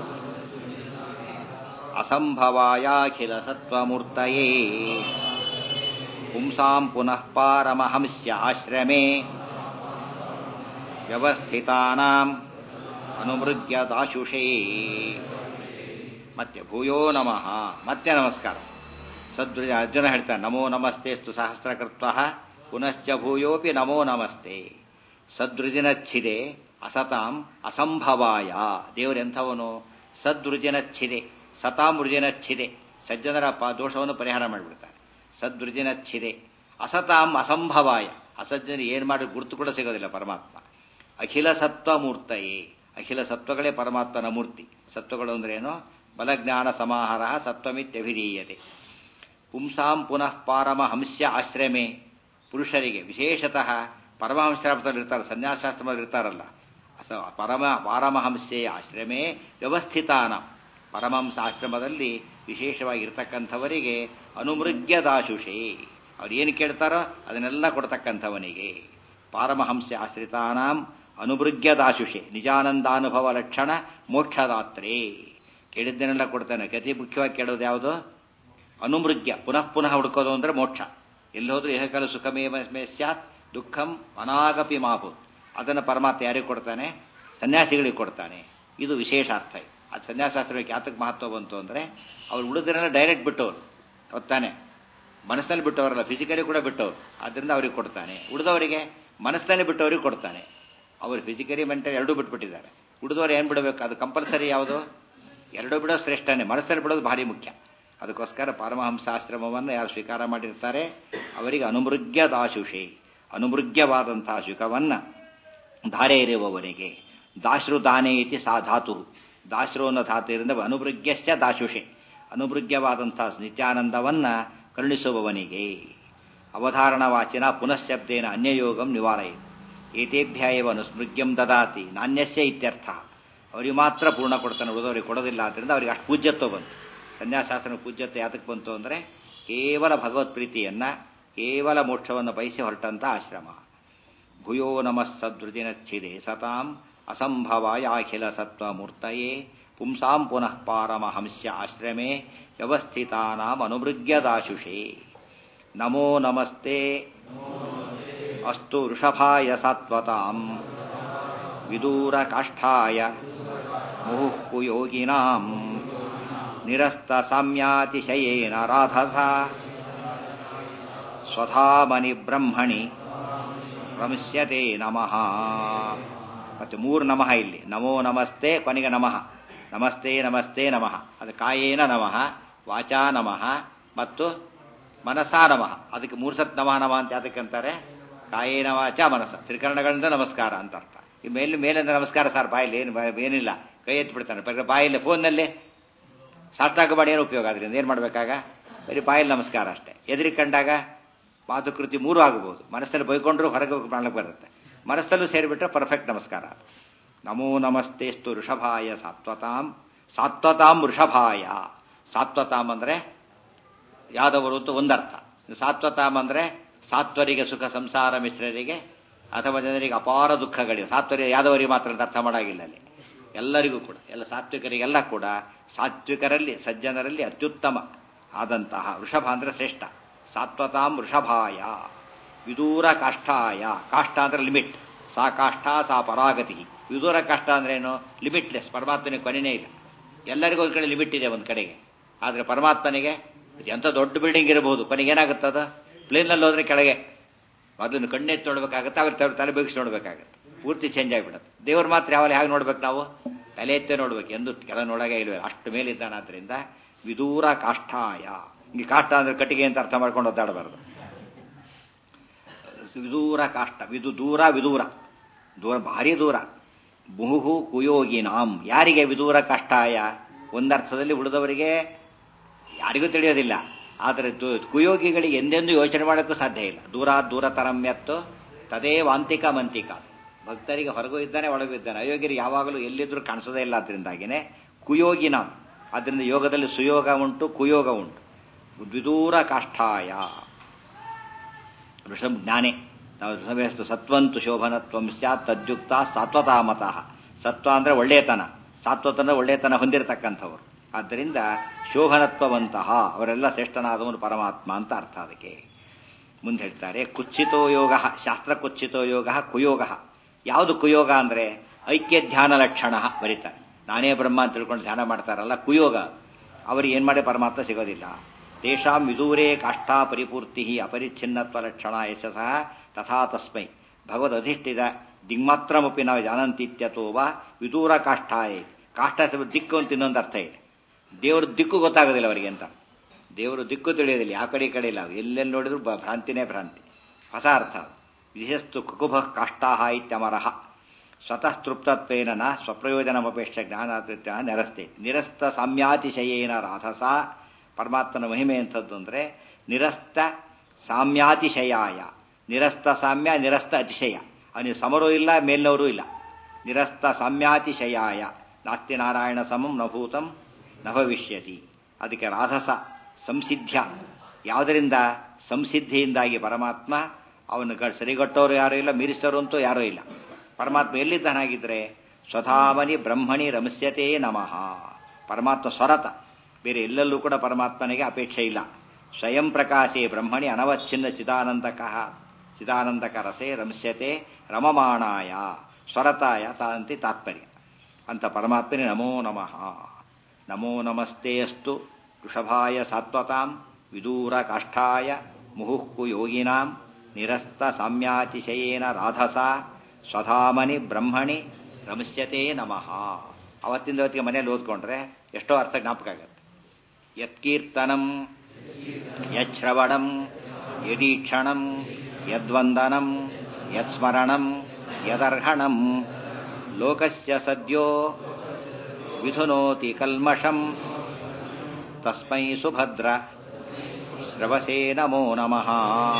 ಅಸಂಭವಾಯಾಖಿಲ ಸತ್ವಮೂರ್ತಯೇ ಪುಂಸಾಂ ಪುನಃ ಪಾರಮಹಂಸ್ಯ ಆಶ್ರಮೇ ವ್ಯವಸ್ಥಿತಾನಾಂ ಅನುಮೃಗ್ಯ ದಾಶುಷೇ ಮತ್ತೆ ಭೂಯೋ ನಮಃ ಮತ್ತೆ ನಮಸ್ಕಾರ ಸದೃಜ ಅರ್ಜುನ ಹೇಳ್ತಾನೆ ನಮೋ ನಮಸ್ತೆಸ್ತು ಸಹಸ್ರಕೃತ್ವ ಪುನಶ್ಚ ಭೂಯೋಪಿ ನಮೋ ನಮಸ್ತೆ ಸದೃಜಿನಚ್ಛಿದೆ ಅಸತಾಂ ಅಸಂಭವಾಯ ದೇವರೆಂಥವನು ಸದೃಜಿನಚ್ಛಿದೆ ಸತಾಂ ರುಜಿನಚ್ಛಿದೆ ಸಜ್ಜನರ ಪ ದೋಷವನ್ನು ಪರಿಹಾರ ಮಾಡಿಬಿಡ್ತಾನೆ ಸದೃಜಿನಚ್ಛಿದೆ ಅಸತಾಂ ಅಸಂಭವಾಯ ಅಸಜ್ಜನ ಏನು ಮಾಡಿ ಗುರುತು ಕೂಡ ಸಿಗೋದಿಲ್ಲ ಪರಮಾತ್ಮ ಅಖಿಲ ಸತ್ವ ಮೂರ್ತಯೇ ಅಖಿಲ ಸತ್ವಗಳೇ ಪರಮಾತ್ಮನ ಮೂರ್ತಿ ಸತ್ವಗಳು ಅಂದ್ರೆ ಏನು ಬಲಜ್ಞಾನ ಸಮಾಹಾರ ಸತ್ವಮಿತ್ಯಭಿಧೀಯತೆ ಪುಂಸಾಂ ಪುನಃ ಪಾರಮಹಂಸ್ಯ ಆಶ್ರಮೆ ಪುರುಷರಿಗೆ ವಿಶೇಷತಃ ಪರಮಹಂಸರಾತ್ರದಲ್ಲಿ ಇರ್ತಾರೆ ಸನ್ಯಾಸಾಶ್ರಮದಲ್ಲಿ ಇರ್ತಾರಲ್ಲ ಪರಮ ಪಾರಮಹಂಸೆಯ ಆಶ್ರಮೇ ವ್ಯವಸ್ಥಿತಾನ ಪರಮಹಂಸ ಆಶ್ರಮದಲ್ಲಿ ವಿಶೇಷವಾಗಿ ಇರ್ತಕ್ಕಂಥವರಿಗೆ ಅನುಮೃಗ್ಯ ದಾಶುಷೇ ಅವ್ರು ಏನು ಕೇಳ್ತಾರೋ ಅದನ್ನೆಲ್ಲ ಕೊಡ್ತಕ್ಕಂಥವನಿಗೆ ಪಾರಮಹಂಸ ಆಶ್ರಿತಾನಾಂ ಅನುಭೃಗ್ಯ ದಾಶುಷೆ ನಿಜಾನಂದಾನುಭವ ಲಕ್ಷಣ ಮೋಕ್ಷದಾತ್ರೇ ಕೇಳಿದ್ದನ್ನೆಲ್ಲ ಕೊಡ್ತಾನೆ ಅತಿ ಮುಖ್ಯವಾಗಿ ಕೇಳೋದು ಯಾವುದು ಅನುಮೃಗ್ಯ ಪುನಃ ಪುನಃ ಹುಡ್ಕೋದು ಅಂದ್ರೆ ಮೋಕ್ಷ ಎಲ್ಲಿ ಹೋದ್ರೂ ಏಹಕಾಲ ಸುಖಮೇವ ಮೇ ಸ್ಯಾತ್ ದುಃಖಂ ಅನಾಗಪಿ ಮಾಪು ಅದನ್ನು ಪರಮಾತ್ಮ ಯಾರಿಗೆ ಕೊಡ್ತಾನೆ ಸನ್ಯಾಸಿಗಳಿಗೆ ಕೊಡ್ತಾನೆ ಇದು ವಿಶೇಷ ಅರ್ಥ ಅದು ಸನ್ಯಾಸಾಸ್ತ್ರಕ್ಕೆ ಯಾತಕ್ಕೆ ಮಹತ್ವ ಬಂತು ಅಂದರೆ ಅವ್ರು ಉಳಿದ್ರೆಲ್ಲ ಡೈರೆಕ್ಟ್ ಬಿಟ್ಟವರು ಗೊತ್ತಾನೆ ಮನಸ್ಸಿನಲ್ಲಿ ಬಿಟ್ಟವರಲ್ಲ ಫಿಸಿಕಲಿ ಕೂಡ ಬಿಟ್ಟವರು ಆದ್ದರಿಂದ ಅವ್ರಿಗೆ ಕೊಡ್ತಾನೆ ಉಳಿದವರಿಗೆ ಮನಸ್ಸನ್ನೇ ಬಿಟ್ಟವ್ರಿಗೆ ಕೊಡ್ತಾನೆ ಅವರು ಫಿಸಿಕಲಿ ಮೆಂಟಲ್ ಎರಡೂ ಬಿಟ್ಬಿಟ್ಟಿದ್ದಾರೆ ಉಳಿದವ್ರು ಏನು ಬಿಡಬೇಕು ಅದು ಕಂಪಲ್ಸರಿ ಯಾವುದು ಎರಡೂ ಬಿಡೋದು ಶ್ರೇಷ್ಠನೇ ಮನಸ್ಸಲ್ಲಿ ಬಿಡೋದು ಭಾರಿ ಮುಖ್ಯ ಅದಕ್ಕೋಸ್ಕರ ಪರಮಹಂಸಾಶ್ರಮವನ್ನು ಯಾರು ಸ್ವೀಕಾರ ಮಾಡಿರ್ತಾರೆ ಅವರಿಗೆ ಅನುಮೃಗ್ಯ ದಾಶುಷೆ ಅನುಮೃಗ್ಯವಾದಂತಹ ಸುಖವನ್ನು ಧಾರೆ ಇರುವವನಿಗೆ ದಾಶ್ರು ದಾನೆ ಇತಿ ಸಾ ಧಾತು ದಾಶ್ರು ಅನ್ನೋ ಧಾತುವಿರಿಂದ ಅನುಮೃಗ್ಯಸ್ಯ ದಾಶುಷೆ ಅನುಮೃಗ್ಯವಾದಂತಹ ನಿತ್ಯಾನಂದವನ್ನ ಕರುಣಿಸುವವನಿಗೆ ಅವಧಾರಣವಾಚಿನ ಪುನಃಶಬ್ದೇನ ಅನ್ಯಯೋಗಂ ನಿವಾರಯಿತು ಏತೇಭ್ಯ ಏವ ಅನುಸ್ಮೃಗ್ಯಂ ದದಾತಿ ನಾಣ್ಯಸ್ಯ ಇತ್ಯರ್ಥ ಅವರಿಗೆ ಮಾತ್ರ ಪೂರ್ಣ ಕೊಡ್ತಾನೆ ಉಳಿದವರಿಗೆ ಕೊಡೋದಿಲ್ಲ ಆದ್ದರಿಂದ ಅವರಿಗೆ ಅಷ್ಟು ಪೂಜ್ಯತ್ವ ಬಂತು ಸನ್ಯಾಸಾಸನ ಪೂಜ್ಯತ್ವ ಯಾತಕ್ಕೆ ಬಂತು ಅಂದರೆ ಕೇವಲ ಭಗವತ್ ಪ್ರೀತಿಯನ್ನ ಕೇವಲ ಮೋಕ್ಷವನ್ನು ಬಯಸಿ ಹೊರಟಂತ ಆಶ್ರಮ ಭೂಯೋ ನಮಃ ಸದೃಜಿನಚ್ಛಿದೆ ಸತಾಂ ಅಸಂಭವಾಯ ಅಖಿಲ ಸತ್ವಮೂರ್ತಯೇ ಪುಂಸಾಂ ಪುನಃ ಪಾರಮಹಂಸ್ಯ ಆಶ್ರಮೇ ವ್ಯವಸ್ಥಿತಾನಾಂ ಅನುಮೃಗ್ಯದಾಶುಷೇ ನಮೋ ನಮಸ್ತೆ ಅಸ್ತು ವೃಷಭಾಯ ಸಾತ್ವತಾಂ ವಿದೂರಕಾಷ್ಠಾಯ ಮುಹುಃ ಯೋಗಿನಾಂ ನಿರಸ್ತ ಸಾಮ್ಯಾತಿಶಯೇನ ರಾಧಸ ಸ್ವಧಾಮನಿ ಬ್ರಹ್ಮಣಿ ರಮಿಷ್ಯತೆ ನಮಃ ಮತ್ತೆ ಮೂರು ನಮಃ ಇಲ್ಲಿ ನಮೋ ನಮಸ್ತೆ ಕೊನೆಗೆ ನಮಃ ನಮಸ್ತೆ ನಮಸ್ತೆ ನಮಃ ಅದು ಕಾಯೇನ ನಮಃ ವಾಚಾ ನಮಃ ಮತ್ತು ಮನಸಾ ನಮಃ ಅದಕ್ಕೆ ಮೂರು ಸತ್ ನಮಃ ನಮಃ ಅಂತ ಅದಕ್ಕೆ ಅಂತಾರೆ ಕಾಯೇನ ವಾಚ ಮನಸ್ಸ ತ್ರಿಕರಣಗಳಿಂದ ನಮಸ್ಕಾರ ಅಂತ ಅರ್ಥ ಈ ಮೇಲೆ ಮೇಲಿಂದ ನಮಸ್ಕಾರ ಸರ್ ಬಾಯಲ್ಲಿ ಏನು ಏನಿಲ್ಲ ಕೈ ಎತ್ತಿ ಬಿಡ್ತಾನೆ ಬಾಯಲ್ಲಿ ಫೋನ್ನಲ್ಲಿ ಸಾಷ್ಟಾಂಗ ಮಾಡಿ ಏನು ಉಪಯೋಗ ಅದರಿಂದ ಏನು ಮಾಡಬೇಕಾಗ ಬರೀ ಬಾಯಲ್ಲಿ ನಮಸ್ಕಾರ ಅಷ್ಟೇ ಎದುರಿ ಕಂಡಾಗ ಮಾತುಕೃತಿ ಮೂರು ಆಗಬಹುದು ಮನಸ್ಸಲ್ಲಿ ಬೈಕೊಂಡ್ರು ಹೊರಗೆ ಮಾಡ್ಲಿಕ್ಕೆ ಬರುತ್ತೆ ಮನಸ್ಸಲ್ಲೂ ಸೇರಿಬಿಟ್ರೆ ಪರ್ಫೆಕ್ಟ್ ನಮಸ್ಕಾರ ನಮೋ ನಮಸ್ತೆಸ್ತು ವೃಷಭಾಯ ಸಾತ್ವತಾಂ ಸಾತ್ವತಾಂ ವೃಷಭಾಯ ಸಾತ್ವತಾಂ ಅಂದ್ರೆ ಯಾದವರು ಅಂತ ಒಂದರ್ಥ ಸಾತ್ವತಾಂ ಅಂದ್ರೆ ಸಾತ್ವರಿಗೆ ಸುಖ ಸಂಸಾರ ಮಿಶ್ರರಿಗೆ ಅಥವಾ ಜನರಿಗೆ ಅಪಾರ ದುಃಖಗಳಿವೆ ಸಾತ್ವರಿಗೆ ಯಾದವರಿಗೆ ಮಾತ್ರ ಅಂತ ಅರ್ಥ ಮಾಡಾಗಿಲ್ಲ ಅಲ್ಲಿ ಎಲ್ಲರಿಗೂ ಕೂಡ ಎಲ್ಲ ಸಾತ್ವಿಕರಿಗೆಲ್ಲ ಕೂಡ ಸಾತ್ವಿಕರಲ್ಲಿ ಸಜ್ಜನರಲ್ಲಿ ಅತ್ಯುತ್ತಮ ಆದಂತಹ ವೃಷಭ ಅಂದ್ರೆ ಶ್ರೇಷ್ಠ ಸಾತ್ವತಾಂ ವೃಷಭಾಯ ವಿದೂರ ಕಾಷ್ಠಾಯ ಕಾಷ್ಠ ಅಂದ್ರೆ ಲಿಮಿಟ್ ಸಾ ಕಾಷ್ಠ ಸಾ ಪರಾಗತಿ ವಿದೂರ ಕಾಷ್ಠ ಅಂದ್ರೆ ಏನು ಲಿಮಿಟ್ಲೆಸ್ ಪರಮಾತ್ಮನಿಗೆ ಕೊನೆಯೇ ಇಲ್ಲ ಎಲ್ಲರಿಗೂ ಒಂದು ಕಡೆ ಲಿಮಿಟ್ ಇದೆ ಒಂದು ಕಡೆಗೆ ಆದರೆ ಪರಮಾತ್ಮನಿಗೆ ಎಂಥ ದೊಡ್ಡ ಬಿಲ್ಡಿಂಗ್ ಇರಬಹುದು ಕೊನೆಗೆ ಏನಾಗುತ್ತದ ಪ್ಲೇನಲ್ಲಿ ಹೋದ್ರೆ ಕೆಳಗೆ ಮೊದಲು ಕಣ್ಣೆತ್ತಿ ನೋಡ್ಬೇಕಾಗತ್ತೆ ಅವ್ರ ತಲೆ ಬಗ್ಗಿಸಿ ನೋಡ್ಬೇಕಾಗತ್ತೆ ಪೂರ್ತಿ ಚೇಂಜ್ ಆಗಿಬಿಡುತ್ತೆ ದೇವ್ರು ಮಾತ್ರ ಯಾವಾಗ ಹೇಗೆ ನೋಡ್ಬೇಕು ನಾವು ತಲೆ ಎತ್ತೇ ನೋಡ್ಬೇಕು ಎಂದು ಕೆಳ ನೋಡಾಗೆ ಇಲ್ವೇ ಅಷ್ಟು ಮೇಲಿದ್ದಾನಾದ್ರಿಂದ ವಿದೂರ ಕಾಷ್ಠಾಯ ಈ ಕಾಷ್ಟ ಅಂದ್ರೆ ಕಟ್ಟಿಗೆ ಅಂತ ಅರ್ಥ ಮಾಡ್ಕೊಂಡು ಒದ್ದಾಡಬಾರ್ದು ವಿದೂರ ಕಾಷ್ಟ ವಿದು ದೂರ ವಿದೂರ ದೂರ ಭಾರಿ ದೂರ ಮುಹುಹು ಕುಯೋಗಿನಾಂ ಯಾರಿಗೆ ವಿದೂರ ಕಾಷ್ಠಾಯ ಒಂದರ್ಥದಲ್ಲಿ ಉಳಿದವರಿಗೆ ಯಾರಿಗೂ ತಿಳಿಯೋದಿಲ್ಲ ಆದರೆ ಕುಯೋಗಿಗಳಿಗೆ ಎಂದೆಂದೂ ಯೋಚನೆ ಮಾಡೋಕ್ಕೂ ಸಾಧ್ಯ ಇಲ್ಲ ದೂರ ದೂರ ತರಮ್ಯತ್ತು ತದೇ ವಾಂತಿಕ ಮಂತಿಕ ಭಕ್ತರಿಗೆ ಹೊರಗೂ ಇದ್ದಾನೆ ಒಳಗೂ ಇದ್ದಾನೆ ಅಯೋಗ್ಯರಿಗೆ ಯಾವಾಗಲೂ ಎಲ್ಲಿದ್ರೂ ಕಾಣಿಸೋದೇ ಇಲ್ಲ ಅದರಿಂದಾಗಿನೇ ಕುಯೋಗಿನ ಅದರಿಂದ ಯೋಗದಲ್ಲಿ ಸುಯೋಗ ಉಂಟು ಕುಯೋಗ ಉಂಟು ದ್ವಿದೂರ ಕಾಷ್ಠಾಯ ಋಷಭ ಜ್ಞಾನೇ ನಾವು ಸತ್ವಂತು ಶೋಭನತ್ವಂ ಸ್ಯಾತ್ ತದ್ಯುಕ್ತ ಸಾತ್ವತಾಮತಃ ಸತ್ವ ಅಂದ್ರೆ ಒಳ್ಳೆಯತನ ಸಾತ್ವತನ ಒಳ್ಳೆಯತನ ಹೊಂದಿರತಕ್ಕಂಥವ್ರು ಆದ್ದರಿಂದ ಶೋಭನತ್ವವಂತಹ ಅವರೆಲ್ಲ ಶ್ರೇಷ್ಠನಾದವನು ಪರಮಾತ್ಮ ಅಂತ ಅರ್ಥ ಅದಕ್ಕೆ ಮುಂದೆ ಹೇಳ್ತಾರೆ ಕುಚ್ಚಿತೋ ಯೋಗ ಶಾಸ್ತ್ರ ಕುಚ್ಚಿತೋ ಯೋಗ ಕುಯೋಗ ಯಾವುದು ಕುಯೋಗ ಅಂದ್ರೆ ಐಕ್ಯ ಧ್ಯಾನ ಲಕ್ಷಣ ಬರೀತಾರೆ ನಾನೇ ಬ್ರಹ್ಮ ಅಂತ ತಿಳ್ಕೊಂಡು ಧ್ಯಾನ ಮಾಡ್ತಾರಲ್ಲ ಕುಯೋಗ ಅವರಿಗೆ ಏನ್ ಮಾಡಿ ಪರಮಾತ್ಮ ಸಿಗೋದಿಲ್ಲ ತೇಷಾಂ ವಿದೂರೇ ಕಾಷ್ಠಾ ಪರಿಪೂರ್ತಿ ಅಪರಿಚ್ಛಿನ್ನತ್ವ ಲಕ್ಷಣ ಯಶಸಃ ತಥಾ ತಸ್ಮೈ ಭಗವದ್ ಅಧಿಷ್ಠಿತ ದಿಗ್ಮಾತ್ರಮಪಿ ನಾವು ಜಾನಂತಿತ್ಯತೋವ ವಿದೂರ ಕಾಷ್ಠಾಯೇ ಕಾಷ್ಠ ದಿಕ್ಕು ಅಂತ ಇನ್ನೊಂದು ಅರ್ಥ ಇದೆ ದೇವರ ದಿಕ್ಕು ಗೊತ್ತಾಗೋದಿಲ್ಲ ಅವರಿಗೆ ಅಂತ ದೇವರು ದಿಕ್ಕು ತಿಳಿಯೋದಿಲ್ಲ ಯಾವ ಕಡೆ ಈ ಕಡೆ ಇಲ್ಲ ಎಲ್ಲೆಲ್ಲಿ ನೋಡಿದ್ರು ಭ್ರಾಂತಿನೇ ಭ್ರಾಂತಿ ಹೊಸ ಅರ್ಥ ವಿಶಸ್ತು ಕುಕುಭ ಕಾಷ್ಠಾಹ ಇತ್ಯಮರಹ ಸ್ವತಃ ತೃಪ್ತತ್ವೇನ ನ ಸ್ವಪ್ರಯೋಜನಮಪೇಕ್ಷ ಜ್ಞಾನ ನೆರಸ್ತೆ ನಿರಸ್ತ ಸಾಮ್ಯಾತಿಶಯೇನ ರಾಧಸ ಪರಮಾತ್ಮನ ಮಹಿಮೆ ಎಂಥದ್ದು ಅಂದ್ರೆ ನಿರಸ್ತ ಸಾಮ್ಯಾತಿಶಯಾಯ ನಿರಸ್ತ ಸಾಮ್ಯ ನಿರಸ್ತ ಅತಿಶಯ ಅವನಿಗೆ ಸಮರೂ ಇಲ್ಲ ಮೇಲ್ನವರೂ ಇಲ್ಲ ನಿರಸ್ತ ಸಾಮ್ಯಾತಿಶಯಾಯ ನಾಸ್ತಿ ನಾರಾಯಣ ಸಮಂ ನಭೂತಂ ನ ಭವಿಷ್ಯತಿ ಅದಕ್ಕೆ ರಾಧಸ ಸಂಸಿದ್ಧ್ಯ ಯಾವುದರಿಂದ ಸಂಸಿದ್ಧಿಯಿಂದಾಗಿ ಪರಮಾತ್ಮ ಅವನು ಸರಿಗಟ್ಟೋರು ಯಾರೂ ಇಲ್ಲ ಮೀರಿಸಿದವರು ಅಂತೂ ಯಾರೂ ಇಲ್ಲ ಪರಮಾತ್ಮ ಎಲ್ಲಿದ್ದಾನಾಗಿದ್ರೆ ಸ್ವಧಾಮನಿ ಬ್ರಹ್ಮಣಿ ರಮಸ್ಯತೆ ನಮಃ ಪರಮಾತ್ಮ ಸ್ವರತ ಬೇರೆ ಎಲ್ಲಲ್ಲೂ ಕೂಡ ಪರಮಾತ್ಮನಿಗೆ ಅಪೇಕ್ಷೆ ಇಲ್ಲ ಸ್ವಯಂ ಪ್ರಕಾಶೇ ಬ್ರಹ್ಮಣಿ ಅನವಚ್ಛಿನ್ನ ಚಿದಾನಂದಕಃ ಚಿದಾನಂದಕ ರಸೆ ರಮಸ್ಯತೆ ರಮಮಾಣಾಯ ಸ್ವರತಾಯ ತಾಂತಿ ತಾತ್ಪರ್ಯ ಅಂತ ಪರಮಾತ್ಮನೇ ನಮೋ ನಮಃ ನಮೋ ನಮಸ್ತೆ ಅಸ್ತು ವೃಷಭಾಯ ಸಾತ್ವತಾಂ ವಿದೂರ ಕಾಷ್ಠಾಯ ಮುಹುಕ್ಕು ಯೋಗಿನಾಂ ನಿರಸ್ತ ಸಾಮ್ಯಾತಿಶಯೇನ ರಾಧಸ ಸ್ವಧಾಮನಿ ಬ್ರಹ್ಮಣಿ ರಮಿಷ್ಯತೆ ನಮಃ ಅವತ್ತಿಂದ ಹೊತ್ತಿಗೆ ಮನೇಲಿ ಓದ್ಕೊಂಡ್ರೆ ಎಷ್ಟೋ ಅರ್ಥ ಜ್ಞಾಪಕ ಆಗತ್ತೆ ಯತ್ಕೀರ್ತನಂ ಯಶ್ರವಣಂ ಯದೀಕ್ಷಣಂ ಯದ್ವಂದನಂ ಯತ್ಸ್ಮರಣಂ ಯದರ್ಹಣಂ ಲೋಕಸ್ಯ ಸದ್ಯೋ ವಿಧುನೋತಿ ಕಲ್ಮಷಂ ತಸ್ಮೈ ಸುಭದ್ರ ಶ್ರವಸೇ ನಮೋ ನಮಃ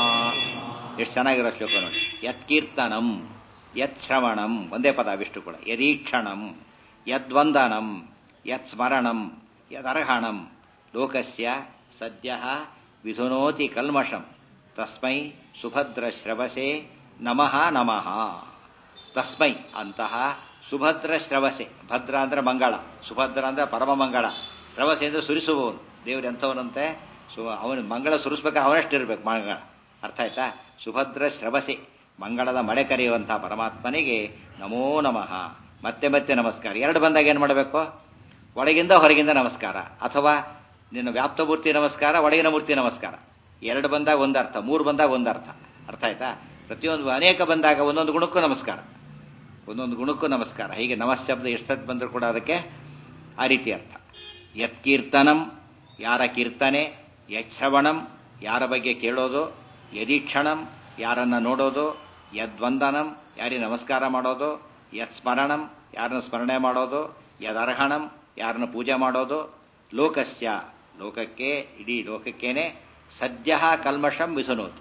ಎಷ್ಟು ಚೆನ್ನಾಗಿರೋ ಶ್ಲೋಕ ನೋಡಿ ಯತ್ಕೀರ್ತನಂ ಯತ್ಶ್ರವಣಂ ಒಂದೇ ಪದ ಅವಿಷ್ಟು ಕೂಡ ಯದೀಕ್ಷಣಂ ಯದ್ವಂದನಂ ಯತ್ಸ್ಮರಣಂ ಯದರ್ಹಣಂ ಲೋಕಸ್ಯ ಸದ್ಯ ವಿಧುನೋತಿ ಕಲ್ಮಷಂ ತಸ್ಮೈ ಸುಭದ್ರ ಶ್ರವಸೆ ನಮಃ ನಮಃ ತಸ್ಮೈ ಅಂತಹ ಸುಭದ್ರ ಶ್ರವಸೆ ಭದ್ರ ಅಂದ್ರೆ ಮಂಗಳ ಸುಭದ್ರ ಅಂದ್ರೆ ಪರಮ ಮಂಗಳ ಶ್ರವಸೆ ಅಂದ್ರೆ ಸುರಿಸುವವನು ದೇವರು ಎಂಥವನಂತೆ ಸು ಅವನು ಮಂಗಳ ಸುರಿಸ್ಬೇಕಾದ್ರೆ ಅವನಷ್ಟಿರ್ಬೇಕು ಮಂಗಳ ಅರ್ಥ ಆಯ್ತಾ ಸುಭದ್ರ ಶ್ರವಸೆ ಮಂಗಳದ ಮಳೆ ಕರೆಯುವಂತಹ ಪರಮಾತ್ಮನಿಗೆ ನಮೋ ನಮಃ ಮತ್ತೆ ಮತ್ತೆ ನಮಸ್ಕಾರ ಎರಡು ಬಂದಾಗ ಏನು ಮಾಡಬೇಕು ಒಳಗಿಂದ ಹೊರಗಿಂದ ನಮಸ್ಕಾರ ಅಥವಾ ನಿನ್ನ ವ್ಯಾಪ್ತ ಮೂರ್ತಿ ನಮಸ್ಕಾರ ಒಳಗಿನ ಮೂರ್ತಿ ನಮಸ್ಕಾರ ಎರಡು ಬಂದಾಗ ಒಂದು ಅರ್ಥ ಮೂರು ಬಂದಾಗ ಒಂದು ಅರ್ಥ ಅರ್ಥ ಆಯ್ತಾ ಪ್ರತಿಯೊಂದು ಅನೇಕ ಬಂದಾಗ ಒಂದೊಂದು ಗುಣಕ್ಕೂ ನಮಸ್ಕಾರ ಒಂದೊಂದು ಗುಣಕ್ಕೂ ನಮಸ್ಕಾರ ಹೀಗೆ ನಮಃಶಬ್ದ ಎಷ್ಟೊತ್ತು ಬಂದರೂ ಕೂಡ ಅದಕ್ಕೆ ಆ ರೀತಿ ಅರ್ಥ ಯತ್ ಕೀರ್ತನಂ ಯಾರ ಕೀರ್ತನೆ ಯಶ್ರವಣಂ ಯಾರ ಬಗ್ಗೆ ಕೇಳೋದು ಯದೀಕ್ಷಣಂ ಯಾರನ್ನ ನೋಡೋದು ಯದ್ವಂದನಂ ಯಾರಿಗೆ ನಮಸ್ಕಾರ ಮಾಡೋದು ಯತ್ ಸ್ಮರಣಂ ಯಾರನ್ನ ಸ್ಮರಣೆ ಮಾಡೋದು ಯದರ್ಹಣಂ ಯಾರನ್ನ ಪೂಜೆ ಮಾಡೋದು ಲೋಕಸ್ಯ ಲೋಕಕ್ಕೆ ಇಡೀ ಲೋಕಕ್ಕೇನೆ ಸದ್ಯ ಕಲ್ಮಷಂ ವಿಸುನೋತಿ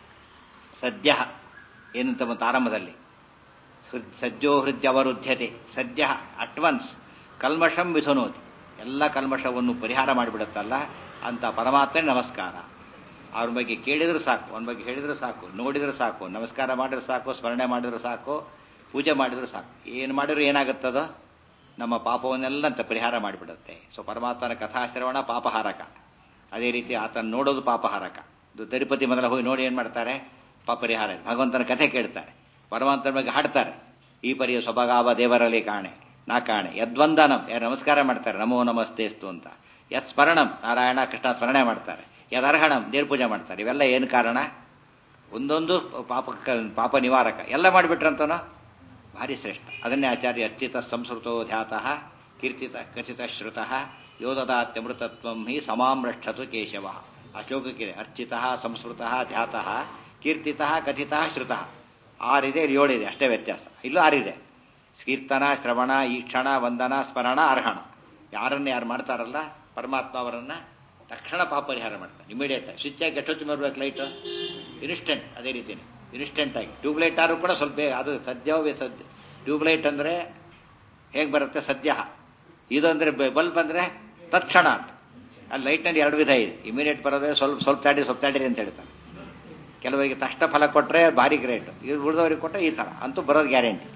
ಸದ್ಯ ಏನಂತ ಬಂತು ಆರಂಭದಲ್ಲಿ ಹೃದ್ ಸಜ್ಜೋ ಹೃದಯವರುದ್ಧತೆ ಸದ್ಯ ಅಟ್ವನ್ಸ್ ಕಲ್ಮಷಂ ವಿಸುನೋತಿ ಎಲ್ಲ ಕಲ್ಮಷವನ್ನು ಪರಿಹಾರ ಮಾಡಿಬಿಡುತ್ತಲ್ಲ ಅಂತ ಪರಮಾತ್ಮನೇ ನಮಸ್ಕಾರ ಅವ್ರ ಬಗ್ಗೆ ಕೇಳಿದ್ರೆ ಸಾಕು ಅವನ ಬಗ್ಗೆ ಹೇಳಿದ್ರೆ ಸಾಕು ನೋಡಿದ್ರೆ ಸಾಕು ನಮಸ್ಕಾರ ಮಾಡಿದ್ರೆ ಸಾಕು ಸ್ಮರಣೆ ಮಾಡಿದ್ರೆ ಸಾಕು ಪೂಜೆ ಮಾಡಿದ್ರೆ ಸಾಕು ಏನು ಮಾಡಿದ್ರು ಏನಾಗುತ್ತದೋ ನಮ್ಮ ಪಾಪವನ್ನೆಲ್ಲ ಅಂತ ಪರಿಹಾರ ಮಾಡಿಬಿಡುತ್ತೆ ಸೊ ಪರಮಾತ್ಮನ ಕಥಾಶ್ರವಣ ಪಾಪಹಾರಕ ಅದೇ ರೀತಿ ಆತನ ನೋಡೋದು ಪಾಪಹಾರಕ ಇದು ತಿರುಪತಿ ಮೊದಲ ಹೋಗಿ ನೋಡಿ ಏನು ಮಾಡ್ತಾರೆ ಪಾಪ ಪರಿಹಾರ ಭಗವಂತನ ಕಥೆ ಕೇಳ್ತಾರೆ ಪರಮಾತ್ಮನ ಬಗ್ಗೆ ಹಾಡ್ತಾರೆ ಈ ಪರಿಯ ಸೊಬಗಾವ ದೇವರಲ್ಲಿ ಕಾಣೆ ನಾ ಕಾಣೆ ಯದ್ವಂದನಂ ಯಾರು ನಮಸ್ಕಾರ ಮಾಡ್ತಾರೆ ನಮೋ ನಮಸ್ತೆಸ್ತು ಅಂತ ಯತ್ ಸ್ಮರಣಂ ನಾರಾಯಣ ಕೃಷ್ಣ ಸ್ಮರಣೆ ಮಾಡ್ತಾರೆ ಯದರ್ಹಣಂ ದೇವ್ರ ಪೂಜೆ ಮಾಡ್ತಾರೆ ಇವೆಲ್ಲ ಏನು ಕಾರಣ ಒಂದೊಂದು ಪಾಪ ಪಾಪ ನಿವಾರಕ ಎಲ್ಲ ಮಾಡಿಬಿಟ್ರಂತನೋ ಭಾರಿ ಶ್ರೇಷ್ಠ ಅದನ್ನೇ ಆಚಾರ್ಯ ಅರ್ಚಿತ ಸಂಸ್ಕೃತೋ ಧ್ಯಾತಃ ಕೀರ್ತಿತ ಕಥಿತ ಶ್ರುತಃ ಯೋದದಾತ್ಯಮೃತತ್ವಂ ಹಿ ಸಮಾಮ್ರಕ್ಷತು ಕೇಶವ ಆ ಶ್ಲೋಕಕ್ಕಿದೆ ಅರ್ಚಿತ ಸಂಸ್ಕೃತ ಧ್ಯಾತಃ ಕೀರ್ತಿತ ಕಥಿತ ಶ್ರುತಃ ಆರಿದೆ ಏಳಿದೆ ಅಷ್ಟೇ ವ್ಯತ್ಯಾಸ ಇಲ್ಲೂ ಆರಿದೆ ಕೀರ್ತನ ಶ್ರವಣ ಈಕ್ಷಣ ವಂದನ ಸ್ಮರಣ ಅರ್ಹಣ ಯಾರನ್ನ ಯಾರು ಮಾಡ್ತಾರಲ್ಲ ಪರಮಾತ್ಮ ಅವರನ್ನ ತಕ್ಷಣ ಪಾಪ ಪರಿಹಾರ ಮಾಡ್ತಾರೆ ಇಮಿಡಿಯೇಟ್ ಸ್ವಿಚ್ ಆಗಿ ಎಷ್ಟೊತ್ತು ಬರ್ಬೇಕು ಲೈಟ್ ಇನ್ಸ್ಟೆಂಟ್ ಅದೇ ರೀತಿನೇ ಇನ್ಸ್ಟೆಂಟ್ ಆಗಿ ಟ್ಯೂಬ್ಲೈಟ್ ಆದ್ರೂ ಕೂಡ ಸ್ವಲ್ಪ ಬೇಗ ಅದು ಸದ್ಯವೇ ಸದ್ಯ ಟ್ಯೂಬ್ಲೈಟ್ ಅಂದ್ರೆ ಹೇಗೆ ಬರುತ್ತೆ ಸದ್ಯ ಇದು ಅಂದ್ರೆ ಬಲ್ಬ್ ಅಂದ್ರೆ ತತ್ಕ್ಷಣ ಅಂತ ಅಲ್ಲಿ ಲೈಟ್ನಲ್ಲಿ ಎರಡು ವಿಧ ಇದೆ ಇಮಿಡಿಯೇಟ್ ಬರೋದೇ ಸ್ವಲ್ಪ ಸ್ವಲ್ಪ ತಾಡಿ ಸ್ವಲ್ಪ ತಾಡಿರಿ ಅಂತ ಹೇಳ್ತಾರೆ ಕೆಲವರಿಗೆ ತಕ್ಷಣ ಫಲ ಕೊಟ್ಟರೆ ಭಾರಿ ಗ್ರೇಟ್ ಇವ್ರು ಉಳಿದವರಿಗೆ ಕೊಟ್ಟರೆ ಈ ಥರ ಅಂತೂ ಬರೋದು ಗ್ಯಾರಂಟಿ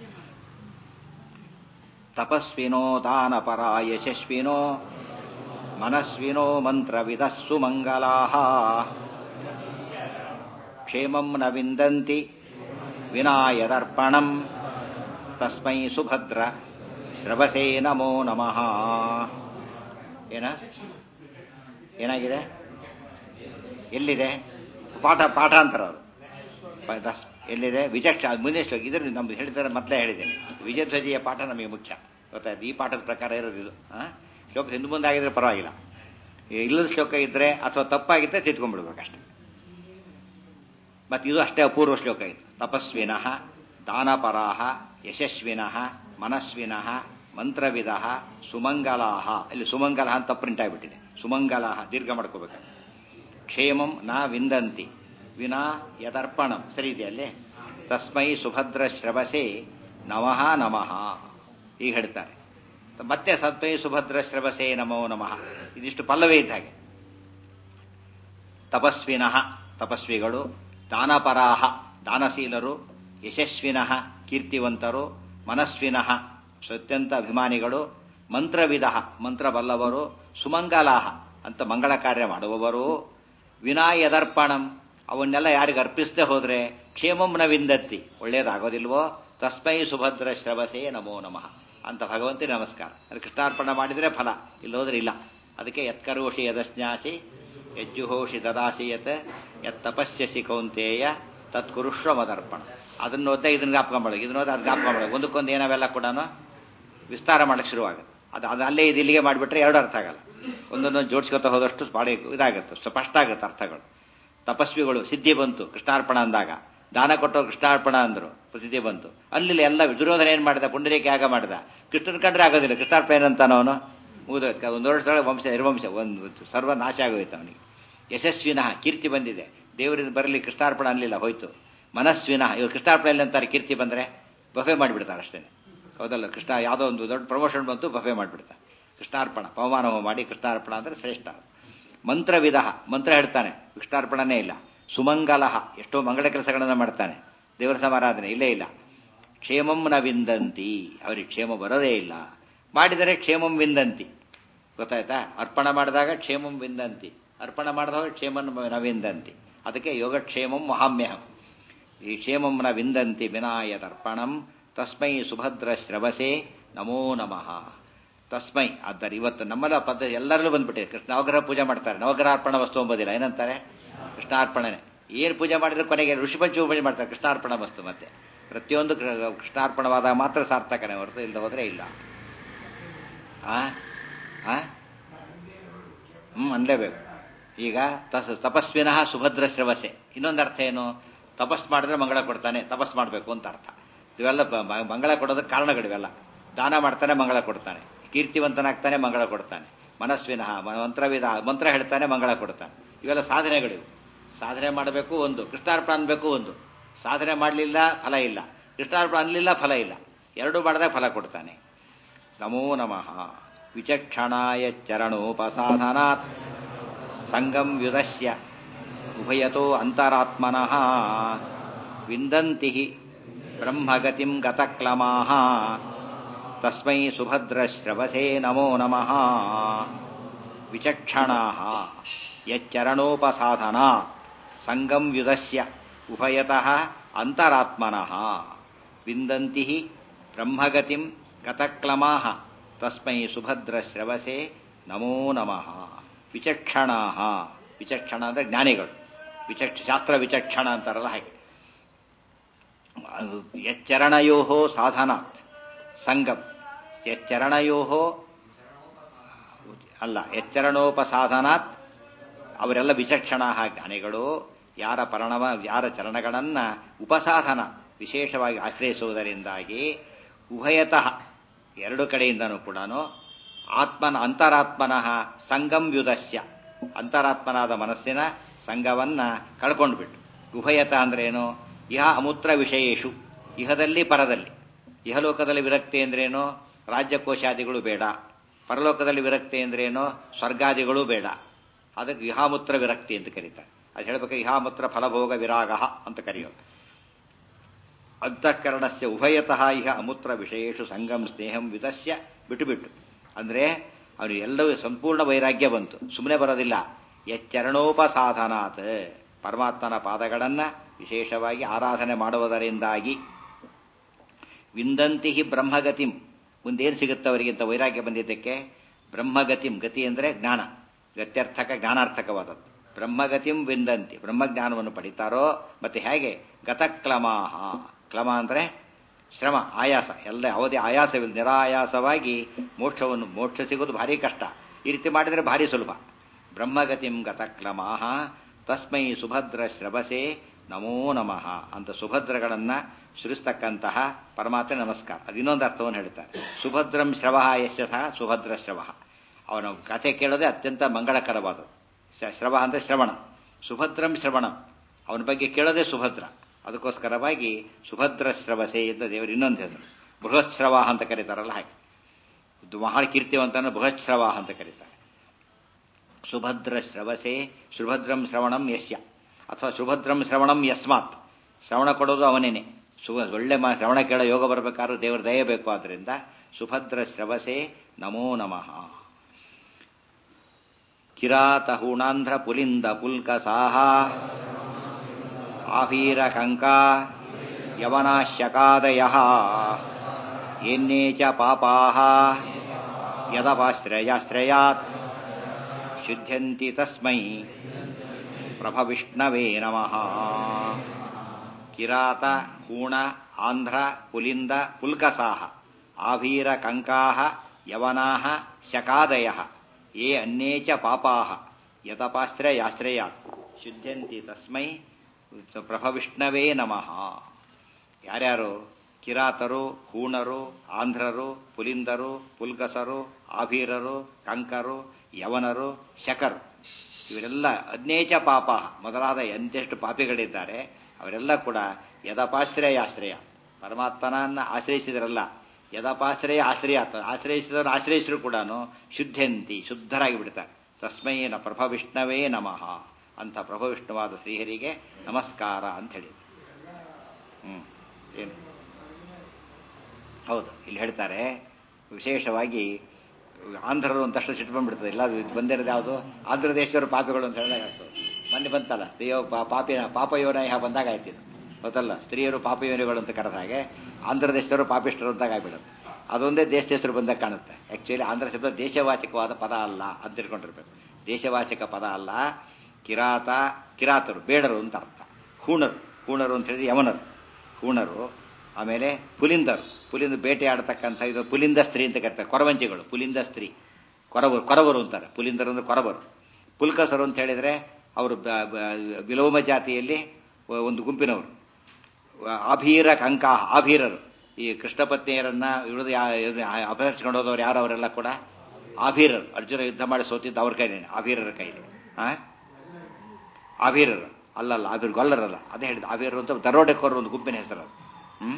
ತಪಸ್ವಿನೋ ದಾನಪರ ಯಶಸ್ವಿನೋ ಮನಸ್ವಿನೋ ಮಂತ್ರವಿದಸ್ಸು ಮಂಗಲಾ ಕ್ಷೇಮಂ ನ ವಿಂದಂತಿ ವಿನಾಯದರ್ಪಣಂ ತಸ್ಮೈ ಸುಭದ್ರ ಶ್ರವಸೇ ನಮೋ ನಮಃ ಏನ ಏನಾಗಿದೆ ಎಲ್ಲಿದೆ ಪಾಠ ಪಾಠ ಅಂತಾರೆ ಅವರು ಎಲ್ಲಿದೆ ವಿಚಕ್ಷ ಮುಂದೆ ಶ್ಲೋಕ ಇದ್ರ ನಮ್ದು ಹೇಳಿದ್ದಾರೆ ಮೊದಲೇ ಹೇಳಿದ್ದೇನೆ ವಿಜಯಧ್ವಜಿಯ ಪಾಠ ನಮಗೆ ಮುಖ್ಯ ಗೊತ್ತಾಯ್ತು ಈ ಪಾಠದ ಪ್ರಕಾರ ಇರೋದು ಇದು ಶ್ಲೋಕ ಹಿಂದೆ ಮುಂದೆ ಆಗಿದ್ರೆ ಪರವಾಗಿಲ್ಲ ಇಲ್ಲದ ಶ್ಲೋಕ ಇದ್ರೆ ಅಥವಾ ತಪ್ಪಾಗಿದ್ದರೆ ತಿದ್ಕೊಂಡ್ಬಿಡ್ಬೇಕಷ್ಟೆ ಮತ್ತು ಇದು ಅಷ್ಟೇ ಅಪೂರ್ವ ಶ್ಲೋಕ ಇದು ತಪಸ್ವಿನಃ ದಾನಪರಾಹ ಯಶಸ್ವಿನಃ ಮನಸ್ವಿನಃ ಮಂತ್ರವಿದ ಸುಮಂಗಲಾಹ ಇಲ್ಲಿ ಸುಮಂಗಲ ಅಂತ ಪ್ರಿಂಟ್ ಆಗಿಬಿಟ್ಟಿದೆ ಸುಮಂಗಲಾಹ ದೀರ್ಘ ಮಾಡ್ಕೋಬೇಕು ಕ್ಷೇಮಂ ನಾ ವಿಂದಂತಿ ವಿನಾ ಯದರ್ಪಣಂ ಸರಿ ಇದೆಯಲ್ಲೇ ತಸ್ಮೈ ಸುಭದ್ರ ಶ್ರವಸೆ ನಮಃ ನಮಃ ಈಗ ಹೇಳ್ತಾರೆ ಮತ್ತೆ ಸತ್ಮೈ ಸುಭದ್ರ ಶ್ರವಸೆ ನಮೋ ನಮಃ ಇದಿಷ್ಟು ಪಲ್ಲವೇ ಇದ್ದ ಹಾಗೆ ತಪಸ್ವಿನಃ ತಪಸ್ವಿಗಳು ದಾನಪರಾಹ ದಾನಶೀಲರು ಯಶಸ್ವಿನಃ ಕೀರ್ತಿವಂತರು ಮನಸ್ವಿನಃ ಅತ್ಯಂತ ಅಭಿಮಾನಿಗಳು ಮಂತ್ರವಿಧ ಮಂತ್ರಬಲ್ಲವರು ಸುಮಂಗಲಾಹ ಅಂತ ಮಂಗಳ ಕಾರ್ಯ ಮಾಡುವವರು ವಿನಾಯದರ್ಪಣಂ ಅವನ್ನೆಲ್ಲ ಯಾರಿಗೆ ಅರ್ಪಿಸದೆ ಹೋದ್ರೆ ಕ್ಷೇಮಂನ ವಿಂದತ್ತಿ ಒಳ್ಳೇದಾಗೋದಿಲ್ವೋ ತಸ್ಮೈ ಸುಭದ್ರ ಶ್ರವಸೇ ನಮೋ ನಮಃ ಅಂತ ಭಗವಂತನ ನಮಸ್ಕಾರ ಅದು ಕೃಷ್ಣಾರ್ಪಣ ಮಾಡಿದರೆ ಫಲ ಇಲ್ಲಿ ಹೋದ್ರೆ ಇಲ್ಲ ಅದಕ್ಕೆ ಯತ್ಕರೋಷಿ ಯದಸ್ನ್ಯಾಸಿ ಯಜ್ಜುಹೋಷಿ ದದಾಸಿ ಯತ್ ಯತ್ ತಪಸ್ಯಸಿ ಕೌಂತೇಯ ತತ್ ಕುರುಶ್ವ ಮದರ್ಪಣ ಅದನ್ನ ಓದ್ತಾ ಇದನ್ನ ಜ್ಞಾಪಕ ಮಾಡೋದು ಇದನ್ನ ಓದಿ ಅದು ಜ್ಞಾಪಕ ಮಾಡೋದು ಒಂದಕ್ಕೊಂದು ಏನಾವೆಲ್ಲ ಕೂಡ ವಿಸ್ತಾರ ಮಾಡಕ್ಕೆ ಶುರುವಾಗುತ್ತೆ ಅದು ಅದು ಅಲ್ಲೇ ಇದು ಇಲ್ಲಿಗೆ ಮಾಡಿಬಿಟ್ರೆ ಎರಡು ಅರ್ಥ ಆಗಲ್ಲ ಒಂದೊಂದೊಂದು ಜೋಡಿಸ್ಕೊತಾ ಹೋದಷ್ಟು ಭಾಳ ಇದಾಗುತ್ತೆ ಸ್ಪಷ್ಟ ಆಗುತ್ತೆ ಅರ್ಥಗಳು ತಪಸ್ವಿಗಳು ಸಿದ್ಧಿ ಬಂತು ಕೃಷ್ಣಾರ್ಪಣ ಅಂದಾಗ ದಾನ ಕೊಟ್ಟವ್ರು ಕೃಷ್ಣಾರ್ಪಣ ಅಂದ್ರು ಸಿದ್ಧಿ ಬಂತು ಅಲ್ಲಿ ಎಲ್ಲ ದುರ್ಯೋಧನ ಏನ್ ಮಾಡಿದ ಪುಂಡರೀಕ ಯಾಗ ಮಾಡಿದ ಕೃಷ್ಣನ ಕಂಡ್ರೆ ಆಗೋದಿಲ್ಲ ಕೃಷ್ಣಾರ್ಪಣ ಏನಂತಾನ ಅವನು ಮುಗಿದೋಯ್ತು ಒಂದು ವರ್ಷದೊಳಗೆ ವಂಶ ನಿರ್ವಂಶ ಒಂದು ಸರ್ವ ನಾಶ ಆಗೋಯ್ತು ಅವನಿಗೆ ಯಶಸ್ವಿನಃ ಕೀರ್ತಿ ಬಂದಿದೆ ದೇವರಿಂದ ಬರಲಿ ಕೃಷ್ಣಾರ್ಪಣ ಅನ್ಲಿಲ್ಲ ಹೋಯ್ತು ಮನಸ್ವಿನಃ ಇವ್ರು ಕೃಷ್ಣಾರ್ಪಣ ಇಲ್ಲ ಅಂತಾರೆ ಕೀರ್ತಿ ಬಂದ್ರೆ ಬಫೆ ಮಾಡಿಬಿಡ್ತಾರೆ ಅಷ್ಟೇ ಹೌದಲ್ಲ ಕೃಷ್ಣ ಯಾವುದೋ ಒಂದು ದೊಡ್ಡ ಪ್ರಮೋಷನ್ ಬಂತು ಬಫೆ ಮಾಡಿಬಿಡ್ತಾರೆ ಕೃಷ್ಣಾರ್ಪಣ ಪವಮಾನ ಮಾಡಿ ಕೃಷ್ಣಾರ್ಪಣ ಅಂದ್ರೆ ಶ್ರೇಷ್ಠ ಮಂತ್ರವಿಧ ಮಂತ್ರ ಹೇಳ್ತಾನೆ ಕೃಷ್ಣಾರ್ಪಣನೇ ಇಲ್ಲ ಸುಮಂಗಲ ಎಷ್ಟೋ ಮಂಗಳ ಕೆಲಸಗಳನ್ನ ಮಾಡ್ತಾನೆ ದೇವರ ಸಮಾರಾಧನೆ ಇಲ್ಲೇ ಇಲ್ಲ ಕ್ಷೇಮಂ ನ ವಿಂದಂತಿ ಅವರಿಗೆ ಕ್ಷೇಮ ಬರೋದೇ ಇಲ್ಲ ಮಾಡಿದರೆ ಕ್ಷೇಮಂ ವಿಂದಂತಿ ಗೊತ್ತಾಯ್ತಾ ಅರ್ಪಣ ಮಾಡಿದಾಗ ಕ್ಷೇಮಂ ವಿಂದಂತಿ ಅರ್ಪಣ ಮಾಡಿದಾಗ ಕ್ಷೇಮಂ ನ ವಿಂದಂತಿ ಅದಕ್ಕೆ ಯೋಗಕ್ಷೇಮಂ ಮಹಾಮ್ಯಹಂ ಈ ಕ್ಷೇಮಂ ನ ವಿಂದಂತಿ ವಿನಾಯದರ್ಪಣಂ ತಸ್ಮೈ ಸುಭದ್ರ ಶ್ರವಸೆ ನಮೋ ನಮಃ ತಸ್ಮೈ ಆದ್ದರಿಂದ ಇವತ್ತು ನಮ್ಮೆಲ್ಲ ಪದ್ಧತಿ ಎಲ್ಲರಲ್ಲೂ ಬಂದ್ಬಿಟ್ಟಿದೆ ಕೃಷ್ಣ ನವಗ್ರಹ ಪೂಜೆ ಮಾಡ್ತಾರೆ ನವಗ್ರಹ ಅರ್ಪಣ ವಸ್ತು ಎಂಬುದಿಲ್ಲ ಏನಂತಾರೆ ಕೃಷ್ಣಾರ್ಪಣನೆ ಏನು ಪೂಜೆ ಮಾಡಿದ್ರೆ ಕೊನೆಗೆ ಋಷಿಪಂಚ ಪೂಜೆ ಮಾಡ್ತಾರೆ ಕೃಷ್ಣಾರ್ಪಣ ವಸ್ತು ಮತ್ತೆ ಪ್ರತಿಯೊಂದು ಕೃಷ್ಣಾರ್ಪಣವಾದಾಗ ಮಾತ್ರ ಸಾರ್ಥಕನೇ ಹೊರತು ಇಲ್ಲದ ಹೋದ್ರೆ ಇಲ್ಲ ಆ ಆ ಹ್ಮ್ ಅನ್ಲೇಬೇಕು ಈಗ ತಸ್ ತಪಸ್ವಿನಃ ಸುಭದ್ರ ಶ್ರವಸೆ ಇನ್ನೊಂದು ಅರ್ಥ ಏನು ತಪಸ್ ಮಾಡಿದ್ರೆ ಮಂಗಳ ಕೊಡ್ತಾನೆ ತಪಸ್ ಮಾಡಬೇಕು ಅಂತ ಅರ್ಥ ಇವೆಲ್ಲ ಮಂಗಳ ಕೊಡೋದಕ್ಕೆ ಕಾರಣಗಳಿವೆಲ್ಲ ದಾನ ಮಾಡ್ತಾನೆ ಮಂಗಳ ಕೊಡ್ತಾನೆ ಕೀರ್ತಿವಂತನಾಗ್ತಾನೆ ಮಂಗಳ ಕೊಡ್ತಾನೆ ಮನಸ್ವಿನಃ ಮಂತ್ರವಿಧ ಮಂತ್ರ ಹೇಳ್ತಾನೆ ಮಂಗಳ ಕೊಡ್ತಾನೆ ಇವೆಲ್ಲ ಸಾಧನೆಗಳಿವು ಸಾಧನೆ ಮಾಡಬೇಕು ಒಂದು ಕೃಷ್ಣಾರ್ಪಣ ಅನ್ಬೇಕು ಒಂದು ಸಾಧನೆ ಮಾಡಲಿಲ್ಲ ಫಲ ಇಲ್ಲ ಕೃಷ್ಣಾರ್ಪಣ ಅನ್ಲಿಲ್ಲ ಫಲ ಇಲ್ಲ ಎರಡೂ ಮಾಡಿದಾಗ ಫಲ ಕೊಡ್ತಾನೆ ನಮೋ ನಮಃ ವಿಚಕ್ಷಣಾಯ ಚರಣೋಪಸಾಧನಾತ್ ಸಂಗಂ ಯುಧಸ್ಯ ಉಭಯತೋ ಅಂತರಾತ್ಮನಃ ವಿಂದಂತಿ ಬ್ರಹ್ಮಗತಿಂ ಗತಕ್ಲಮಾಹ ತಸ್ಮೈ ಸುಭದ್ರಶ್ರವಸೇ ನಮೋ ನಮಃ ವಿಚಕ್ಷಣಾಃ ಯಚ್ಚರಣೋಪಸಾಧನಾತ್ ಸಂಗಂ ಯುಧಸ್ಯ ಉಭಯತಃ ಅಂತರಾತ್ಮನಃ ವಿಂದಂತಿ ಬ್ರಹ್ಮಗತಿಂ ಗತಕ್ಲಮಾಹ ತಸ್ಮೈ ಸುಭದ್ರಶ್ರವಸೆ ನಮೋ ನಮಃ ವಿಚಕ್ಷಣಾ ವಿಚಕ್ಷಣ ಅಂದ್ರೆ ಜ್ಞಾನಿಗಳು ವಿಚಕ್ಷ ಶಾಸ್ತ್ರ ವಿಚಕ್ಷಣ ಅಂತಾರಲ್ಲ ಹಾಗೆ ಎಚ್ಚರಣಯೋ ಸಾಧನಾತ್ ಸಂಗಮ್ ಎಚ್ಚರಣಯೋ ಅಲ್ಲ ಎಚ್ಚರಣೋಪಸಾಧನಾತ್ ಅವರೆಲ್ಲ ವಿಚಕ್ಷಣ ಜ್ಞಾನಿಗಳು ಯಾರ ಪರಿಣಾಮ ಯಾರ ಚರಣಗಳನ್ನ ಉಪಸಾಧನ ವಿಶೇಷವಾಗಿ ಆಶ್ರಯಿಸುವುದರಿಂದಾಗಿ ಉಭಯತಃ ಎರಡು ಕಡೆಯಿಂದನೂ ಕೂಡ ಆತ್ಮನ ಅಂತರಾತ್ಮನಃ ಸಂಗಂ ಯುಧಸ್ಯ ಅಂತರಾತ್ಮನಾದ ಮನಸ್ಸಿನ ಸಂಘವನ್ನ ಕಳ್ಕೊಂಡ್ಬಿಟ್ಟು ಉಭಯತ ಅಂದ್ರೆ ಏನು ಇಹ ಅಮೂತ್ರ ವಿಷಯೇಶು ಇಹದಲ್ಲಿ ಪರದಲ್ಲಿ ಇಹಲೋಕದಲ್ಲಿ ವಿರಕ್ತಿ ಅಂದ್ರೇನು ರಾಜ್ಯಕೋಶಾದಿಗಳು ಬೇಡ ಪರಲೋಕದಲ್ಲಿ ವಿರಕ್ತಿ ಅಂದ್ರೇನು ಸ್ವರ್ಗಾದಿಗಳು ಬೇಡ ಅದಕ್ಕೆ ಇಹಾಮೂತ್ರ ವಿರಕ್ತಿ ಅಂತ ಕರೀತಾರೆ ಅದು ಹೇಳ್ಬೇಕು ಇಹಾಮೂತ್ರ ಫಲಭೋಗ ವಿರಾಗ ಅಂತ ಕರೆಯೋದು ಅಂತಃಕರಣಸ್ಯ ಉಭಯತಃ ಇಹ ಅಮೂತ್ರ ವಿಷಯೇಶು ಸಂಗಂ ಸ್ನೇಹಂ ವಿಧಸ್ಯ ಬಿಟ್ಟು ಬಿಟ್ಟು ಅಂದ್ರೆ ಅವನು ಎಲ್ಲವೂ ಸಂಪೂರ್ಣ ವೈರಾಗ್ಯ ಬಂತು ಸುಮ್ಮನೆ ಬರೋದಿಲ್ಲ ಎಚ್ಚರಣೋಪಸಾಧನಾತ್ ಪರಮಾತ್ಮನ ಪಾದಗಳನ್ನ ವಿಶೇಷವಾಗಿ ಆರಾಧನೆ ಮಾಡುವುದರಿಂದಾಗಿ ವಿಂದಂತಿ ಬ್ರಹ್ಮಗತಿಂ ಮುಂದೇನು ಸಿಗುತ್ತೆ ಅವರಿಗೆ ಅಂತ ವೈರಾಗ್ಯ ಬಂದಿದ್ದಕ್ಕೆ ಬ್ರಹ್ಮಗತಿಂ ಗತಿ ಅಂದ್ರೆ ಜ್ಞಾನ ಗತ್ಯರ್ಥಕ ಜ್ಞಾನಾರ್ಥಕವಾದದ್ದು ಬ್ರಹ್ಮಗತಿಂ ವಿಂದಂತಿ ಬ್ರಹ್ಮಜ್ಞಾನವನ್ನು ಪಡಿತಾರೋ ಮತ್ತೆ ಹೇಗೆ ಗತಕ್ಲಮಾಹ ಕ್ಲಮ ಅಂದ್ರೆ ಶ್ರಮ ಆಯಾಸ ಎಲ್ಲ ಅವಧಿ ಆಯಾಸವಿಲ್ಲ ನಿರಾಯಾಸವಾಗಿ ಮೋಕ್ಷವನ್ನು ಮೋಕ್ಷ ಸಿಗೋದು ಭಾರಿ ಕಷ್ಟ ಈ ರೀತಿ ಮಾಡಿದರೆ ಭಾರಿ ಸುಲಭ ಬ್ರಹ್ಮಗತಿಂ ಗತಕ್ಲಮಾಹ ತಸ್ಮೈ ಸುಭದ್ರ ಶ್ರವಸೆ ನಮೋ ನಮಃ ಅಂತ ಸುಭದ್ರಗಳನ್ನ ಶ್ರವಿಸ್ತಕ್ಕಂತಹ ಪರಮಾತ್ಮ ನಮಸ್ಕಾರ ಅದು ಇನ್ನೊಂದು ಅರ್ಥವನ್ನು ಹೇಳ್ತಾರೆ ಸುಭದ್ರಂ ಶ್ರವ ಯಶ ಸಹ ಸುಭದ್ರ ಶ್ರವ ಅವನ ಕಥೆ ಕೇಳೋದೇ ಅತ್ಯಂತ ಮಂಗಳಕರವಾದದ್ದು ಶ್ರವ ಅಂದ್ರೆ ಶ್ರವಣ ಸುಭದ್ರಂ ಶ್ರವಣ ಅವನ ಬಗ್ಗೆ ಕೇಳೋದೇ ಸುಭದ್ರ ಅದಕ್ಕೋಸ್ಕರವಾಗಿ ಸುಭದ್ರ ಶ್ರವಸೆ ಅಂತ ದೇವರು ಇನ್ನೊಂದು ಹೆಸರು ಬೃಹಶ್ರವ ಅಂತ ಕರೀತಾರಲ್ಲ ಹಾಗೆ ಮಹಾ ಕೀರ್ತಿವಂತನ ಬೃಹಶ್ರವ ಅಂತ ಕರೀತಾರೆ ಸುಭದ್ರ ಶ್ರವಸೆ ಸುಭದ್ರಂ ಶ್ರವಣಂ ಯಸ್ಯ ಅಥವಾ ಸುಭದ್ರಂ ಶ್ರವಣಂ ಯಸ್ಮಾತ್ ಶ್ರವಣ ಕೊಡೋದು ಅವನೇನೆ ಸು ಒಳ್ಳೆ ಮಾ ಶ್ರವಣ ಕೇಳೋ ಯೋಗ ಬರಬೇಕಾದ್ರೂ ದೇವರ ದಯ ಬೇಕು ಆದ್ರಿಂದ ಸುಭದ್ರ ಶ್ರವಸೆ ನಮೋ ನಮಃ ಕಿರಾತ ಹೂಣಾಂಧ್ರ ಪುಲಿಂದ ಪುಲ್ಕ ಸಾಹ ಆಭೀರ ಕಂಕ ಯವನಾಶ್ಯಕಾದಯ ಎನ್ನೇ ಚ ಪಾಪಾ ಯದಪಾಶ್ರಯಾಶ್ರಯಾತ್ ಶುದ್ಧ್ಯಂತಿ ತಸ್ಮೈ ಪ್ರಭವಿಷ್ಣವೇ ನಮಃ ಕಿರಾತ ಹೂಣ ಆಂಧ್ರ ಪುಲಿಂದ ಪುಲ್ಕಸಾಹ ಆಭೀರ ಕಂಕಾಹ ಯವನಾಹ ಶಕಾದಯ ಯೇ ಅನ್ಯೇ ಚ ಪಾಪಾಹ ಯತಪಾಶ್ರಯಾಶ್ರಯಾತ್ ಶುದ್ಧಂತಿ ತಸ್ಮೈ ಪ್ರಭವಿಷ್ಣವೇ ನಮಃ ಯಾರ್ಯಾರು ಕಿರಾತರು ಹೂಣರು ಆಂಧ್ರರು ಪುಲಿಂದರು ಪುಲ್ಗಸರು ಆಭೀರರು ಕಂಕರು ಯವನರು ಶಕರು ಇವರೆಲ್ಲ ಅದ್ನೇಚ ಪಾಪ ಮೊದಲಾದ ಎಂತೆಷ್ಟು ಪಾಪಿಗಳಿದ್ದಾರೆ ಅವರೆಲ್ಲ ಕೂಡ ಯದಪಾಶ್ರಯಾಶ್ರಯ ಪರಮಾತ್ಮನನ್ನ ಆಶ್ರಯಿಸಿದ್ರಲ್ಲ ಯದಪಾಶ್ರಯ ಆಶ್ರಯ ಆಶ್ರಯಿಸಿದವರು ಆಶ್ರಯಿಸಿದ್ರು ಕೂಡ ಶುದ್ಧಂತಿ ಶುದ್ಧರಾಗಿ ಬಿಡ್ತಾರೆ ತಸ್ಮೈ ನ ಪ್ರಭವಿಷ್ಣವೇ ನಮಃ ಅಂತ ಪ್ರಭವಿಷ್ಣುವಾದ ಶ್ರೀಹರಿಗೆ ನಮಸ್ಕಾರ ಅಂತ ಹೇಳಿ ಹ್ಮ್ ಏನು ಹೌದು ಇಲ್ಲಿ ಹೇಳ್ತಾರೆ ವಿಶೇಷವಾಗಿ ಆಂಧ್ರರು ಅಂತ ತಕ್ಷಣ ಸಿಟ್ಟು ಬಂದ್ಬಿಡ್ತದೆ ಎಲ್ಲ ಇದು ಬಂದಿರೋದು ಯಾವುದು ಆಂಧ್ರ ದೇಶದವರು ಪಾಪಿಗಳು ಅಂತ ಹೇಳಿದಾಗ ಆಗ್ತದೆ ಮೊನ್ನೆ ಬಂತಲ್ಲ ಸ್ತ್ರೀಯೋ ಪಾ- ಪಾಪಿನ ಪಾಪಯೋನಯ ಬಂದಾಗ ಆಯ್ತು ಇದು ಗೊತ್ತಲ್ಲ ಸ್ತ್ರೀಯರು ಪಾಪಯೋನಿಗಳು ಅಂತ ಕರೆದ ಹಾಗೆ ಆಂಧ್ರ ದೇಶದವರು ಪಾಪಿಷ್ಟರು ಅಂತಾಗ ಆಗ್ಬಿಡೋದು ಅದೊಂದೇ ದೇಶ ಹೆಸರು ಬಂದಾಗ ಕಾಣುತ್ತೆ ಆಕ್ಚುಲಿ ಆಂಧ್ರ ಶಬ್ದ ದೇಶವಾಚಕವಾದ ಪದ ಅಲ್ಲ ಅಂತ ತಿಳ್ಕೊಂಡಿರ್ಬೇಕು ದೇಶವಾಚಕ ಪದ ಅಲ್ಲ ಕಿರಾತ ಕಿರಾತರು ಬೇಡರು ಅಂತ ಅರ್ಥ ಹೂಣರು ಹೂಣರು ಅಂತ ಹೇಳಿದ್ರೆ ಯವನರು ಹೂಣರು ಆಮೇಲೆ ಪುಲಿಂದರು ಪುಲಿಂದ ಬೇಟೆ ಆಡತಕ್ಕಂಥ ಇದು ಪುಲಿಂದ ಸ್ತ್ರೀ ಅಂತ ಕರೀತಾರೆ ಕೊರವಂಜಿಗಳು ಪುಲಿಂದ ಸ್ತ್ರೀ ಕೊರವರು ಕೊರವರು ಅಂತಾರೆ ಪುಲಿಂದರು ಅಂದ್ರೆ ಕೊರವರು ಪುಲ್ಕಸರು ಅಂತ ಹೇಳಿದ್ರೆ ಅವರು ಬ- ಬ- ವಿಲೋಮ ಜಾತಿಯಲ್ಲಿ ಒಂದು ಗುಂಪಿನವರು ಆಭೀರ ಕಂಕಾ ಆಭೀರರು ಈ ಕೃಷ್ಣ ಪತ್ನಿಯರನ್ನ ಇಳಿದು ಅಪಹರಿಸಿಕೊಂಡು ಹೋದವರು ಯಾರು ಅವರೆಲ್ಲ ಕೂಡ ಆಭೀರರು ಅರ್ಜುನ ಯುದ್ಧ ಮಾಡಿ ಸೋತಿದ್ದ ಅವ್ರ ಕೈಲಿ ಆಭೀರರ ಕೈಲಿ ಆ ಆಭೀರರು ಅಲ್ಲಲ್ಲ ಆಭೀರ್ ಗೊಲ್ಲರಲ್ಲ ಅದೇ ಹೇಳಿದ ಆಭೀರರು ಅಂತ ದರೋಡೆಕೋರು ಒಂದು ಗುಂಪಿನ ಹೆಸರು ಅದು. ಹ್ಮ್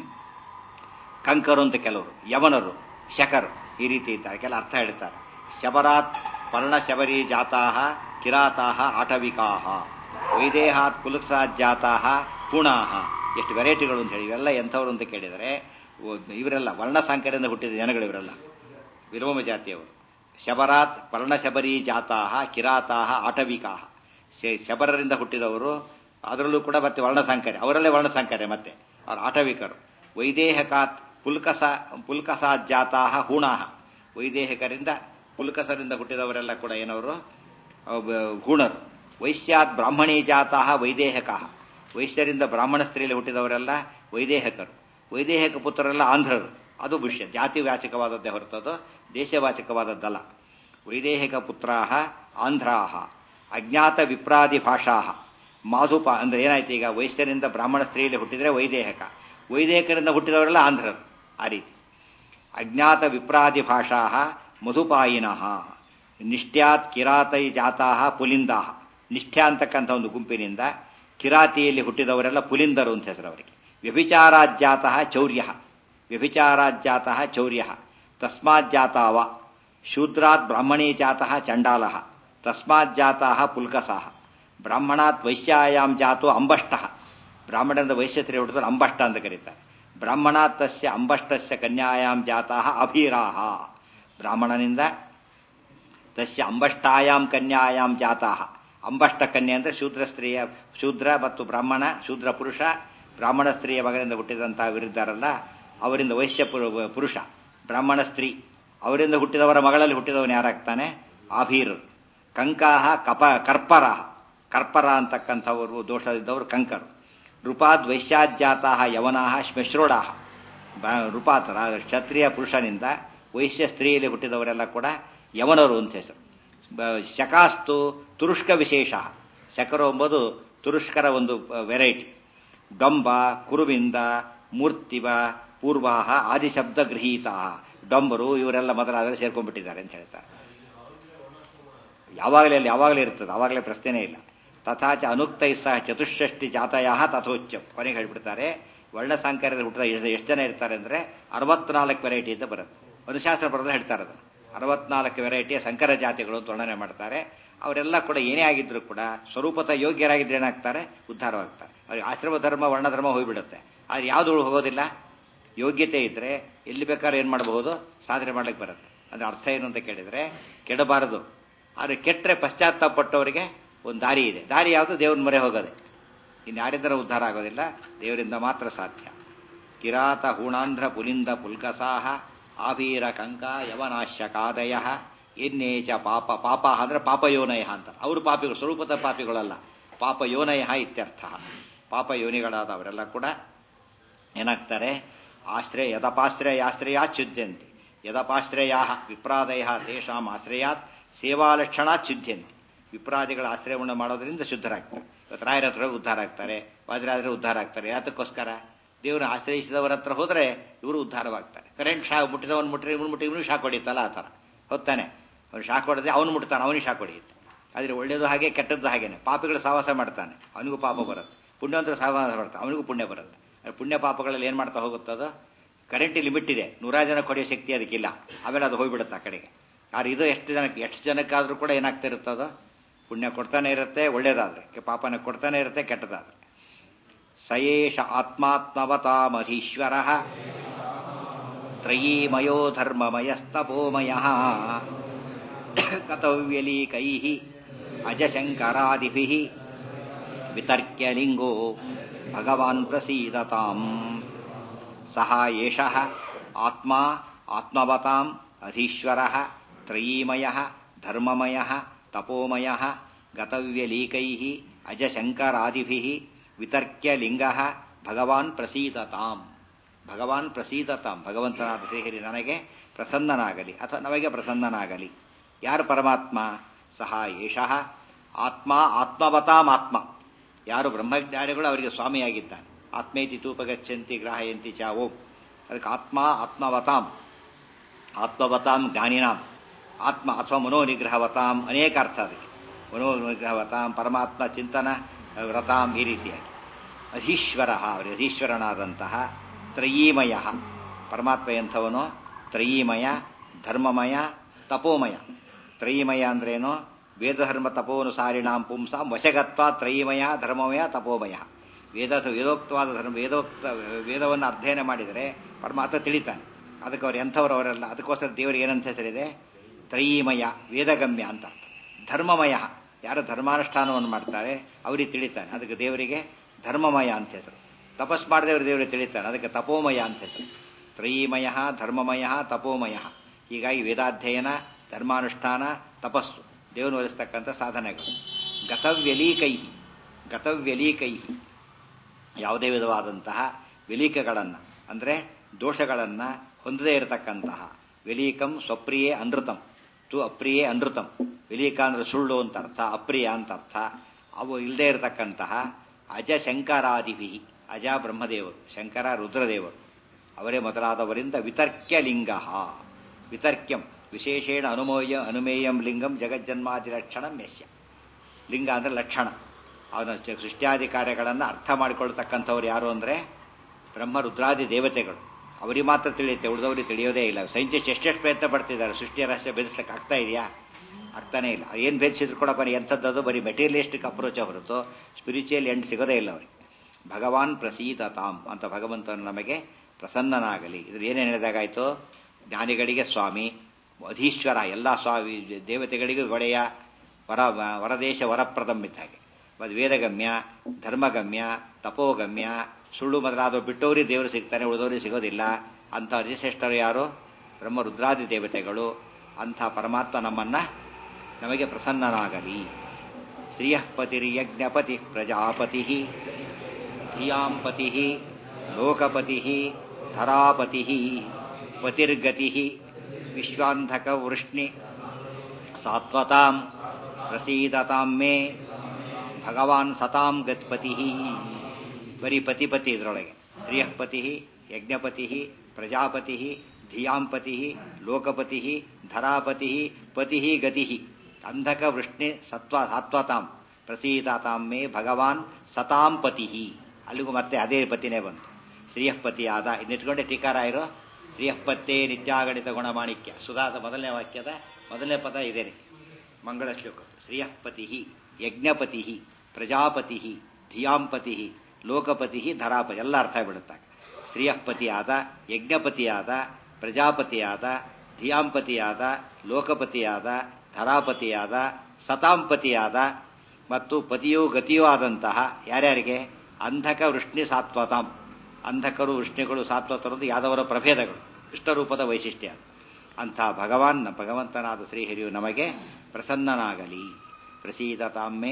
ಕಂಕರು ಅಂತ ಕೆಲವರು ಯವನರು ಶಕರು ಈ ರೀತಿ ಇದ್ದಾರೆ ಕೆಲ ಅರ್ಥ ಹೇಳ್ತಾರೆ ಶಬರಾತ್ ಪರ್ಣಶಬರಿ ಜಾತಾಹ ಕಿರಾತಾಹ ಆಟವಿಕಾಹ ವೈದೇಹಾತ್ ಕುಲುಕ್ಸಾತ್ ಜಾತಾಹ ಪುಣಾಹ ಎಷ್ಟು ವೆರೈಟಿಗಳು ಅಂತ ಹೇಳಿ ಇವೆಲ್ಲ ಎಂಥವ್ರು ಅಂತ ಕೇಳಿದರೆ ಓ- ಇವರೆಲ್ಲ ವರ್ಣ ಸಂಕರದಿಂದ ಹುಟ್ಟಿದ ಜನಗಳು ಇವರೆಲ್ಲ ವಿಲೋಮ ಜಾತಿಯವರು ಶಬರಾತ್ ಪರ್ಣಶಬರಿ ಜಾತಾಹ ಕಿರಾತಾಹ ಆಟವಿಕಾಹ ಶೆ- ಶಬರರಿಂದ ಹುಟ್ಟಿದವರು ಅದರಲ್ಲೂ ಕೂಡ ಮತ್ತೆ ವರ್ಣಸಂಕರ್ಯ ಅವರಲ್ಲೇ ವರ್ಣಸಂಕರ್ಯ ಮತ್ತೆ ಅವರು ಆಟವಿಕರು ವೈದೇಹಕಾತ್ ಪುಲ್ಕಸ ಪುಲ್ಕಸಾತ್ ಜಾತಾಹ ಹೂಣಾಹ ವೈದೇಹಿಕರಿಂದ ಪುಲ್ಕಸರಿಂದ ಹುಟ್ಟಿದವರೆಲ್ಲ ಕೂಡ ಏನವರು ಅವ್ ಬ- ಹೂಣರು ವೈಶ್ಯಾತ್ ಬ್ರಾಹ್ಮಣೀ ಜಾತಾಹ ವೈದೇಹಕಃ ವೈಶ್ಯರಿಂದ ಬ್ರಾಹ್ಮಣ ಸ್ತ್ರೀಯಲ್ಲಿ ಹುಟ್ಟಿದವರೆಲ್ಲ ವೈದೇಹಕರು ವೈದೇಹಿಕ ಪುತ್ರರೆಲ್ಲ ಆಂಧ್ರರು ಅದು ವಿಷಯ ಜಾತಿ ವಾಚಕವಾದದ್ದೇ ಹೊರತದು ದೇಶವಾಚಕವಾದದ್ದಲ್ಲ ವೈದೇಹಿಕ ಪುತ್ರಾಹ ಆಂಧ್ರಾಹ ಅಜ್ಞಾತ ವಿಪ್ರಾದಿ ಭಾಷಾಹ ಮಾಧುಪ ಅಂದ್ರೆ ಏನಾಯ್ತು ಈಗ ವೈಶ್ಯರಿಂದ ಬ್ರಾಹ್ಮಣ ಸ್ತ್ರೀಯಲ್ಲಿ ಹುಟ್ಟಿದ್ರೆ ವೈದೇಹಕ ವೈದೇಹಕರಿಂದ ಹುಟ್ಟಿದವರೆಲ್ಲ ಆಂಧ್ರರು ಆ ರೀತಿ ಅಜ್ಞಾತ ವಿಪ್ರಾದಿ ಭಾಷಾ ಮಧುಪಾಯಿನ ನಿಷ್ಠ್ಯಾತ್ ಕಿರಾತೈ ಜಾತಾಹ ಪುಲಿಂದಾಹ ನಿಷ್ಠ್ಯ ಅಂತಕ್ಕಂಥ ಒಂದು ಗುಂಪಿನಿಂದ ಕಿರಾತಿಯಲ್ಲಿ ಹುಟ್ಟಿದವರೆಲ್ಲ ಪುಲಿಂದರು ಅಂತ ಹೆಸರು ಅವರಿಗೆ ವ್ಯಭಿಚಾರಾಜ್ಜಾತಃ ಚೌರ್ಯ ವ್ಯಭಿಚಾರಾಜ್ಜಾತಃ ಚೌರ್ಯ ತಸ್ಮಾಜ್ಜಾತಾವ ಶೂದ್ರಾತ್ ಬ್ರಾಹ್ಮಣೀ ಜಾತಃ ಚಂಡಾಲ ತಸ್ಮಾಜ್ಜಾತಃ ಪುಲ್ಕಸಃ ಬ್ರಾಹ್ಮಣಾತ್ ವೈಶ್ಯಾಯಾಂ ಜಾತೋ ಅಂಬಷ್ಟ ಬ್ರಾಹ್ಮಣರಿಂದ ವೈಶ್ಯತ್ರಿ ಹುಟ್ಟಿದ್ರೆ ಅಂಬಷ್ಟ ಅಂತ ಕರೀತಾರೆ ಬ್ರಾಹ್ಮಣಾತ್ ತಸ್ಯ ಅಂಬಷ್ಟಸ್ಯ ಕನ್ಯಾಯಾಂ ಜಾತಃ ಅಭೀರಾಹ ಬ್ರಾಹ್ಮಣನಿಂದ ತಸ್ಯ ಅಂಬಷ್ಟಾಯಾಂ ಕನ್ಯಾಯಾಂ ಜಾತಃ ಅಂಬಷ್ಟ ಕನ್ಯೆ ಅಂದ್ರೆ ಶೂದ್ರ ಸ್ತ್ರೀಯ ಶೂದ್ರ ಮತ್ತು ಬ್ರಾಹ್ಮಣ ಶೂದ್ರ ಪುರುಷ ಬ್ರಾಹ್ಮಣ ಸ್ತ್ರೀಯ ಮಗನಿಂದ ಹುಟ್ಟಿದಂತಹ ವಿರುದ್ಧರಲ್ಲ ಅವರಿಂದ ವೈಶ್ಯ ಪುರು- ಪುರುಷ ಬ್ರಾಹ್ಮಣ ಸ್ತ್ರೀ ಅವರಿಂದ ಹುಟ್ಟಿದವರ ಮಗಳಲ್ಲಿ ಹುಟ್ಟಿದವನು ಯಾರಾಗ್ತಾನೆ ಆಭೀರ್ ಕಂಕಾಹ ಕಪ ಕರ್ಪರ ಕರ್ಪರ ಅಂತಕ್ಕಂಥವರು ದೋಷದಿದ್ದವರು ಕಂಕರು ರೂಪಾದ್ ವೈಶ್ಯಾಜ್ಜಾತಾಹ ಯವನಾಹ ಶ್ಮಶ್ರೋಡಾಹ ಬ- ರೂಪಾತ್ ರಾ- ಕ್ಷತ್ರಿಯ ಪುರುಷನಿಂದ ವೈಶ್ಯ ಸ್ತ್ರೀಯಲ್ಲಿ ಹುಟ್ಟಿದವರೆಲ್ಲ ಕೂಡ ಯವನರು ಅಂತ ಹೆಸರು ಬ- ಶಕಾಸ್ತು ತುರುಷ್ಕ ವಿಶೇಷ ಶಕರು ಎಂಬುದು ತುರುಷ್ಕರ ಒಂದು ವೆರೈಟಿ ಡೊಂಬ ಕುರುವಿಂದ ಮೂರ್ತಿವ ಪೂರ್ವಾಹ ಆದಿಶಬ್ದ ಗೃಹೀತ ಡೊಂಬರು ಇವರೆಲ್ಲ ಮೊದಲಾದರೆ ಸೇರ್ಕೊಂಡ್ಬಿಟ್ಟಿದ್ದಾರೆ ಅಂತ ಹೇಳ್ತಾರೆ ಯಾವಾಗಲೇ ಅಲ್ಲಿ ಯಾವಾಗಲೇ ಇರ್ತದೆ ಆವಾಗಲೇ ಪ್ರಶ್ನೆನೇ ಇಲ್ಲ ತಥಾಚ ಅನುಕ್ತೈ ಸಹ ಚತುಷ್ಷಷ್ಟಿ ಜಾತಯ ತಥೋಚ್ಚ ಕೊನೆಗೆ ಹೇಳ್ಬಿಡ್ತಾರೆ ವರ್ಣಸಂಕರ್ಯದಲ್ಲಿ ಹುಟ್ಟಿದ ಎಷ್ಟು ಎಷ್ಟು ಜನ ಇರ್ತಾರೆ ಅಂದ್ರೆ ಅರವತ್ನಾಲ್ಕು ವೆರೈಟಿ ಅಂತ ಬರುತ್ತೆ ಅನುಶಾಸ್ತ್ರ ಬರೋದ್ರೆ ಹೇಳ್ತಾರೆ ಅದನ್ನು ಅರವತ್ನಾಲ್ಕು ವೆರೈಟಿಯ ಸಂಕರ ಜಾತಿಗಳು ಅಂತ ವರ್ಣನೆ ಮಾಡ್ತಾರೆ ಅವರೆಲ್ಲ ಕೂಡ ಏನೇ ಆಗಿದ್ರು ಕೂಡ ಸ್ವರೂಪತ ಯೋಗ್ಯರಾಗಿದ್ರೆ ಏನಾಗ್ತಾರೆ ಉದ್ಧಾರವಾಗ್ತಾರೆ ಅವ್ರಿಗೆ ಆಶ್ರಮ ಧರ್ಮ ವರ್ಣ ಧರ್ಮ ಹೋಗ್ಬಿಡುತ್ತೆ ಆದ್ರೆ ಯಾವುದು ಹೋಗೋದಿಲ್ಲ ಯೋಗ್ಯತೆ ಇದ್ರೆ ಎಲ್ಲಿ ಬೇಕಾದ್ರೂ ಏನು ಮಾಡಬಹುದು ಸಾಧನೆ ಮಾಡ್ಲಿಕ್ಕೆ ಬರುತ್ತೆ ಅದ್ರ ಅರ್ಥ ಏನು ಅಂತ ಕೇಳಿದ್ರೆ ಕೆಡಬಾರದು ಆದ್ರೆ ಕೆಟ್ಟರೆ ಪಶ್ಚಾತ್ತಾಪಟ್ಟವರಿಗೆ ಒಂದು ದಾರಿ ಇದೆ ದಾರಿ ಯಾವುದು ದೇವ್ರ ಮೊರೆ ಹೋಗೋದೆ ಇನ್ನು ಯಾರಿಂದಲೂ ಉದ್ಧಾರ ಆಗೋದಿಲ್ಲ ದೇವರಿಂದ ಮಾತ್ರ ಸಾಧ್ಯ ಕಿರಾತ ಹೂಣಾಂಧ್ರ ಪುಲಿಂದ ಪುಲ್ಕಸಾಹ ಆಭೀರ ಕಂಕ ಯವನಾಶ್ಯಕಾದಯ ಎನ್ನೇಚ ಪಾಪ ಪಾಪ ಅಂದ್ರೆ ಪಾಪಯೋನಯ ಅಂತ ಅವರು ಪಾಪಿಗಳು ಸ್ವರೂಪದ ಪಾಪಿಗಳಲ್ಲ ಪಾಪಯೋನಯ ಇತ್ಯರ್ಥ ಪಾಪ ಯೋನಿಗಳಾದ ಅವರೆಲ್ಲ ಕೂಡ ಏನಾಗ್ತಾರೆ ಆಶ್ರಯ ಯದಪಾಶ್ರಯಾಶ್ರಯ ಚ್ಯುದ್ಯಂತೆ ಯದಪಾಶ್ರಯಾ ವಿಪ್ರಾದಯ ತೇಷಾಂ ಆಶ್ರಯಾತ್ ಸೇವಾಲಕ್ಷಣ ಚ್ಯುದ್ಯಂತೆ ವಿಪ್ರಾದಿಗಳ ಆಶ್ರಯವನ್ನು ಮಾಡೋದ್ರಿಂದ ಶುದ್ಧರಾಗ್ತಾರೆ ಇವತ್ತು ರಾಯರ ಹತ್ರ ಉದ್ಧಾರ ಆಗ್ತಾರೆ ವಜ್ರಾದ್ರೆ ಉದ್ಧಾರ ಆಗ್ತಾರೆ ಯಾತಕ್ಕೋಸ್ಕರ ದೇವರನ್ನು ಆಶ್ರಯಿಸಿದವರ ಹತ್ರ ಹೋದ್ರೆ ಇವರು ಉದ್ಧಾರವಾಗ್ತಾರೆ ಕರೆಂಟ್ ಶಾ ಮುಟ್ಟಿದವನು ಮುಟ್ರೆ ಇವನು ಮುಟ್ಟಿ ಇವನು ಶಾಕ್ ಹೊಡಿತಲ್ಲ ಆ ಥರ ಹೊತ್ತಾನೆ ಅವ್ನು ಶಾಕ್ ಹೊಡೆದ್ರೆ ಅವನು ಮುಟ್ತಾನೆ ಅವನಿಗೆ ಶಾಕ್ ಹೊಡೆಯುತ್ತೆ ಆದರೆ ಒಳ್ಳೇದು ಹಾಗೆ ಕೆಟ್ಟದ್ದು ಹಾಗೇನೆ ಪಾಪಿಗಳು ಸಹವಾಸ ಮಾಡ್ತಾನೆ ಅವನಿಗೂ ಪಾಪ ಬರುತ್ತೆ ಪುಣ್ಯವಂತರ ಸಹವಾಸ ಮಾಡ್ತಾನೆ ಅವನಿಗೂ ಪುಣ್ಯ ಬರುತ್ತೆ ಪುಣ್ಯ ಪಾಪಗಳಲ್ಲಿ ಏನು ಮಾಡ್ತಾ ಹೋಗುತ್ತದೋ ಕರೆಂಟ್ ಲಿಮಿಟ್ ಇದೆ ನೂರಾರು ಜನ ಹೊಡೆಯೋ ಶಕ್ತಿ ಅದಕ್ಕಿಲ್ಲ ಆಮೇಲೆ ಅದು ಹೋಗ್ಬಿಡುತ್ತೆ ಆ ಕಡೆಗೆ ಆದ್ರೆ ಇದು ಎಷ್ಟು ಜನಕ್ಕೆ ಎಷ್ಟು ಜನಕ್ಕಾದ್ರೂ ಕೂಡ ಏನಾಗ್ತಾ ಇರುತ್ತದೋ ಪುಣ್ಯ ಕೊಡ್ತಾನೆ ಇರುತ್ತೆ ಒಳ್ಳೇದಾದ್ರೆ ಪಾಪನ ಕೊಡ್ತಾನೆ ಇರುತ್ತೆ ಕೆಟ್ಟದಾದ್ರೆ ಸಯೇಷ ಆತ್ಮಾತ್ಮವತಾಮಧೀಶ್ವರ ತ್ರಯೀಮಯೋ ಧರ್ಮಮಯಸ್ತಪೋಮಯ ಕತವ್ಯಲೀಕೈ ಅಜಶಂಕರಾದಿಭಿ ವಿತರ್ಕ್ಯಲಿಂಗೋ ಭಗವಾನ್ ಪ್ರಸೀದತಾಂ ಸಹ ಏಷ ಆತ್ಮ ಆತ್ಮವತಾಂ ಅಧೀಶ್ವರ ತ್ರಯೀಮಯ ಧರ್ಮಮಯ ತಪೋಮಯ ಗತವ್ಯಲೀಕೈ ಅಜಶಂಕರಾದಿಭಿ ವಿತರ್ಕ್ಯಲಿಂಗ ಭಗವಾನ್ ಪ್ರಸೀದತಾಂ ಭಗವಾನ್ ಪ್ರಸೀದತಾಂ ಭಗವಂತನಾದ ಶ್ರೀಹರಿ ನನಗೆ ಪ್ರಸನ್ನನಾಗಲಿ ಅಥವಾ ನಮಗೆ ಪ್ರಸನ್ನನಾಗಲಿ ಯಾರು ಪರಮಾತ್ಮ ಸಹ ಏಷಃ ಆತ್ಮ ಆತ್ಮವತಾಂ ಆತ್ಮ ಯಾರು ಬ್ರಹ್ಮಜ್ಞಾನಿಗಳು ಅವರಿಗೆ ಸ್ವಾಮಿಯಾಗಿದ್ದಾನೆ ಆತ್ಮೇತಿ ತೂಪಗಚ್ಚಂತಿ ಗ್ರಾಹಯಂತಿ ಚ ಓಂ ಅದಕ್ಕೆ ಆತ್ಮ ಆತ್ಮವತಾಂ ಆತ್ಮವತಾಂ ಜ್ಞಾನಿನಾಂ ಆತ್ಮ ಅಥವಾ ಮನೋನಿಗ್ರಹವತಾಂ ಅನೇಕ ಅರ್ಥ ಅದಕ್ಕೆ ಮನೋನಿಗ್ರಹವತಾಂ ಪರಮಾತ್ಮ ಚಿಂತನ ವ್ರತಾಂ ಈ ರೀತಿಯಾಗಿ ಅಧೀಶ್ವರ ಅವರ ಅಧೀಶ್ವರನಾದಂತಹ ತ್ರಯೀಮಯ ಪರಮಾತ್ಮ ಎಂಥವನು ತ್ರಯೀಮಯ ಧರ್ಮಮಯ ತಪೋಮಯ ತ್ರಯೀಮಯ ಅಂದ್ರೇನು ವೇದಧರ್ಮ ತಪೋನುಸಾರಿಣಾಂ ಪುಂಸಾಂ ವಶಗತ್ವ ತ್ರಯೀಮಯ ಧರ್ಮಮಯ ತಪೋಮಯ ವೇದ ವೇದೋಕ್ತವಾದ ಧರ್ಮ ವೇದೋಕ್ತ ವೇದವನ್ನು ಅಧ್ಯಯನ ಮಾಡಿದರೆ ಪರಮಾತ್ಮ ತಿಳಿತಾನೆ ಅದಕ್ಕೆ ಅವ್ರು ಎಂಥವ್ರು ಅವರೆಲ್ಲ ಅದಕ್ಕೋಸ್ಕರ ದೇವರಿಗೆ ಏನಂತ ಹೆಸರಿದೆ ತ್ರಯೀಮಯ ವೇದಗಮ್ಯ ಅಂತ ಅರ್ಥ ಧರ್ಮಮಯ ಯಾರು ಧರ್ಮಾನುಷ್ಠಾನವನ್ನು ಮಾಡ್ತಾರೆ ಅವರಿಗೆ ತಿಳಿತಾನೆ ಅದಕ್ಕೆ ದೇವರಿಗೆ ಧರ್ಮಮಯ ಅಂತ ಹೆಸರು ತಪಸ್ ಮಾಡಿದವರು ದೇವರಿಗೆ ತಿಳಿತಾನೆ ಅದಕ್ಕೆ ತಪೋಮಯ ಅಂತ ಹೆಸರು ತ್ರಯೀಮಯ ಧರ್ಮಮಯ ತಪೋಮಯ ಹೀಗಾಗಿ ವೇದಾಧ್ಯಯನ ಧರ್ಮಾನುಷ್ಠಾನ ತಪಸ್ಸು ದೇವನು ಒಲಿಸ್ತಕ್ಕಂಥ ಸಾಧನೆಗಳು ಗತವ್ಯಲೀಕೈ ಗತವ್ಯಲೀಕೈ ಯಾವುದೇ ವಿಧವಾದಂತಹ ವ್ಯಲೀಕಗಳನ್ನು ಅಂದರೆ ದೋಷಗಳನ್ನು ಹೊಂದದೇ ಇರತಕ್ಕಂತಹ ವ್ಯಲೀಕಂ ಸ್ವಪ್ರಿಯೇ ಅನೃತಂ ತು ಅಪ್ರಿಯೇ ಅನೃತಂ ವ್ಯಲೀಕ ಅಂದ್ರೆ ಸುಳ್ಳು ಅಂತ ಅರ್ಥ ಅಪ್ರಿಯ ಅಂತ ಅರ್ಥ ಅವು ಇಲ್ಲದೆ ಇರತಕ್ಕಂತಹ ಅಜ ಶಂಕರಾದಿಭಿ ಅಜ ಬ್ರಹ್ಮದೇವರು ಶಂಕರ ರುದ್ರದೇವರು ಅವರೇ ಮೊದಲಾದವರಿಂದ ವಿತರ್ಕ್ಯ ಲಿಂಗ ವಿತರ್ಕ್ಯಂ ವಿಶೇಷೇಣ ಅನುಮೋಯ ಅನುಮೇಯಂ ಲಿಂಗಂ ಜಗಜ್ಜನ್ಮಾದಿ ಲಕ್ಷಣಂ ಯಶ್ಯ ಲಿಂಗ ಅಂದ್ರೆ ಲಕ್ಷಣ ಅವನ ಸೃಷ್ಟ್ಯಾದಿ ಕಾರ್ಯಗಳನ್ನು ಅರ್ಥ ಮಾಡಿಕೊಳ್ತಕ್ಕಂಥವ್ರು ಯಾರು ಅಂದರೆ ಬ್ರಹ್ಮ ರುದ್ರಾದಿ ದೇವತೆಗಳು ಅವರಿಗೆ ಮಾತ್ರ ತಿಳಿಯುತ್ತೆ ಉಳಿದವರಿಗೆ ತಿಳಿಯೋದೇ ಇಲ್ಲ ಸೈಂಟಿಸ್ಟ್ ಎಷ್ಟೆಷ್ಟು ಪ್ರಯತ್ನ ಪಡ್ತಿದ್ದಾರೆ ಸೃಷ್ಟಿಯ ರಹಸ್ಯ ಬೆಳೆಸ್ಲಿಕ್ಕೆ ಆಗ್ತಾ ಇದೆಯಾ ಆಗ್ತಾನೆ ಇಲ್ಲ ಏನು ಬೆಳೆಸಿದ್ರು ಕೂಡ ಬರೀ ಎಂಥದ್ದು ಬರೀ ಮೆಟೀರಿಯಲಿಸ್ಟಿಕ್ ಅಪ್ರೋಚ್ ಹೊರತು ಸ್ಪಿರಿಚುವಲ್ ಎಂಡ್ ಸಿಗೋದೇ ಇಲ್ಲ ಅವರಿಗೆ ಭಗವಾನ್ ಪ್ರಸೀದತಾಂ ಅಂತ ಭಗವಂತನು ನಮಗೆ ಪ್ರಸನ್ನನಾಗಲಿ ಇದ್ರ ಏನೇನು ಹೇಳಿದಾಗಾಯ್ತು ಜ್ಞಾನಿಗಳಿಗೆ ಸ್ವಾಮಿ ಅಧೀಶ್ವರ ಎಲ್ಲ ಸ್ವಾಮಿ ದೇವತೆಗಳಿಗೂ ಒಡೆಯ ವರ ವರದೇಶ ವರಪ್ರದಂ ಇದ್ದ ಹಾಗೆ ಮತ್ತು ವೇದಗಮ್ಯ ಧರ್ಮಗಮ್ಯ ತಪೋಗಮ್ಯ ಸುಳ್ಳು ಮೊದಲಾದವು ಬಿಟ್ಟವರಿಗೆ ದೇವರು ಸಿಗ್ತಾನೆ ಉಳಿದವರಿಗೆ ಸಿಗೋದಿಲ್ಲ ಅಂಥ ಅಧಿಶ್ರೇಷ್ಠರು ಯಾರು ಬ್ರಹ್ಮ ರುದ್ರಾದಿ ದೇವತೆಗಳು ಅಂಥ ಪರಮಾತ್ಮ ನಮ್ಮನ್ನ ನಮಗೆ ಪ್ರಸನ್ನನಾಗಲಿ ಶ್ರಿಯಃಪತಿರ್ಯಜ್ಞಪತಿ ಪ್ರಜಾಪತಿ ಧಿಯಾಂಪತಿ ಲೋಕಪತಿ ಧರಾಪತಿ ಪತಿರ್ಗತಿ ವಿಶ್ವಾಂಧಕ ವೃಷ್ಣಿ ಸಾತ್ವತಾಂ ಪ್ರಸೀದತಾಂ ಮೇ ಭಗವಾನ್ ಸತಾಂ ಗತ್ಪತಿ ಬರೀ ಪತಿಪತಿ ಇದರೊಳಗೆ ಶ್ರಿಯಃಪತಿ ಯಜ್ಞಪತಿ ಪ್ರಜಾಪತಿ ಧಿಯಾಂಪತಿ ಲೋಕಪತಿ ಧರಾಪತಿ ಪತಿ ಗತಿ ಅಂಧಕ ವೃಷ್ಣಿ ಸತ್ವ ಸಾತ್ವತಾಂ ಪ್ರಸೀದತಾಂ ಮೇ ಭಗವಾನ್ ಸತಾಂ ಪತಿ ಅಲ್ಲಿಗೂ ಮತ್ತೆ ಅದೇ ಪತಿನೇ ಬಂತು ಶ್ರೀಯಃಪತಿಯಾದ ಇನ್ನಿಟ್ಕೊಂಡೆ ಟೀಕಾರಾಯರು ಶ್ರೀಯಃಪತ್ತೇ ನಿತ್ಯಾಗಣಿತ ಗುಣಮಾಣಿಕ್ಯ ಸುಧಾದ ಮೊದಲನೇ ವಾಕ್ಯದ ಮೊದಲನೇ ಪದ ಇದೇನೆ ಮಂಗಳ ಶ್ಲೋಕ ಶ್ರೀಯಃಪತಿ ಯಜ್ಞಪತಿ ಪ್ರಜಾಪತಿ ಧಿಯಾಂಪತಿ ಲೋಕಪತಿ ಧರಾಪತಿ ಎಲ್ಲ ಅರ್ಥ ಬಿಡುತ್ತಾರೆ ಶ್ರೀಯಃಪತಿಯಾದ ಯಜ್ಞಪತಿಯಾದ ಪ್ರಜಾಪತಿಯಾದ ಧಿಯಾಂಪತಿಯಾದ ಲೋಕಪತಿಯಾದ ಧರಾಪತಿಯಾದ ಸತಾಂಪತಿಯಾದ ಮತ್ತು ಪತಿಯೂ ಗತಿಯೂ ಆದಂತಹ ಯಾರ್ಯಾರಿಗೆ ಅಂಧಕ ವೃಷ್ಣಿ ಸಾತ್ವತಾಂ ಅಂಧಕರು ವೃಷ್ಣಿಗಳು ಸಾತ್ವತರದ್ದು ಯಾದವರ ಪ್ರಭೇದಗಳು ಕೃಷ್ಣರೂಪದ ವೈಶಿಷ್ಟ್ಯ ಅಂಥ ಭಗವಾನ್ ಭಗವಂತನಾದ ಶ್ರೀಹರಿಯು ನಮಗೆ ಪ್ರಸನ್ನನಾಗಲಿ ಪ್ರಸೀದತಾಮ್ಮೆ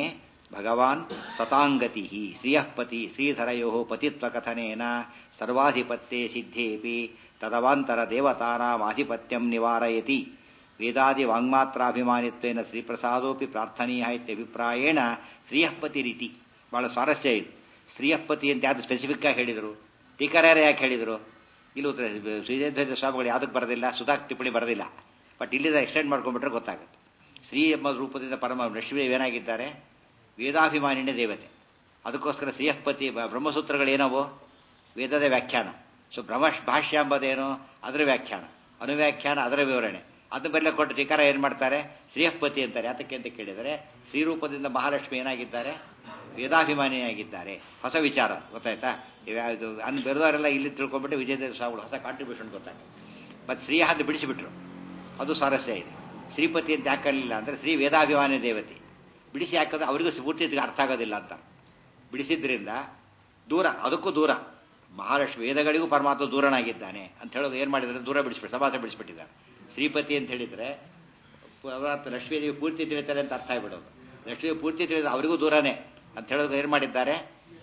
ಭಗವಾನ್ ಸತಾಂಗತಿ ಶ್ರಿಯಃಪತಿ ಶ್ರೀಧರಯೋ ಪತಿತ್ವಕಥನೇನ ಸರ್ವಾಧಿಪತ್ಯೆ ಸಿದ್ಧೇಪಿ ತದವಾಂತರ ದೇವತಾನಾಮಾಧಿಪತ್ಯಂ ನಿವಾರಯತಿ ವೇದಾದಿ ವಾಂಗ್ಮಾತ್ರಾಭಿಮಾನಿತ್ವೇನ ಶ್ರೀಪ್ರಸಾದೋಪಿ ಪ್ರಾರ್ಥನೀಯ ಇತ್ಯಭಿಪ್ರಾಯೇಣ ಶ್ರೀಯಃಪತಿ ರೀತಿ ಬಹಳ ಸ್ವಾರಸ್ಯ ಇದು ಶ್ರೀಯಃಪತಿ ಅಂತ ಯಾವುದು ಸ್ಪೆಸಿಫಿಕ್ ಆಗಿ ಹೇಳಿದರು ಟೀಕರ್ಯಾರ ಯಾಕೆ ಹೇಳಿದರು ಇಲ್ಲಿ ಉತ್ತರ ಶ್ರೀಧರ ಸ್ವಾಮಿಗಳು ಯಾವುದಕ್ಕೆ ಬರೋದಿಲ್ಲ ಸುಧಾಕ್ ಟಿಪ್ಪಣಿ ಬರೋದಿಲ್ಲ ಬಟ್ ಇಲ್ಲಿಂದ ಎಕ್ಸ್ಟೆಂಡ್ ಮಾಡ್ಕೊಂಡ್ಬಿಟ್ರೆ ಗೊತ್ತಾಗುತ್ತೆ ಶ್ರೀ ಎಂಬ ರೂಪದಿಂದ ಪರಮ ಲಕ್ಷ್ಮೀದೇವಿ ಏನಾಗಿದ್ದಾರೆ ವೇದಾಭಿಮಾನಿನೇ ದೇವತೆ ಅದಕ್ಕೋಸ್ಕರ ಶ್ರೀಯಃಪತಿ ಬ್ರಹ್ಮಸೂತ್ರಗಳೇನವು ವೇದದ ವ್ಯಾಖ್ಯಾನ ಸೊ ಬ್ರಹ್ಮ ಭಾಷ್ಯ ಎಂಬುದೇನು ಅದರ ವ್ಯಾಖ್ಯಾನ ಅನುವ್ಯಾಖ್ಯಾನ ಅದರ ವಿವರಣೆ ಅದು ಬೆಲ್ಲ ಕೊಟ್ಟು ಟೀಕಾರ ಏನು ಮಾಡ್ತಾರೆ ಶ್ರೀಯಃಪತಿ ಅಂತಾರೆ ಯಾತಕ್ಕೆ ಅಂತ ಕೇಳಿದರೆ ಶ್ರೀರೂಪದಿಂದ ಮಹಾಲಕ್ಷ್ಮಿ ಏನಾಗಿದ್ದಾರೆ ವೇದಾಭಿಮಾನಿಯಾಗಿದ್ದಾರೆ ಹೊಸ ವಿಚಾರ ಗೊತ್ತಾಯ್ತಾ ಇದು ಅನ್ ಬೆರೆದವರೆಲ್ಲ ಇಲ್ಲಿ ತಿಳ್ಕೊಂಡ್ಬಿಟ್ಟು ವಿಜಯದೇವ ಸ್ವಾಮಿಗಳು ಹೊಸ ಕಾಂಟ್ರಿಬ್ಯೂಷನ್ ಗೊತ್ತಾಯ್ತು ಮತ್ತು ಶ್ರೀ ಹಾದು ಬಿಡಿಸಿಬಿಟ್ರು ಅದು ಸ್ವಾರಸ್ಯ ಇದೆ ಶ್ರೀಪತಿ ಅಂತ ಯಾಕಲಿಲ್ಲ ಅಂದರೆ ಶ್ರೀ ವೇದಾಭಿಮಾನಿ ದೇವತೆ ಬಿಡಿಸಿ ಹಾಕಿದ್ರೆ ಅವರಿಗೂ ಪೂರ್ತಿ ಅರ್ಥ ಆಗೋದಿಲ್ಲ ಅಂತ ಬಿಡಿಸಿದ್ರಿಂದ ದೂರ ಅದಕ್ಕೂ ದೂರ ಮಹಾಲಕ್ಷ್ಮಿ ವೇದಗಳಿಗೂ ಪರಮಾತ್ಮ ದೂರನಾಗಿದ್ದಾನೆ ಅಂತ ಹೇಳೋದು ಏನು ಮಾಡಿದ್ರೆ ದೂರ ಬಿಡಿಸ್ಬಿಟ್ಟು ಸಮಾಸ ಬಿಡಿಸ್ಬಿಟ್ಟಿದ್ದಾರೆ ಶ್ರೀಪತಿ ಅಂತ ಹೇಳಿದರೆ ಪರಮಾತ್ಮ ಲಕ್ಷ್ಮೀದೇವಿ ಪೂರ್ತಿ ತಿಳಿತಾರೆ ಅಂತ ಅರ್ಥ ಆಗ್ಬಿಡೋದು ಲಕ್ಷ್ಮೀ ಪೂರ್ತಿ ತಿಳಿದ ಅವರಿಗೂ ದೂರನೇ ಅಂತ ಹೇಳೋದು ಏನು ಮಾಡಿದ್ದಾರೆ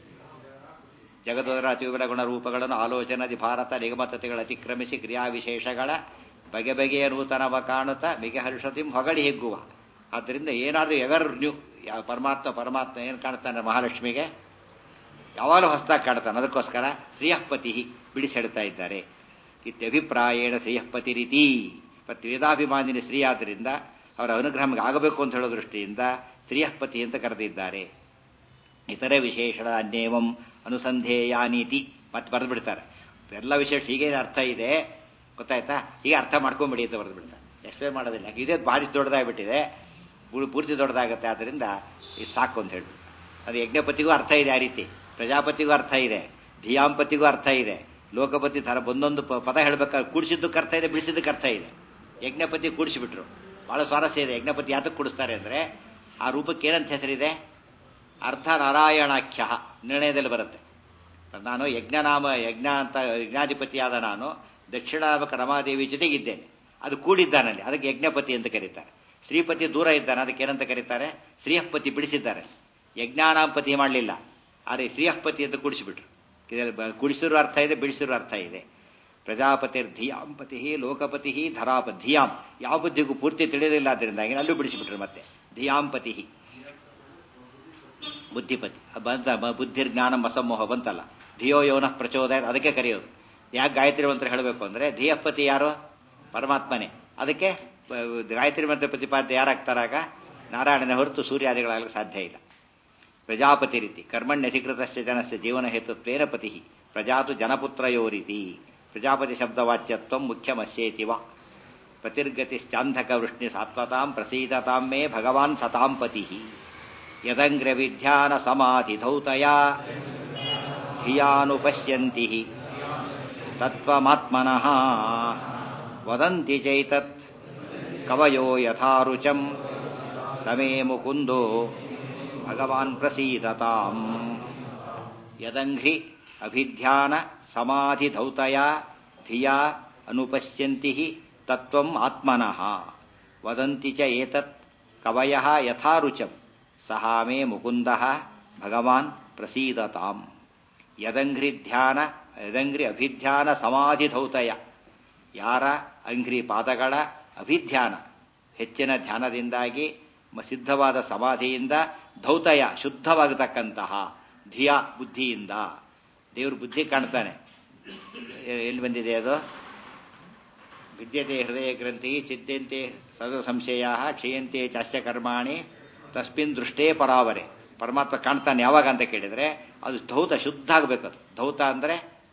ಜಗದೋದರ ಅತಿವಿರ ಗುಣ ರೂಪಗಳನ್ನು ಆಲೋಚನದಿ ಭಾರತ ನಿಗಮತತೆಗಳ ಅತಿಕ್ರಮಿಸಿ ಕ್ರಿಯಾವಿಶೇಷಗಳ ಬಗೆ ಬಗೆಯ ನೂತನವ ಕಾಣುತ್ತಾ ಮಿಗೆ ಹರ್ಷತಿಂ ಹೊಗಳಿ ಹಿಗ್ಗುವ ಆದ್ದರಿಂದ ಏನಾದರೂ ಎವರ್ ನ್ಯೂ ಯಾವ ಪರಮಾತ್ಮ ಪರಮಾತ್ಮ ಏನು ಕಾಣ್ತಾನೆ ಮಹಾಲಕ್ಷ್ಮಿಗೆ ಯಾವಾಗಲೂ ಹೊಸದಾಗಿ ಕಾಣ್ತಾನೆ ಅದಕ್ಕೋಸ್ಕರ ಶ್ರೀಯಃಪತಿ ಬಿಡಿಸಿ ಹೇಳ್ತಾ ಇದ್ದಾರೆ ಇತ್ಯಭಿಪ್ರಾಯೇಣ ಶ್ರೀಯಃಪತಿ ರೀತಿ ಮತ್ತು ವೇದಾಭಿಮಾನಿನಿ ಸ್ತ್ರೀ ಆದ್ದರಿಂದ ಅವರ ಅನುಗ್ರಹ ನಮಗೆ ಆಗಬೇಕು ಅಂತ ಹೇಳೋ ದೃಷ್ಟಿಯಿಂದ ಶ್ರೀಯಃಪತಿ ಅಂತ ಕರೆದಿದ್ದಾರೆ ಇತರೆ ವಿಶೇಷಣ ಅನ್ಯೇವಂ ಅನುಸಂಧೇಯಾನೀತಿ ಮತ್ತೆ ಬರೆದು ಬಿಡ್ತಾರೆ ಎಲ್ಲ ವಿಶೇಷ ಹೀಗೇನು ಅರ್ಥ ಇದೆ ಗೊತ್ತಾಯ್ತಾ ಹೀಗೆ ಅರ್ಥ ಮಾಡ್ಕೊಂಬಿಡಿ ಅಂತ ಬರೆದು ಬಿಡ್ತಾರೆ ಎಕ್ಸ್ಪ್ಲೇನ್ ಮಾಡೋದಿಲ್ಲ ಇದೇ ಭಾರಿ ದೊಡ್ಡದಾಗ್ಬಿಟ್ಟಿದೆ ಪೂರ್ತಿ ದೊಡ್ಡದಾಗುತ್ತೆ ಆದ್ದರಿಂದ ಇದು ಸಾಕು ಅಂತ ಹೇಳಿ ಅದು ಯಜ್ಞಪತಿಗೂ ಅರ್ಥ ಇದೆ ಆ ರೀತಿ ಪ್ರಜಾಪತಿಗೂ ಅರ್ಥ ಇದೆ ಧಿಯಾಂಪತಿಗೂ ಅರ್ಥ ಇದೆ ಲೋಕಪತಿ ಥರ ಒಂದೊಂದು ಪದ ಹೇಳ್ಬೇಕಾದ್ರೆ ಕೂಡಿಸಿದ್ದಕ್ಕೆ ಅರ್ಥ ಇದೆ ಬಿಡಿಸಿದ್ದಕ್ಕೆ ಅರ್ಥ ಇದೆ ಯಜ್ಞಪತಿ ಕೂಡಿಸಿಬಿಟ್ರು ಬಹಳ ಸ್ವಾರಸ್ಯ ಇದೆ ಯಜ್ಞಪತಿ ಯಾತಕ್ಕೆ ಕೂಡಿಸ್ತಾರೆ ಅಂದರೆ ಆ ರೂಪಕ್ಕೆ ಏನಂತ ಹೆಸರಿದೆ ಅರ್ಧ ನಾರಾಯಣಾಖ್ಯ ನಿರ್ಣಯದಲ್ಲಿ ಬರುತ್ತೆ ನಾನು ಯಜ್ಞನಾಮ ಯಜ್ಞ ಅಂತ ಯಜ್ಞಾಧಿಪತಿಯಾದ ನಾನು ದಕ್ಷಿಣಾಮಕ ರಮಾದೇವಿ ಜೊತೆಗಿದ್ದೇನೆ ಅದು ಕೂಡಿದ್ದಾನಲ್ಲಿ ಅದಕ್ಕೆ ಯಜ್ಞಪತಿ ಅಂತ ಕರೀತಾರೆ ಶ್ರೀಪತಿ ದೂರ ಇದ್ದಾನೆ ಅದಕ್ಕೆ ಏನಂತ ಕರೀತಾರೆ ಶ್ರೀಯಃಪತಿ ಬಿಡಿಸಿದ್ದಾರೆ ಯಜ್ಞಾನಾಂಪತಿ ಮಾಡಲಿಲ್ಲ ಆದರೆ ಶ್ರೀಯಃಪತಿ ಅಂತ ಕೂಡಿಸಿಬಿಟ್ರು ಇದರಲ್ಲಿ ಕೂಡಿಸಿರೋ ಅರ್ಥ ಇದೆ ಬಿಡಿಸಿರೋ ಅರ್ಥ ಇದೆ ಪ್ರಜಾಪತಿರ್ ಧಿಯಾಂಪತಿ ಲೋಕಪತಿ ಧರಾಪ ಧಿಯಾಂ ಯಾವ ಬುದ್ಧಿಗೂ ಪೂರ್ತಿ ತಿಳಿದಿಲ್ಲ ಅದರಿಂದಾಗಿ ಅಲ್ಲೂ ಬಿಡಿಸಿಬಿಟ್ರು ಮತ್ತೆ ಧಿಯಾಂಪತಿ ಬುದ್ಧಿಪತಿ ಬಂತ ಬುದ್ಧಿರ್ ಜ್ಞಾನ ಮಸಮೋಹ ಬಂತಲ್ಲ ಧಿಯೋ ಯೋನ ಪ್ರಚೋದಯ ಅದಕ್ಕೆ ಕರೆಯೋದು ಯಾಕೆ ಗಾಯತ್ರಿ ಮಂತ್ರ ಹೇಳಬೇಕು ಅಂದರೆ ಧಿಯಪತಿ ಯಾರು ಪರಮಾತ್ಮನೇ ಅದಕ್ಕೆ ಗಾಯತ್ರಿ ಮಂತ್ರ ಪ್ರತಿಪಾದ್ಯ ಯಾರಾಗ್ತಾರಾಗ ನಾರಾಯಣನ ಹೊರತು ಸೂರ್ಯಾದಿಗಳಾಗಲಿಕ್ಕೆ ಸಾಧ್ಯ ಇಲ್ಲ ಪ್ರಜಾಪತಿ ರೀತಿ ಕರ್ಮಣ್ಯಧಿಕೃತಸ್ಯ ಜನಸ್ಯ ಜೀವನ ಹೇತುತ್ವೇನ ಪತಿ ಪ್ರಜಾತು ಜನಪುತ್ರಯೋ ರೀತಿ ಪ್ರಜಾಪತಿ ಶಬ್ದವಾಚ್ಯತ್ವ ಮುಖ್ಯಮಸ್ಯೇತಿವ ಪ್ರತಿರ್ಗತಿಶ್ಚಾಂಧಕ ವೃಷ್ಣಿ ಸಾತ್ವತಾಂ ಪ್ರಸೀದತಾಂ ಮೇ ಭಗವಾನ್ ಸತಾಂ ಪತಿ ಯದಂಗ್ರ ವಿಧ್ಯಾನ ಸಮಾಧಿ ಧೌತಯ ಧಿಯಾನುಪಶ್ಯಂತಿ ತತ್ವಮಾತ್ಮನಃ ವದಂತಿ ಚೈತತ್ ಕವಯೋ ಯಥಾರುಚಂ ಸಮೇ ಮುಕುಂದೋ ಭಗವಾನ್ ಪ್ರಸೀದತಾಂ ಯದಂಘ್ರಿ ಅಭಿಧ್ಯಾನ ಸಮಾಧಿ ಧೌತಯ ಧಿಯಾ ಅನುಪಶ್ಯಂತಿ ತತ್ವಂ ಆತ್ಮನಃ ವದಂತಿ ಚ ಏತತ್ ಕವಯಃ ಯಥಾರುಚಂ ಸಹ ಮೇ ಮುಕುಂದ ಭಗವಾನ್ ಪ್ರಸೀದತಾಂ ಯದಂಘ್ರಿ ಧ್ಯಾನ ಯದಂಘ್ರಿ ಅಭಿಧ್ಯಾನ ಸಮಾಧಿ ಧೌತಯ ಯಾರ ಅಂಘ್ರಿ ಪಾದಗಳ ಅಭಿಧ್ಯಾನ ಹೆಚ್ಚಿನ ಧ್ಯಾನದಿಂದಾಗಿ ಸಿದ್ಧವಾದ ಸಮಾಧಿಯಿಂದ ಧೌತಯ ಶುದ್ಧವಾಗತಕ್ಕಂತಹ ಧಿಯ ಬುದ್ಧಿಯಿಂದ ದೇವರು ಬುದ್ಧಿ ಕಾಣ್ತಾನೆ ಎಲ್ಲಿ ಬಂದಿದೆ ಅದು ವಿದ್ಯತೆ ಹೃದಯ ಗ್ರಂಥಿ ಸಿದ್ಧಂತೆ ಸರ್ವ ಸಂಶಯ ಕ್ಷೀಯಂತೆ ಚಾಸ್ಯ ಕರ್ಮಾಣಿ ತಸ್ಮಿನ್ ದೃಷ್ಟೇ ಪರಾವರೆ ಪರಮಾತ್ಮ ಕಾಣ್ತಾನೆ ಯಾವಾಗ ಅಂತ ಕೇಳಿದ್ರೆ ಅದು ಧೌತ ಶುದ್ಧ ಆಗಬೇಕು ಅದು ಧೌತ ಅಂದರೆ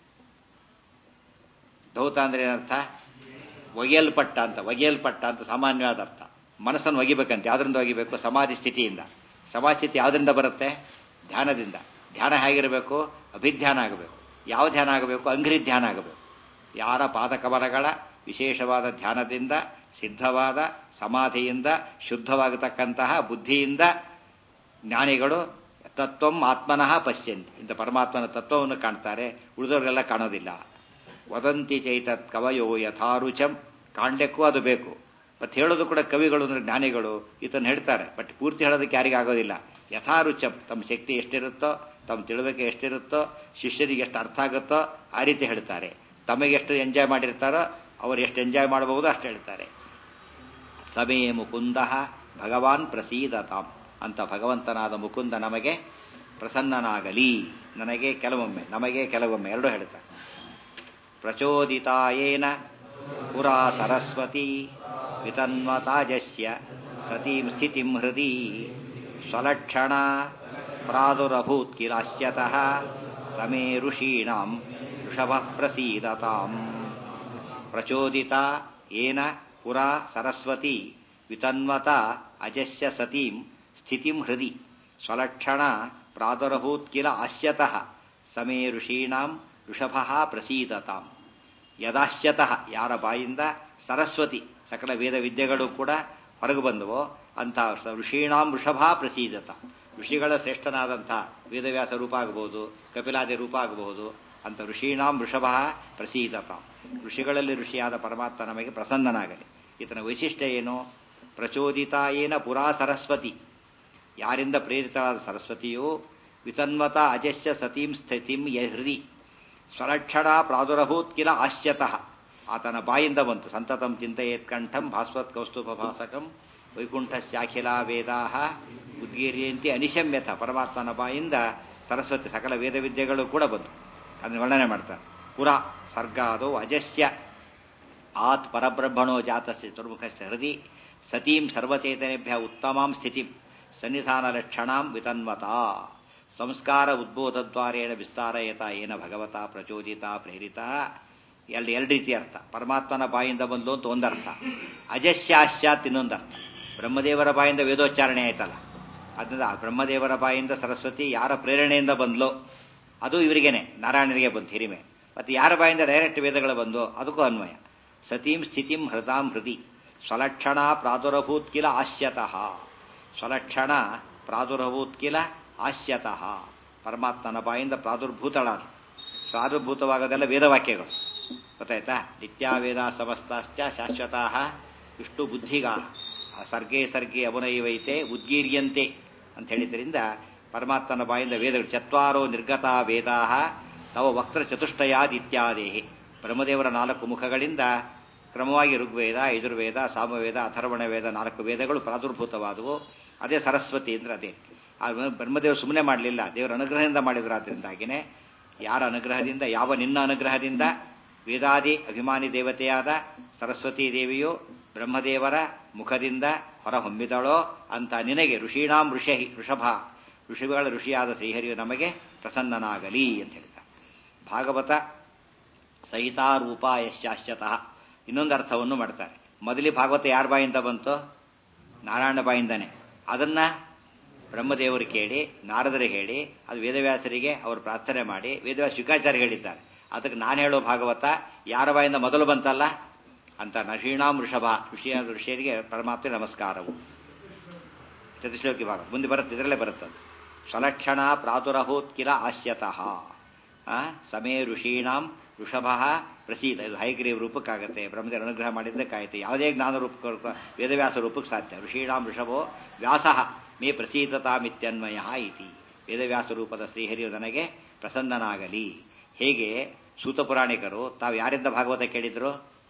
ಧೌತ ಅಂದ್ರೆ ಏನರ್ಥ ಒಗೆಯಲ್ಪಟ್ಟ ಅಂತ ಒಗೆಯಲ್ಪಟ್ಟ ಅಂತ ಸಾಮಾನ್ಯವಾದ ಅರ್ಥ ಮನಸ್ಸನ್ನು ಒಗಿಬೇಕಂತೆ ಯಾವ್ದ್ರಿಂದ ಒಗಿಬೇಕು ಸಮಾಧಿ ಸ್ಥಿತಿಯಿಂದ ಸಮಾಧಿ ಸ್ಥಿತಿ ಯಾವ್ದ್ರಿಂದ ಬರುತ್ತೆ ಧ್ಯಾನದಿಂದ ಧ್ಯಾನ ಹೇಗಿರಬೇಕು ಅಭಿಧ್ಯಾನ ಆಗಬೇಕು ಯಾವ ಧ್ಯಾನ ಆಗಬೇಕು ಅಂಗ್ರಿ ಧ್ಯಾನ ಆಗಬೇಕು ಯಾರ ಪಾದಕಮಲಗಳ ವಿಶೇಷವಾದ ಧ್ಯಾನದಿಂದ ಸಿದ್ಧವಾದ ಸಮಾಧಿಯಿಂದ ಶುದ್ಧವಾಗತಕ್ಕಂತಹ ಬುದ್ಧಿಯಿಂದ ಜ್ಞಾನಿಗಳು ತತ್ವಂ ಆತ್ಮನಃ ಪಶ್ಯಂತಿ ಇಂಥ ಪರಮಾತ್ಮನ ತತ್ವವನ್ನು ಕಾಣ್ತಾರೆ ಉಳಿದವರಿಗೆಲ್ಲ ಕಾಣೋದಿಲ್ಲ ವದಂತಿ ಚೈತತ್ ಕವಯೋ ಯಥಾರುಚಂ ಕಾಂಡ್ಯಕ್ಕೂ ಅದು ಬೇಕು ಬಟ್ ಹೇಳೋದು ಕೂಡ ಕವಿಗಳು ಅಂದ್ರೆ ಜ್ಞಾನಿಗಳು ಇದನ್ನು ಹೇಳ್ತಾರೆ ಬಟ್ ಪೂರ್ತಿ ಹೇಳೋದಕ್ಕೆ ಯಾರಿಗೂ ಆಗೋದಿಲ್ಲ ಯಥಾರುಚ ತಮ್ಮ ಶಕ್ತಿ ಎಷ್ಟಿರುತ್ತೋ ತಮ್ಮ ತಿಳುವಳಿಕೆ ಎಷ್ಟಿರುತ್ತೋ ಶಿಷ್ಯರಿಗೆ ಎಷ್ಟು ಅರ್ಥ ಆಗುತ್ತೋ ಆ ರೀತಿ ಹೇಳ್ತಾರೆ ತಮಗೆ ಎಷ್ಟು ಎಂಜಾಯ್ ಮಾಡಿರ್ತಾರೋ ಅವರು ಎಷ್ಟು ಎಂಜಾಯ್ ಮಾಡಬಹುದು ಅಷ್ಟು ಹೇಳ್ತಾರೆ ಸಮೇ ಮುಕುಂದ ಭಗವಾನ್ ಪ್ರಸೀದತಾಂ ಅಂತ ಭಗವಂತನಾದ ಮುಕುಂದ ನಮಗೆ ಪ್ರಸನ್ನನಾಗಲಿ ನನಗೆ ಕೆಲವೊಮ್ಮೆ ನಮಗೆ ಕೆಲವೊಮ್ಮೆ ಎರಡು ಹೇಳ್ತಾರೆ ಪ್ರಚೋದಿತಾಯೇನ ಪುರಾ ಸರಸ್ವತಿ ವಿತನ್ವತಾಜಸ್ಯ ಸತೀಂ ಸ್ಥಿತಿಂ ಹೃದಿ ಸ್ವಲಕ್ಷಣ ಪ್ರಾದುರಭೂತ್ ಕಿಲಾಸ್ಯತಃ ಸಮೇ ಋಷೀಣಾಂ ಋಷಭ ಪ್ರಸೀದತಾಂ ಪ್ರಚೋದಿತ ಏನ ಪುರಾ ಸರಸ್ವತಿ ವಿತನ್ವತ ಅಜಸ್ಯ ಸತೀಂ ಸ್ಥಿತಿಂ ಹೃದಿ ಸ್ವಲಕ್ಷಣ ಪ್ರಾದುರಭೂತ್ ಕಿಲ ಆಸ್ಯತಃ ಸಮೇ ಋಷೀಣಾಂ ಋಷಭ ಪ್ರಸೀದತಾಂ ಯದಾಶ್ಯತಃ ಯಾರ ಬಾಯಿಂದ ಸರಸ್ವತಿ ಸಕಲ ವೇದ ವಿದ್ಯೆಗಳು ಕೂಡ ಹೊರಗೆ ಬಂದವೋ ಅಂತ ಋಷೀಣಾಂ ವೃಷಭ ಪ್ರಸೀದತ ಋಷಿಗಳ ಶ್ರೇಷ್ಠನಾದಂಥ ವೇದವ್ಯಾಸ ರೂಪ ಆಗಬಹುದು ಕಪಿಲಾದಿ ರೂಪ ಆಗಬಹುದು ಅಂತ ಋಷೀಣಾಂ ವೃಷಭ ಪ್ರಸೀದತ ಋಷಿಗಳಲ್ಲಿ ಋಷಿಯಾದ ಪರಮಾತ್ಮ ನಮಗೆ ಪ್ರಸನ್ನನಾಗಲಿ ಈತನ ವೈಶಿಷ್ಟ್ಯ ಏನು ಪ್ರಚೋದಿತ ಏನ ಪುರಾ ಸರಸ್ವತಿ ಯಾರಿಂದ ಪ್ರೇರಿತರಾದ ಸರಸ್ವತಿಯು ವಿತನ್ವತ ಅಜಸ್ಯ ಸತೀಂ ಸ್ಥಿತಿಂ ಹೃದಿ ಸ್ವಲಕ್ಷಣ ಪ್ರಾದುರಭೂತ್ ಕಿಲ ಆಶ್ಯತಃ ಆತನ ಬಾಯಿಂದ ಬಂತು ಸಂತತಂ ಚಿಂತೆಯೇತ್ ಕಂಠಂ ಭಾಸ್ವತ್ ಕೌಸ್ತುಭ ಭಾಸಕಂ ವೈಕುಂಠ ಶಾಖಿಲಾ ವೇದಾ ಉದ್ಗೀರ್ಯಂತಿ ಅನಿಶಮ್ಯಥ ಪರಮಾತ್ಮನ ಬಾಯಿಂದ ಸರಸ್ವತಿ ಸಕಲ ವೇದ ವಿದ್ಯೆಗಳು ಕೂಡ ಬಂತು ಅದನ್ನು ವರ್ಣನೆ ಮಾಡ್ತಾರೆ ಪುರ ಸರ್ಗಾದೋ ಅಜಸ್ಯ ಆತ್ ಪರಬ್ರಹ್ಮಣೋ ಜಾತಸ್ಯ ಚತುರ್ಮುಖಸ್ಯ ಹೃದಿ ಸತೀಂ ಸರ್ವಚೇತನೆಭ್ಯ ಉತ್ತಮಾಂ ಸ್ಥಿತಿಂ ಸನ್ನಿಧಾನ ಲಕ್ಷಣಾಂ ವಿತನ್ವತ ಸಂಸ್ಕಾರ ಉದ್ಬೋಧದ್ವಾರೇಣ ವಿಸ್ತಾರಯತ ಏನ ಭಗವತ ಪ್ರಚೋದಿತ ಪ್ರೇರಿತ ಎರಡು ಎರಡು ರೀತಿ ಅರ್ಥ ಪರಮಾತ್ಮನ ಬಾಯಿಂದ ಬಂದು ಅಂತ ಒಂದರ್ಥ ಅಜಸ್ಯಾಶ್ಚಾತ್ ಇನ್ನೊಂದರ್ಥ ಬ್ರಹ್ಮದೇವರ ಬಾಯಿಂದ ವೇದೋಚ್ಚಾರಣೆ ಆಯ್ತಲ್ಲ ಅದರಿಂದ ಬ್ರಹ್ಮದೇವರ ಬಾಯಿಂದ ಸರಸ್ವತಿ ಯಾರ ಪ್ರೇರಣೆಯಿಂದ ಬಂದ್ಲೋ ಅದು ಇವರಿಗೇನೆ ನಾರಾಯಣನಿಗೆ ಬಂತು ಹಿರಿಮೆ ಮತ್ತು ಯಾರ ಬಾಯಿಂದ ಡೈರೆಕ್ಟ್ ವೇದಗಳು ಬಂದೋ ಅದಕ್ಕೂ ಅನ್ವಯ ಸತೀಂ ಸ್ಥಿತಿಂ ಹೃದಾಂ ಹೃದಿ ಸ್ವಲಕ್ಷಣ ಪ್ರಾದುರಭೂತ್ ಕಿಲ ಆಶ್ಯತಃ ಸ್ವಲಕ್ಷಣ ಪ್ರಾದುರಭೂತ್ ಕಿಲ ಆಶ್ಯತಃ ಪರಮಾತ್ಮನ ಬಾಯಿಂದ ಪ್ರಾದುರ್ಭೂತಳಾದ ಪ್ರಾದುರ್ಭೂತವಾಗೋದೆಲ್ಲ ವೇದವಾಕ್ಯಗಳು ಗೊತ್ತಾಯ್ತಾ ನಿತ್ಯಾವೇದ ಸಮಸ್ತಾಶ್ಚ ಶಾಶ್ವತ ವಿಷ್ಣು ಬುದ್ಧಿಗಾ ಸರ್ಗೇ ಸರ್ಗೇ ಅವನೈವೈತೆ ಉದ್ಗೀರ್ಯಂತೆ ಅಂತ ಹೇಳಿದ್ರಿಂದ ಪರಮಾತ್ಮನ ಬಾಯಿಂದ ವೇದಗಳು ಚತ್ವಾರೋ ನಿರ್ಗತ ವೇದಾ ತವ ವಕ್ರ ಚತುಷ್ಟಯಾದಿತ್ಯಾದೇಹಿ ಬ್ರಹ್ಮದೇವರ ನಾಲ್ಕು ಮುಖಗಳಿಂದ ಕ್ರಮವಾಗಿ ಋಗ್ವೇದ ಯಜುರ್ವೇದ ಸಾಮವೇದ ಅಥರ್ವಣ ವೇದ ನಾಲ್ಕು ವೇದಗಳು ಪ್ರಾದುರ್ಭೂತವಾದವು ಅದೇ ಸರಸ್ವತಿ ಅಂದ್ರೆ ಅದೇ ಆ ಬ್ರಹ್ಮದೇವರು ಸುಮ್ಮನೆ ಮಾಡಲಿಲ್ಲ ದೇವರ ಅನುಗ್ರಹದಿಂದ ಮಾಡಿದ್ರು ಆದ್ದರಿಂದಾಗಿನೇ ಯಾರ ಅನುಗ್ರಹದಿಂದ ಯಾವ ನಿನ್ನ ಅನುಗ್ರಹದಿಂದ ವೇದಾದಿ ಅಭಿಮಾನಿ ದೇವತೆಯಾದ ಸರಸ್ವತೀ ದೇವಿಯು ಬ್ರಹ್ಮದೇವರ ಮುಖದಿಂದ ಹೊರಹೊಮ್ಮಿದಳೋ ಅಂತ ನಿನಗೆ ಋಷೀಣಾಂ ಋಷಿ ಋಷಭ ಋಷಿಗಳ ಋಷಿಯಾದ ಶ್ರೀಹರಿಯು ನಮಗೆ ಪ್ರಸನ್ನನಾಗಲಿ ಅಂತ ಹೇಳ್ತಾರೆ ಭಾಗವತ ಸಹಿತಾರೂಪ ಯಶಾಶ್ಯತಃ ಇನ್ನೊಂದು ಅರ್ಥವನ್ನು ಮಾಡ್ತಾರೆ ಮೊದಲಿ ಭಾಗವತ ಯಾರ ಬಾಯಿಂದ ಬಂತು ನಾರಾಯಣ ಬಾಯಿಂದನೇ ಅದನ್ನ ಬ್ರಹ್ಮದೇವರು ಕೇಳಿ ನಾರದರು ಹೇಳಿ ಅದು ವೇದವ್ಯಾಸರಿಗೆ ಅವರು ಪ್ರಾರ್ಥನೆ ಮಾಡಿ ವೇದವ್ಯಾಸ ಶುಕಾಚಾರ್ಯ ಹೇಳಿದ್ದಾರೆ ಅದಕ್ಕೆ ನಾನು ಹೇಳೋ ಭಾಗವತ ಯಾರ ಬಾಯಿಂದ ಮೊದಲು ಬಂತಲ್ಲ ಅಂತ ನಶೀಣಾಂ ಋಷಭ ಋಷಿಯ ಋಷಿಯರಿಗೆ ಪರಮಾತ್ಮ ನಮಸ್ಕಾರವು ಚತುಶ್ಲೋಕಿ ಭಾಗ ಮುಂದೆ ಬರುತ್ತೆ ಇದರಲ್ಲೇ ಬರುತ್ತದೆ ಸ್ವಲಕ್ಷಣ ಪ್ರಾದುರಭೂತ್ ಕಿಲ ಆಶ್ಯತಃ ಸಮೇ ಋಷೀಣಾಂ ಋಷಭ ಪ್ರಸೀದ ಇದು ಹೈಗ್ರೀವ್ ರೂಪಕ್ಕಾಗತ್ತೆ ಬ್ರಹ್ಮದೇವರ ಅನುಗ್ರಹ ಮಾಡಿದ್ದಕ್ಕಾಯ್ತು ಯಾವುದೇ ಜ್ಞಾನ ರೂಪ ವೇದವ್ಯಾಸ ರೂಪಕ್ಕೆ ಸಾಧ್ಯ ಋಷೀಣಾಂ ಋಷಭೋ ವ್ಯಾಸ ಮೇ ಪ್ರಸೀತತಾಮಿತ್ಯನ್ವಯ ಇತಿ ವೇದವ್ಯಾಸ ರೂಪದ ಶ್ರೀಹರಿಯು ನನಗೆ ಪ್ರಸನ್ನನಾಗಲಿ ಹೇಗೆ ಸೂತಪುರಾಣಿಕರು ತಾವು ಯಾರಿಂದ ಭಾಗವತ ಕೇಳಿದ್ರು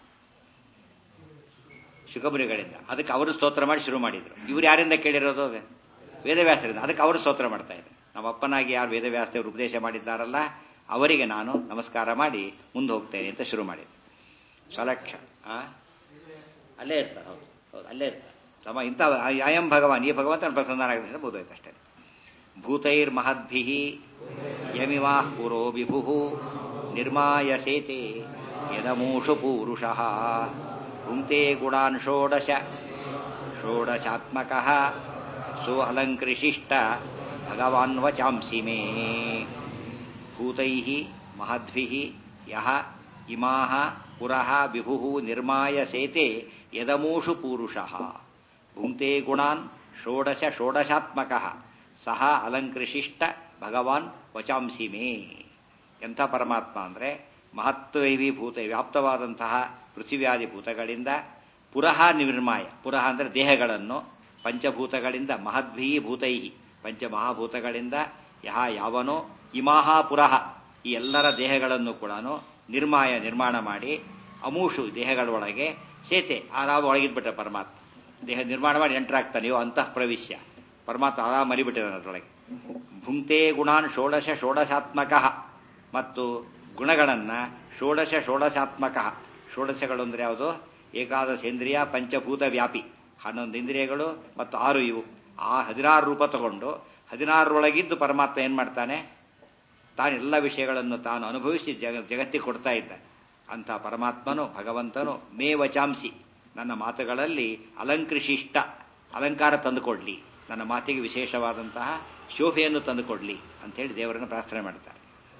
ಶುಕಮುನಿಗಳಿಂದ ಅದಕ್ಕೆ ಅವರು ಸ್ತೋತ್ರ ಮಾಡಿ ಶುರು ಮಾಡಿದ್ರು ಇವ್ರು ಯಾರಿಂದ ಕೇಳಿರೋದು ವೇದವ್ಯಾಸರಿಂದ ಅದಕ್ಕೆ ಅವರು ಸ್ತೋತ್ರ ಮಾಡ್ತಾ ಇದ್ದಾರೆ ನಮ್ಮ ಅಪ್ಪನಾಗಿ ಯಾರು ವೇದವ್ಯಾಸದೇವರು ಉಪದೇಶ ಮಾಡಿದ್ದಾರಲ್ಲ ಅವರಿಗೆ ನಾನು ನಮಸ್ಕಾರ ಮಾಡಿ ಮುಂದೆ ಹೋಗ್ತೇನೆ ಅಂತ ಶುರು ಮಾಡಿದ್ದೆ ಸ್ವಲಕ್ಷ ಅಲ್ಲೇ ಇರ್ತಾರೆ ಹೌದು ಹೌದು ಅಲ್ಲೇ ಇರ್ತಾರೆ ತಮ್ಮ ಇಂಥ ಅಯಂ ಭಗವಾನ್ ಈ ಭಗವಂತನ ಪ್ರಸನ್ನನಾಗಿದೆ ಬೋಧೋಯ್ತು ಅಷ್ಟೇ ಭೂತೈರ್ ಮಹದ್ಭಿ ಯಮಿವಾ ಪುರೋ ವಿಭು ನಿರ್ಮಾಯ ಸೇತೆ ಯದಮೂಷು ಪೂರುಷಃ ಭುಂಕ್ತೆ ಗುಣಾನ್ ಷೋಡಶ ಷೋಡಶಾತ್ಮಕ ಸೋ ಅಲಂಕೃಶಿಷ್ಟ ಭಗವಾನ್ ವಚಾಂಸಿ ಮೇ ಭೂತೈ ಮಹದ್ಭಿ ಯಹ ಇಮಾ ಪುರಃ ವಿಭು ನಿರ್ಮಾಯ ಸೇತೆ ಯದಮೂಷು ಪೂರುಷಃ ಭುಂಕ್ತೆ ಗುಣಾನ್ ಷೋಡಶ ಷೋಡಶಾತ್ಮಕ ಸಹ ಅಲಂಕೃಶಿಷ್ಟ ಭಗವಾನ್ ವಚಾಂಸಿ ಮೇ ಎಂಥ ಪರಮಾತ್ಮ ಅಂದರೆ ಮಹತ್ವೈವಿ ಭೂತ ವ್ಯಾಪ್ತವಾದಂತಹ ಪೃಥಿವ್ಯಾದಿ ಭೂತಗಳಿಂದ ಪುರಃ ನಿರ್ಮಾಯ ಪುರಃ ಅಂದರೆ ದೇಹಗಳನ್ನು ಪಂಚಭೂತಗಳಿಂದ ಮಹದ್ಭೀ ಭೂತೈ ಪಂಚಮಹಾಭೂತಗಳಿಂದ ಯಹ ಯಾವನೋ ಇಮಾಹ ಪುರಃ ಈ ಎಲ್ಲರ ದೇಹಗಳನ್ನು ಕೂಡ ನಿರ್ಮಾಯ ನಿರ್ಮಾಣ ಮಾಡಿ ಅಮೂಷು ದೇಹಗಳೊಳಗೆ ಸೇತೆ ಆರಾಮ ಒಳಗಿದ್ಬಿಟ್ಟ ಪರಮಾತ್ಮ ದೇಹ ನಿರ್ಮಾಣ ಮಾಡಿ ಎಂಟ್ರಾಗ್ತಾನೆ ಇವು ಅಂತಃ ಪ್ರವಿಶ್ಯ ಪರಮಾತ್ಮ ಆರಾಮ ಮರಿಬಿಟ್ಟಿದ್ದಾನೆ ಅದರೊಳಗೆ ಭುಂಕ್ತೆ ಗುಣಾನ್ ಷೋಡಶ ಷೋಡಶಾತ್ಮಕ ಮತ್ತು ಗುಣಗಳನ್ನ ಷೋಡಶ ಷೋಡಶಾತ್ಮಕ ಷೋಡಶಗಳು ಅಂದ್ರೆ ಯಾವುದು ಏಕಾದಶೇಂದ್ರಿಯ ಪಂಚಭೂತ ವ್ಯಾಪಿ ಹನ್ನೊಂದು ಇಂದ್ರಿಯಗಳು ಮತ್ತು ಆರು ಇವು ಆ ಹದಿನಾರು ರೂಪ ತಗೊಂಡು ಹದಿನಾರರೊಳಗಿದ್ದು ಪರಮಾತ್ಮ ಏನ್ ಮಾಡ್ತಾನೆ ತಾನು ಎಲ್ಲ ವಿಷಯಗಳನ್ನು ತಾನು ಅನುಭವಿಸಿ ಜಗ ಜಗತ್ತಿಗೆ ಕೊಡ್ತಾ ಇದ್ದ ಅಂಥ ಪರಮಾತ್ಮನು ಭಗವಂತನು ಮೇ ವಚಾಂಸಿ ನನ್ನ ಮಾತುಗಳಲ್ಲಿ ಅಲಂಕೃಶಿಷ್ಟ ಅಲಂಕಾರ ತಂದುಕೊಡ್ಲಿ ನನ್ನ ಮಾತಿಗೆ ವಿಶೇಷವಾದಂತಹ ಶೋಭೆಯನ್ನು ತಂದುಕೊಡ್ಲಿ ಅಂತೇಳಿ ದೇವರನ್ನು ಪ್ರಾರ್ಥನೆ ಮಾಡ್ತಾರೆ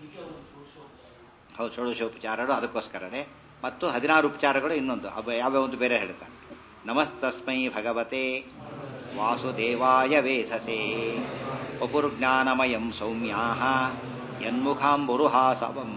ಹೌದು ಷೋಡಶೋಪಚಾರಗಳು ಅದಕ್ಕೋಸ್ಕರನೇ ಮತ್ತು ಹದಿನಾರು ಉಪಚಾರಗಳು ಇನ್ನೊಂದು ಅವ ಯಾವ್ಯಾವ ಒಂದು ಬೇರೆ ಹೇಳ್ತಾನೆ ನಮಸ್ತಸ್ಮೈ ಭಗವತೆ ವಾಸುದೇವಾಯ ವೇಧಸೆ ವಪುರ್ಜ್ಞಾನಮಯಂ ಸೌಮ್ಯಾ ಯನ್ಮುಖಾಂಬುರುಹಾಸವಂ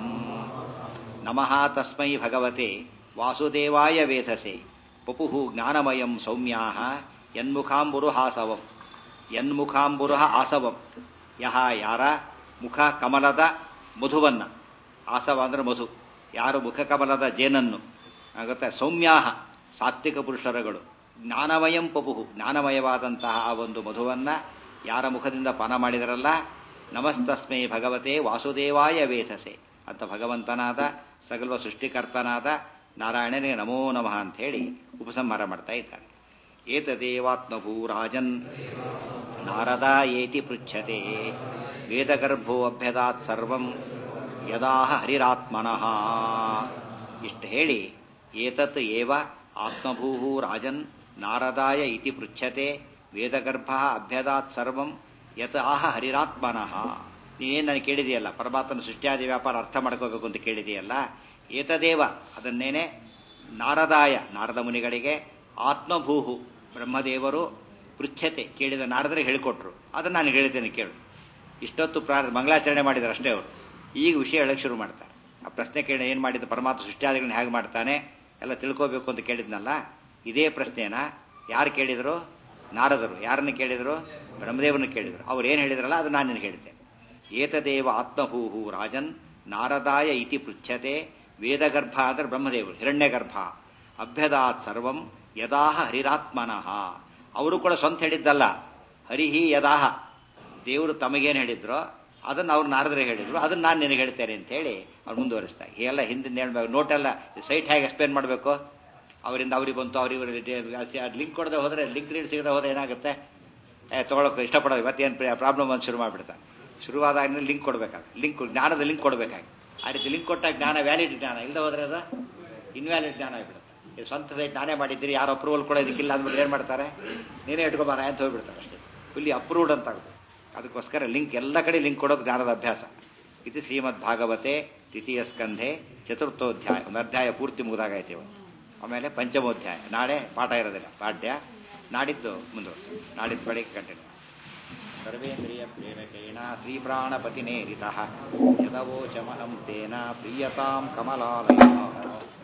ನಮಃ ತಸ್ಮೈ ಭಗವತೆ ವಾಸುದೇವಾಯ ವೇಧಸೆ ಪಪುಃ ಜ್ಞಾನಮಯಂ ಸೌಮ್ಯಾ ಯನ್ಮುಖಾಂಬುರುಹಾಸವಂ ಯನ್ಮುಖಾಂಬುರುಹ ಆಸವಂ ಯಹ ಯಾರ ಮುಖ ಕಮಲದ ಮಧುವನ್ನ ಆಸವ ಅಂದ್ರೆ ಮಧು ಯಾರು ಮುಖ ಕಮಲದ ಜೇನನ್ನು ಆಗುತ್ತೆ ಸೌಮ್ಯಾಹ ಸಾತ್ವಿಕ ಪುರುಷರುಗಳು ಜ್ಞಾನಮಯಂ ಪಪುಹು ಜ್ಞಾನಮಯವಾದಂತಹ ಆ ಒಂದು ಮಧುವನ್ನ ಯಾರ ಮುಖದಿಂದ ಪಾನ ಮಾಡಿದರಲ್ಲ ನಮಸ್ತಸ್ಮೈ ಭಗವತೆ ವಾಸುದೇವಾಯ ವೇಧಸೆ ಅಂತ ಭಗವಂತನಾದ ಸಕಲ ಸೃಷ್ಟಿಕರ್ತನಾದ ನಾರಾಯಣನಿಗೆ ನಮೋ ನಮಃ ಅಂತ ಹೇಳಿ ಉಪಸಂಹಾರ ಮಾಡ್ತಾ ಇದ್ದಾರೆ ಏತದೇವಾತ್ಮಭೂರಾಜನ್ ನಾರದ ಏತಿ ಪೃಚ್ಛತೆ ವೇದಗರ್ಭೋ ಅಭ್ಯದಾತ್ ಸರ್ವಂ ಯದಾಹ ಹರಿರಾತ್ಮನಃ ಇಷ್ಟು ಹೇಳಿ ಏತತ್ ಏವ ಆತ್ಮಭೂ ರಾಜನ್ ನಾರದಾಯ ಇತಿ ಪೃಚ್ಛತೆ ವೇದಗರ್ಭ ಅಭ್ಯದಾತ್ ಸರ್ವಂ ಯತ್ ಆಹ ಹರಿರಾತ್ಮನಃ ನೀನೇನು ನನಗೆ ಕೇಳಿದೆಯಲ್ಲ ಪರಮಾತ್ಮನ ಸೃಷ್ಟಿಯಾದಿ ವ್ಯಾಪಾರ ಅರ್ಥ ಮಾಡ್ಕೋಬೇಕು ಅಂತ ಕೇಳಿದೆಯಲ್ಲ ಏತದೇವ ಅದನ್ನೇನೆ ನಾರದಾಯ ನಾರದ ಮುನಿಗಳಿಗೆ ಆತ್ಮಭೂಹು ಬ್ರಹ್ಮದೇವರು ಪೃಚ್ಛತೆ ಕೇಳಿದ ನಾರದರಿಗೆ ಹೇಳಿಕೊಟ್ರು ಅದನ್ನು ನಾನು ಹೇಳಿದ್ದೇನೆ ಕೇಳು ಇಷ್ಟೊತ್ತು ಪ್ರಾರ ಮಂಗಳಾಚರಣೆ ಮಾಡಿದ್ದಾರೆ ಅಷ್ಟೇ ಅವರು ಈಗ ವಿಷಯ ಹೇಳಕ್ಕೆ ಶುರು ಮಾಡ್ತಾರೆ ಆ ಪ್ರಶ್ನೆ ಕೇಳಿ ಏನು ಮಾಡಿದ ಪರಮಾತ್ಮ ಸೃಷ್ಟಿಯಾದಿಗಳನ್ನ ಹೇಗೆ ಮಾಡ್ತಾನೆ ಎಲ್ಲ ತಿಳ್ಕೋಬೇಕು ಅಂತ ಕೇಳಿದ್ನಲ್ಲ ಇದೇ ಪ್ರಶ್ನೆನ ಯಾರು ಕೇಳಿದ್ರು ನಾರದರು ಯಾರನ್ನು ಕೇಳಿದ್ರು ಬ್ರಹ್ಮದೇವರನ್ನು ಕೇಳಿದ್ರು ಅವ್ರು ಏನು ಹೇಳಿದ್ರಲ್ಲ ಅದು ನಾನು ನಿನಗೆ ಹೇಳಿದ್ದೆ ಏತದೇವ ಆತ್ಮಭೂಹು ರಾಜನ್ ನಾರದಾಯ ಇತಿ ಪೃಚ್ಛತೆ ವೇದಗರ್ಭ ಅಂದ್ರೆ ಬ್ರಹ್ಮದೇವರು ಹಿರಣ್ಯಗರ್ಭ ಅಭ್ಯದಾತ್ ಸರ್ವಂ ಯದಾಹ ಹರಿರಾತ್ಮನಃ ಅವರು ಕೂಡ ಸ್ವಂತ ಹೇಳಿದ್ದಲ್ಲ ಹರಿಹಿ ಯದಾಹ ದೇವರು ತಮಗೇನು ಹೇಳಿದ್ರೋ ಅದನ್ನು ಅವ್ರು ನಾರದ್ರೆ ಹೇಳಿದ್ರು ಅದನ್ನ ನಾನು ನಿನಗೆ ಹೇಳ್ತೇನೆ ಅಂತ ಹೇಳಿ ಅವ್ರು ಮುಂದುವರಿಸ್ತಾ ಎಲ್ಲ ಹಿಂದಿನ ಹೇಳ್ಬೇಕು ನೋಟೆಲ್ಲ ಸೈಟ್ ಹೇಗೆ ಎಕ್ಸ್ಪ್ಲೇನ್ ಮಾಡಬೇಕು ಅವರಿಂದ ಅವ್ರಿಗೆ ಬಂತು ಅವ್ರಿಗೆ ಲಿಂಕ್ ಕೊಡದೆ ಹೋದ್ರೆ ಲಿಂಕ್ ರೀಡ್ ಸಿಗದೆ ಹೋದ್ರೆ ಏನಾಗುತ್ತೆ ತೊಗೊಳಕ್ಕೆ ಇಷ್ಟಪಡೋದು ಇವತ್ತೇನು ಪ್ರಾಬ್ಲಮ್ ಅಂತ ಶುರು ಮಾಡಿಬಿಡ್ತಾನೆ ಶುರುವಾದಾಗ ಲಿಂಕ್ ಕೊಡಬೇಕಾಗುತ್ತೆ ಲಿಂಕ್ ಜ್ಞಾನದ ಲಿಂಕ್ ಕೊಡಬೇಕಾಗಿ ಆ ರೀತಿ ಲಿಂಕ್ ಕೊಟ್ಟಾಗ ಜ್ಞಾನ ವ್ಯಾಲಿಡ್ ಜ್ಞಾನ ಇಲ್ಲದೆ ಹೋದ್ರೆ ಅದು ಇನ್ವ್ಯಾಲಿಡ್ ಜ್ಞಾನ ಆಗಿಬಿಡುತ್ತೆ ಇದು ಸ್ವಂತ ಸೈಟ್ ನಾನೇ ಮಾಡಿದ್ದೀರಿ ಯಾರು ಅಪ್ರೂವಲ್ ಕೊಡೋದಕ್ಕಿಲ್ಲ ಅಂದ್ಬಿಟ್ಟು ಏನು ಮಾಡ್ತಾರೆ ನೀನೇ ಇಟ್ಕೊಬಾರ ಅಂತ ಹೋಗ್ಬಿಡ್ತಾರೆ ಅಷ್ಟೇ ಫುಲ್ಲಿ ಅಪ್ರೂವ್ಡ್ ಅಂತ ಆಗುತ್ತೆ ಅದಕ್ಕೋಸ್ಕರ ಲಿಂಕ್ ಎಲ್ಲ ಕಡೆ ಲಿಂಕ್ ಕೊಡೋದು ಜ್ಞಾನದ ಅಭ್ಯಾಸ ಇದು ಶ್ರೀಮದ್ ಭಾಗವತೆ ದ್ವಿತೀಯ ಸ್ಕಂಧೆ ಚತುರ್ಥೋಧ್ಯಾಯ ಒಂದು ಅಧ್ಯಾಯ ಪೂರ್ತಿ ಮುಗಿದಾಗೈತೆ ಇವತ್ತು ಆಮೇಲೆ ಪಂಚಮೋಧ್ಯಾಯ ನಾಳೆ ಪಾಠ ಇರೋದಿಲ್ಲ ಪಾಠ್ಯ ನಾಡಿದ್ದು ಮುಂದೆ ನಾಡಿದ್ದು ಬೆಳಿಗ್ಗೆ ಕಂಟಿನ್ಯೂ ಸರ್ವೇಂದ್ರಿಯ ಪ್ರೇರಕೇಣ ಶ್ರೀಪ್ರಾಣಪತಿನೇರಿತಃ ಯದವೋಚಮಹಂ ತೇನ ಪ್ರೀಯತಾಂ ಕಮಲಾಲಯ